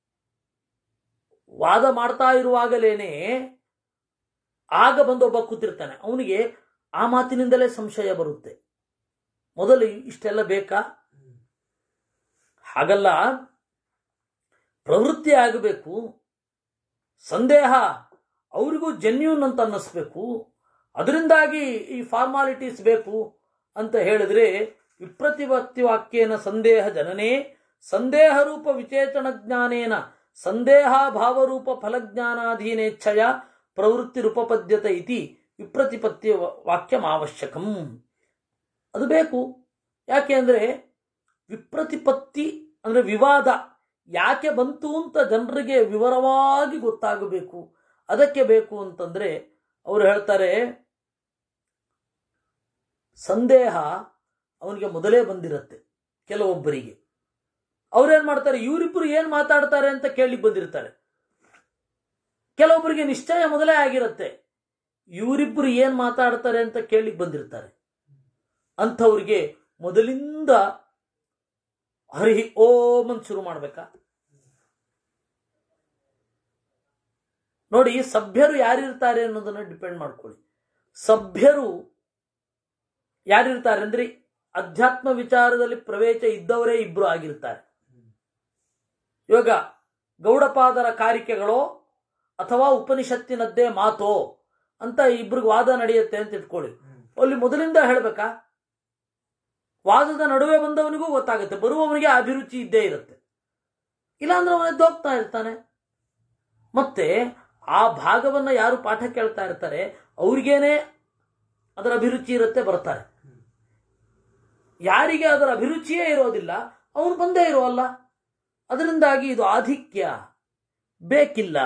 ವಾದ ಮಾಡ್ತಾ ಇರುವಾಗಲೇನೆ ಆಗ ಬಂದೊಬ್ಬ ಕೂತಿರ್ತಾನೆ ಅವನಿಗೆ ಆ ಮಾತಿನಿಂದಲೇ ಸಂಶಯ ಬರುತ್ತೆ ಮೊದಲು ಇಷ್ಟೆಲ್ಲ ಬೇಕಾ ಹಾಗಲ್ಲ ಪ್ರವೃತ್ತಿ ಆಗಬೇಕು ಸಂದೇಹ ಅವರಿಗೂ ಜೆನ್ಯೂನ್ ಅಂತ ಅನ್ನಿಸ್ಬೇಕು ಅದರಿಂದಾಗಿ ಈ ಫಾರ್ಮಾಲಿಟೀಸ್ ಬೇಕು ಅಂತ ಹೇಳಿದ್ರೆ ವಿಪ್ರತಿಪತ್ತಿ ವಾಕ್ಯೇನ ಸಂದೇಹ ಜನನೇ ಸಂದೇಹ ರೂಪ ವಿಚೇತನ ಜ್ಞಾನೇನ ಸಂದೇಹ ಭಾವರೂಪ ಫಲಜ್ಞಾನಾಧೀನೇಚ್ಛಯ ಪ್ರವೃತ್ತಿ ರೂಪಪದ್ಯತೆ ಇತಿ ವಿಪ್ರತಿಪತ್ತಿ ವಾಕ್ಯಂ ಅವಶ್ಯಕಂ ಅದು ಬೇಕು ಯಾಕೆ ಅಂದ್ರೆ ವಿಪ್ರತಿಪತ್ತಿ ಅಂದ್ರೆ ವಿವಾದ ಯಾಕೆ ಬಂತು ಅಂತ ಜನರಿಗೆ ವಿವರವಾಗಿ ಗೊತ್ತಾಗಬೇಕು ಅದಕ್ಕೆ ಬೇಕು ಅಂತಂದ್ರೆ ಅವ್ರು ಹೇಳ್ತಾರೆ ಸಂದೇಹ ಅವನಿಗೆ ಮೊದಲೇ ಬಂದಿರತ್ತೆ ಕೆಲವೊಬ್ಬರಿಗೆ ಅವ್ರೇನ್ ಮಾಡ್ತಾರೆ ಇವರಿಬ್ಬರು ಏನ್ ಮಾತಾಡ್ತಾರೆ ಅಂತ ಕೇಳಿ ಬಂದಿರ್ತಾರೆ ಕೆಲವೊಬ್ಬರಿಗೆ ನಿಶ್ಚಯ ಮೊದಲೇ ಆಗಿರತ್ತೆ ಇವರಿಬ್ಬರು ಏನ್ ಮಾತಾಡ್ತಾರೆ ಅಂತ ಕೇಳಿ ಬಂದಿರ್ತಾರೆ ಅಂಥವ್ರಿಗೆ ಮೊದಲಿಂದ ಹರಿ ಓಂ ಅಂತ ಶುರು ಮಾಡ್ಬೇಕಾ ನೋಡಿ ಸಭ್ಯರು ಯಾರಿರ್ತಾರೆ ಅನ್ನೋದನ್ನ ಡಿಪೆಂಡ್ ಮಾಡ್ಕೊಳ್ಳಿ ಸಭ್ಯರು ಯಾರಿರ್ತಾರೆ ಅಂದ್ರೆ ಅಧ್ಯಾತ್ಮ ವಿಚಾರದಲ್ಲಿ ಪ್ರವೇಶ ಇದ್ದವರೇ ಇಬ್ರು ಆಗಿರ್ತಾರೆ ಇವಾಗ ಗೌಡಪಾದರ ಕಾರಿಕೆಗಳೋ ಅಥವಾ ಉಪನಿಷತ್ತಿನದ್ದೇ ಮಾತೋ ಅಂತ ಇಬ್ರಿಗೆ ವಾದ ನಡೆಯುತ್ತೆ ಅಂತ ಇಟ್ಕೊಳ್ಳಿ ಅಲ್ಲಿ ಮೊದಲಿಂದ ಹೇಳ್ಬೇಕಾ ವಾದದ ನಡುವೆ ಬಂದವನಿಗೂ ಗೊತ್ತಾಗುತ್ತೆ ಬರುವವನಿಗೆ ಅಭಿರುಚಿ ಇದ್ದೇ ಇರುತ್ತೆ ಇಲ್ಲಾಂದ್ರೆ ಅವನ ಎದ್ದೋಗ್ತಾ ಇರ್ತಾನೆ ಮತ್ತೆ ಆ ಭಾಗವನ್ನ ಯಾರು ಪಾಠ ಕೇಳ್ತಾ ಇರ್ತಾರೆ ಅವ್ರಿಗೇನೆ ಅದರ ಅಭಿರುಚಿ ಇರುತ್ತೆ ಬರ್ತಾರೆ ಯಾರಿಗೆ ಅದರ ಅಭಿರುಚಿಯೇ ಇರೋದಿಲ್ಲ ಅವನು ಬಂದೇ ಇರೋಲ್ಲ ಅದರಿಂದಾಗಿ ಇದು ಆಧಿಕ್ಯ ಬೇಕಿಲ್ಲ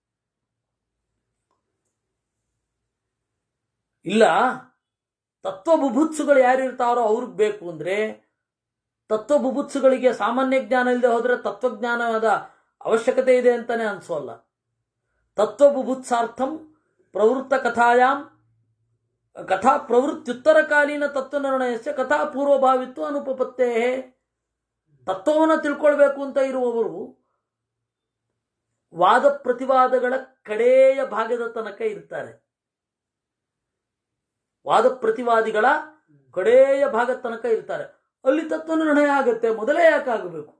ಇಲ್ಲ ತತ್ವ ಬುಭುತ್ಸುಗಳು ಯಾರಿರ್ತಾರೋ ಅವ್ರಿಗೆ ಬೇಕು ಅಂದ್ರೆ ತತ್ವ ಬುಭುತ್ಸುಗಳಿಗೆ ಸಾಮಾನ್ಯ ಜ್ಞಾನ ಇಲ್ಲದೆ ಹೋದ್ರೆ ತತ್ವಜ್ಞಾನದ ಅವಶ್ಯಕತೆ ಇದೆ ಅಂತಾನೆ ಅನ್ಸೋಲ್ಲ ತತ್ವ ಬುಭುತ್ಸಾರ್ಥಂ ಪ್ರವೃತ್ತ ಕಥಾಯಾಮ್ ಕಥಾ ಪ್ರವೃತ್ತಿಯುತ್ತರಕಾಲೀನ ತತ್ವ ನಿರ್ಣಯಸ್ಯ ಕಥಾ ಪೂರ್ವಭಾವಿತ್ವ ಅನುಪಪತ್ತೇ ತತ್ವವನ್ನು ತಿಳ್ಕೊಳ್ಬೇಕು ಅಂತ ಇರುವವರು ವಾದ ಪ್ರತಿವಾದಗಳ ಕಡೆಯ ಭಾಗದ ತನಕ ಇರ್ತಾರೆ ವಾದ ಪ್ರತಿವಾದಿಗಳ ಕಡೆಯ ಭಾಗದ ತನಕ ಇರ್ತಾರೆ ಅಲ್ಲಿ ತತ್ವ ನಿರ್ಣಯ ಆಗುತ್ತೆ ಮೊದಲೇ ಯಾಕಾಗಬೇಕು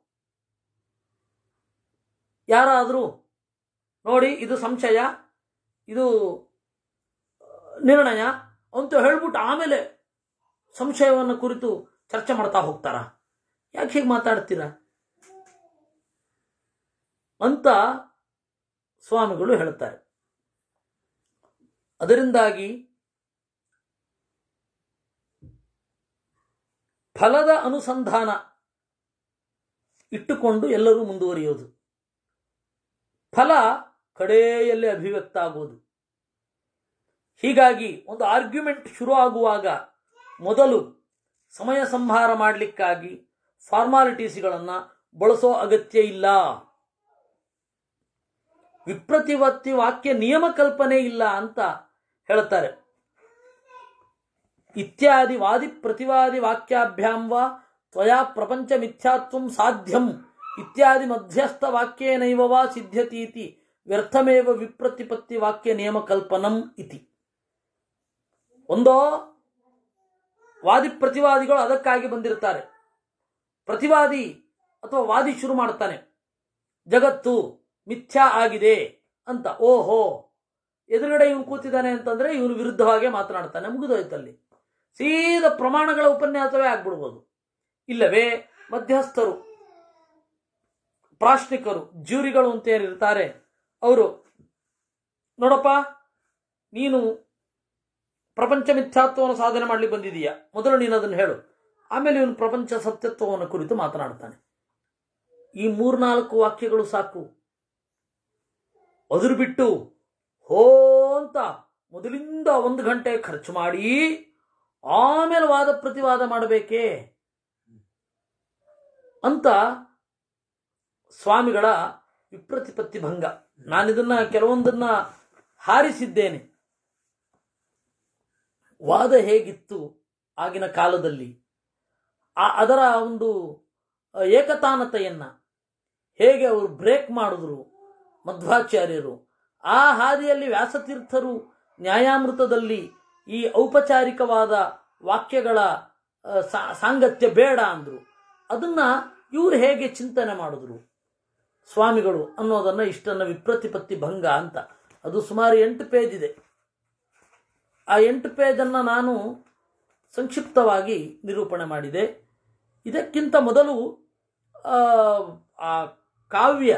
ಯಾರಾದರೂ ನೋಡಿ ಇದು ಸಂಶಯ ಇದು ನಿರ್ಣಯ ಅಂತ ಹೇಳ್ಬಿಟ್ಟು ಆಮೇಲೆ ಸಂಶಯವನ್ನು ಕುರಿತು ಚರ್ಚೆ ಮಾಡ್ತಾ ಹೋಗ್ತಾರ ಯಾಕೆ ಹೀಗೆ ಮಾತಾಡ್ತೀರಾ ಅಂತ ಸ್ವಾಮಿಗಳು ಹೇಳ್ತಾರೆ ಅದರಿಂದಾಗಿ ಫಲದ ಅನುಸಂಧಾನ ಇಟ್ಟುಕೊಂಡು ಎಲ್ಲರೂ ಮುಂದುವರಿಯೋದು ಫಲ ಕಡೆಯಲ್ಲಿ ಅಭಿವ್ಯಕ್ತ ಆಗುವುದು ಹೀಗಾಗಿ ಒಂದು ಆರ್ಗ್ಯುಮೆಂಟ್ ಶುರು ಆಗುವಾಗ ಮೊದಲು ಸಮಯ ಸಂಹಾರ ಮಾಡಲಿಕ್ಕಾಗಿ ಫಾರ್ಮಾಲಿಟೀಸ್ಗಳನ್ನು ಬಳಸೋ ಅಗತ್ಯ ಇಲ್ಲ ವಿಪ್ರತಿವತ್ತಿ ವಾಕ್ಯ ನಿಯಮ ಕಲ್ಪನೆ ಇಲ್ಲ ಅಂತ ಹೇಳ್ತಾರೆ ಇತ್ಯಾದಿ ವಾದಿ ಪ್ರತಿವಾದಿ ವಾಕ್ಯಾಭ್ಯಾಂ ವಾ ತ್ವಯಾ ಪ್ರಪಂಚ ಮಿಥ್ಯಾತ್ವಂ ಸಾಧ್ಯಂ ಇತ್ಯಾದಿ ಮಧ್ಯಸ್ಥ ವಾಕ್ಯೇನೈವ ವಾ ಸಿದ್ಧ್ಯತೀತಿ ವ್ಯರ್ಥಮೇವ ವಿಪ್ರತಿಪತ್ತಿ ವಾಕ್ಯ ನಿಯಮ ಕಲ್ಪನಂ ಇತಿ ಒಂದೋ ವಾದಿ ಪ್ರತಿವಾದಿಗಳು ಅದಕ್ಕಾಗಿ ಬಂದಿರ್ತಾರೆ ಪ್ರತಿವಾದಿ ಅಥವಾ ವಾದಿ ಶುರು ಮಾಡ್ತಾನೆ ಜಗತ್ತು ಮಿಥ್ಯಾ ಆಗಿದೆ ಅಂತ ಓಹೋ ಎದುರುಗಡೆ ಇವನು ಕೂತಿದ್ದಾನೆ ಅಂತಂದ್ರೆ ಇವನು ವಿರುದ್ಧವಾಗಿ ಮಾತನಾಡ್ತಾನೆ ಮುಗಿದೋಯ್ತಲ್ಲಿ ಸೀದಾ ಪ್ರಮಾಣಗಳ ಉಪನ್ಯಾಸವೇ ಆಗ್ಬಿಡ್ಬೋದು ಇಲ್ಲವೇ ಮಧ್ಯಸ್ಥರು ಪ್ರಾಶ್ನಿಕರು ಜ್ಯೂರಿಗಳು ಅಂತ ಏನಿರ್ತಾರೆ ಅವರು ನೋಡಪ್ಪ ನೀನು ಪ್ರಪಂಚ ಮಿಥ್ಯಾತ್ವವನ್ನು ಸಾಧನೆ ಮಾಡ್ಲಿಕ್ಕೆ ಬಂದಿದೀಯಾ ಮೊದಲು ನೀನು ಅದನ್ನು ಹೇಳು ಆಮೇಲೆ ಇವನು ಪ್ರಪಂಚ ಸತ್ಯತ್ವವನ್ನು ಕುರಿತು ಮಾತನಾಡ್ತಾನೆ ಈ ಮೂರ್ನಾಲ್ಕು ವಾಕ್ಯಗಳು ಸಾಕು ಅದ್ರ ಬಿಟ್ಟು ಹೋ ಅಂತ ಮೊದಲಿಂದ ಒಂದು ಗಂಟೆ ಖರ್ಚು ಮಾಡಿ ಆಮೇಲೆ ವಾದ ಪ್ರತಿವಾದ ಮಾಡಬೇಕೇ ಅಂತ ಸ್ವಾಮಿಗಳ ವಿಪ್ರತಿಪತ್ತಿ ಭಂಗ ನಾನಿದನ್ನ ಕೆಲವೊಂದನ್ನ ಹಾರಿಸಿದ್ದೇನೆ ವಾದ ಹೇಗಿತ್ತು ಆಗಿನ ಕಾಲದಲ್ಲಿ ಆ ಅದರ ಒಂದು ಏಕತಾನತೆಯನ್ನ ಹೇಗೆ ಅವರು ಬ್ರೇಕ್ ಮಾಡಿದ್ರು ಮಧ್ವಾಚಾರ್ಯರು ಆ ಹಾದಿಯಲ್ಲಿ ವ್ಯಾಸತೀರ್ಥರು ನ್ಯಾಯಾಮೃತದಲ್ಲಿ ಈ ಔಪಚಾರಿಕವಾದ ವಾಕ್ಯಗಳ ಆ, ಸಾ- ಸಾಂಗತ್ಯ ಬೇಡ ಅಂದ್ರು ಅದನ್ನ ಇವರು ಹೇಗೆ ಚಿಂತನೆ ಮಾಡಿದ್ರು ಸ್ವಾಮಿಗಳು ಅನ್ನೋದನ್ನ ಇಷ್ಟನ್ನ ವಿಪ್ರತಿಪತ್ತಿ ಭಂಗ ಅಂತ ಅದು ಸುಮಾರು ಎಂಟು ಪೇಜ್ ಇದೆ ಆ ಎಂಟು ಪೇಜನ್ನು ನಾನು ಸಂಕ್ಷಿಪ್ತವಾಗಿ ನಿರೂಪಣೆ ಮಾಡಿದೆ ಇದಕ್ಕಿಂತ ಮೊದಲು ಆ, ಆ ಕಾವ್ಯ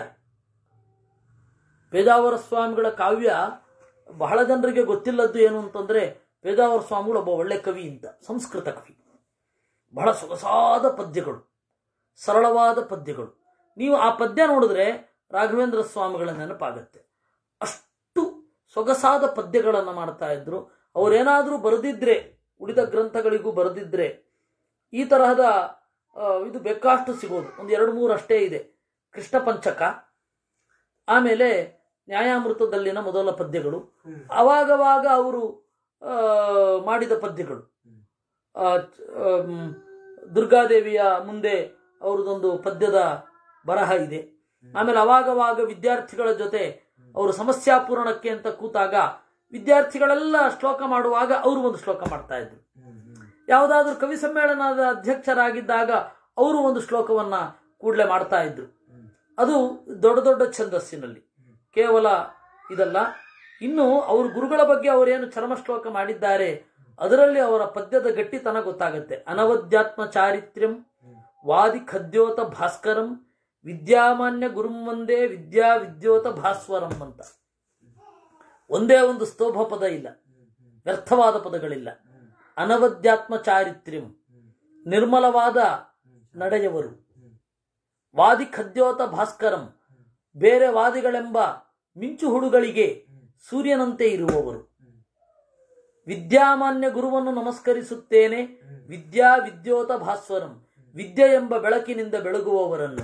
ಪೇಜಾವರ ಸ್ವಾಮಿಗಳ ಕಾವ್ಯ ಬಹಳ ಜನರಿಗೆ ಗೊತ್ತಿಲ್ಲದ್ದು ಏನು ಅಂತಂದ್ರೆ ಪೇಜಾವರ ಸ್ವಾಮಿಗಳು ಒಬ್ಬ ಒಳ್ಳೆ ಕವಿ ಅಂತ ಸಂಸ್ಕೃತ ಕವಿ ಬಹಳ ಸೊಗಸಾದ ಪದ್ಯಗಳು ಸರಳವಾದ ಪದ್ಯಗಳು ನೀವು ಆ ಪದ್ಯ ನೋಡಿದ್ರೆ ರಾಘವೇಂದ್ರ ಸ್ವಾಮಿಗಳ ನೆನಪಾಗತ್ತೆ ಅಷ್ಟು ಸೊಗಸಾದ ಪದ್ಯಗಳನ್ನು ಮಾಡ್ತಾ ಇದ್ರು ಅವರೇನಾದರೂ ಬರೆದಿದ್ರೆ ಉಳಿದ ಗ್ರಂಥಗಳಿಗೂ ಬರೆದಿದ್ರೆ ಈ ತರಹದ ಆ, ಇದು ಬೇಕಾಷ್ಟು ಸಿಗೋದು ಒಂದು ಎರಡು ಮೂರು ಅಷ್ಟೇ ಇದೆ ಕೃಷ್ಣ ಪಂಚಕ ಆಮೇಲೆ ನ್ಯಾಯಾಮೃತದಲ್ಲಿನ ಮೊದಲ ಪದ್ಯಗಳು ಅವಾಗವಾಗ ಅವರು ಆ, ಮಾಡಿದ ಪದ್ಯಗಳು ಆ, ಚ- ಆಮ್, ದುರ್ಗಾದೇವಿಯ ಮುಂದೆ ಅವ್ರದ್ದೊಂದು ಪದ್ಯದ ಬರಹ ಇದೆ ಆಮೇಲೆ ಅವಾಗವಾಗ ವಿದ್ಯಾರ್ಥಿಗಳ ಜೊತೆ ಅವರು ಸಮಸ್ಯಾಪೂರಣಕ್ಕೆ ಅಂತ ಕೂತಾಗ ವಿದ್ಯಾರ್ಥಿಗಳೆಲ್ಲ ಶ್ಲೋಕ ಮಾಡುವಾಗ ಅವರು ಒಂದು ಶ್ಲೋಕ ಮಾಡ್ತಾ ಇದ್ರು ಯಾವುದಾದ್ರೂ ಕವಿ ಸಮ್ಮೇಳನದ ಅಧ್ಯಕ್ಷರಾಗಿದ್ದಾಗ ಅವರು ಒಂದು ಶ್ಲೋಕವನ್ನ ಕೂಡಲೇ ಮಾಡ್ತಾ ಇದ್ರು ಅದು ದೊಡ್ಡ ದೊಡ್ಡ ಛಂದಸ್ಸಿನಲ್ಲಿ ಕೇವಲ ಇದಲ್ಲ ಇನ್ನು ಅವ್ರ ಗುರುಗಳ ಬಗ್ಗೆ ಅವರೇನು ಚರಮ ಶ್ಲೋಕ ಮಾಡಿದ್ದಾರೆ ಅದರಲ್ಲಿ ಅವರ ಪದ್ಯದ ಗಟ್ಟಿತನ ಗೊತ್ತಾಗುತ್ತೆ ಅನವದ್ಯಾತ್ಮ ಚಾರಿತ್ರ್ಯಂ ವಾದಿ ಖದ್ಯೋತ ಭಾಸ್ಕರಂ ವಿದ್ಯಾಮಾನ್ಯ ಗುರುಂ ಒಂದೇ ವಿದ್ಯಾ ವಿದ್ಯೋತ ಭಾಸ್ವರಂ ಅಂತ ಒಂದೇ ಒಂದು ಸ್ತೋಭ ಪದ ಇಲ್ಲ ವ್ಯರ್ಥವಾದ ಪದಗಳಿಲ್ಲ ಅನವದ್ಯಾತ್ಮ ಚಾರಿತ್ರ್ಯಂ ನಿರ್ಮಲವಾದ ನಡೆಯವರು ವಾದಿ ಖದ್ಯೋತ ಭಾಸ್ಕರಂ ಬೇರೆ ವಾದಿಗಳೆಂಬ ಮಿಂಚು ಹುಡುಗಳಿಗೆ ಸೂರ್ಯನಂತೆ ಇರುವವರು ವಿದ್ಯಾಮಾನ್ಯ ಗುರುವನ್ನು ನಮಸ್ಕರಿಸುತ್ತೇನೆ ವಿದ್ಯಾ ವಿದ್ಯೋತ ಭಾಸ್ವರಂ ವಿದ್ಯೆ ಎಂಬ ಬೆಳಕಿನಿಂದ ಬೆಳಗುವವರನ್ನು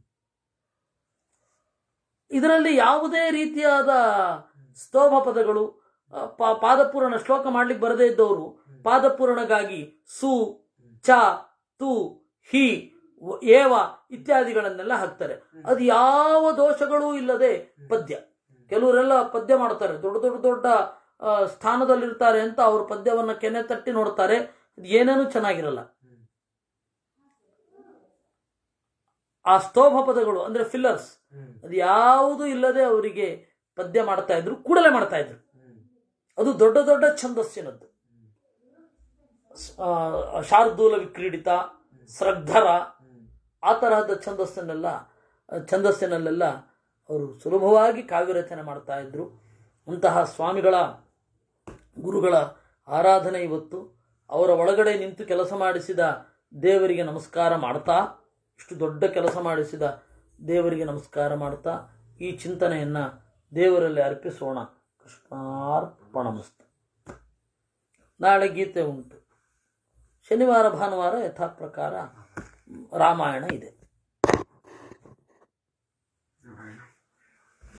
ಇದರಲ್ಲಿ ಯಾವುದೇ ರೀತಿಯಾದ ಸ್ತೋಭ ಪದಗಳು ಆ, ಪಾ- ಪಾದಪೂರಣ ಶ್ಲೋಕ ಮಾಡ್ಲಿಕ್ಕೆ ಬರದೇ ಇದ್ದವರು ಪಾದಪೂರಣಗಾಗಿ ಸು ಚ ತು ಹಿ ವ- ಏವ ಇತ್ಯಾದಿಗಳನ್ನೆಲ್ಲ ಹಾಕ್ತಾರೆ ಅದು ಯಾವ ದೋಷಗಳೂ ಇಲ್ಲದೆ ಪದ್ಯ ಕೆಲವರೆಲ್ಲ ಪದ್ಯ ಮಾಡ್ತಾರೆ ದೊಡ್ಡ ದೊಡ್ಡ ದೊಡ್ಡ ಆ, ಸ್ಥಾನದಲ್ಲಿರ್ತಾರೆ ಅಂತ ಅವ್ರ ಪದ್ಯವನ್ನ ಕೆನೆ ತಟ್ಟಿ ನೋಡ್ತಾರೆ ಅದು ಏನೇನೂ ಚೆನ್ನಾಗಿರಲ್ಲ ಆ ಸ್ತೋಭ ಪದಗಳು ಅಂದ್ರೆ ಫಿಲ್ಲರ್ಸ್ ಅದು ಯಾವುದು ಇಲ್ಲದೆ ಅವರಿಗೆ ಪದ್ಯ ಮಾಡ್ತಾ ಇದ್ರು ಕೂಡಲೇ ಮಾಡ್ತಾ ಇದ್ರು ಅದು ದೊಡ್ಡ ದೊಡ್ಡ ಛಂದಸ್ಸಿನದ್ದು ಆ, ಶಾರ್ದೂಲ ವಿಕ್ರೀಡಿತ ಸ್ರಗ್ಧರ ಆ ತರಹದ ಛಂದಸ್ಸನ್ನೆಲ್ಲ ಛಂದಸ್ಸಿನಲ್ಲೆಲ್ಲ ಅವರು ಸುಲಭವಾಗಿ ಕಾವ್ಯ ರಚನೆ ಮಾಡ್ತಾ ಇದ್ರು ಅಂತಹ ಸ್ವಾಮಿಗಳ ಗುರುಗಳ ಆರಾಧನೆ ಇವತ್ತು ಅವರ ಒಳಗಡೆ ನಿಂತು ಕೆಲಸ ಮಾಡಿಸಿದ ದೇವರಿಗೆ ನಮಸ್ಕಾರ ಮಾಡ್ತಾ ಇಷ್ಟು ದೊಡ್ಡ ಕೆಲಸ ಮಾಡಿಸಿದ ದೇವರಿಗೆ ನಮಸ್ಕಾರ ಮಾಡ್ತಾ ಈ ಚಿಂತನೆಯನ್ನ ದೇವರಲ್ಲಿ ಅರ್ಪಿಸೋಣ ಕೃಷ್ಣಾರ್ಪಣಮಸ್ತು ನಾಳೆ ಗೀತೆ ಉಂಟು ಶನಿವಾರ ಭಾನುವಾರ ಯಥಾ ಪ್ರಕಾರ ರಾಮಾಯಣ ಇದೆ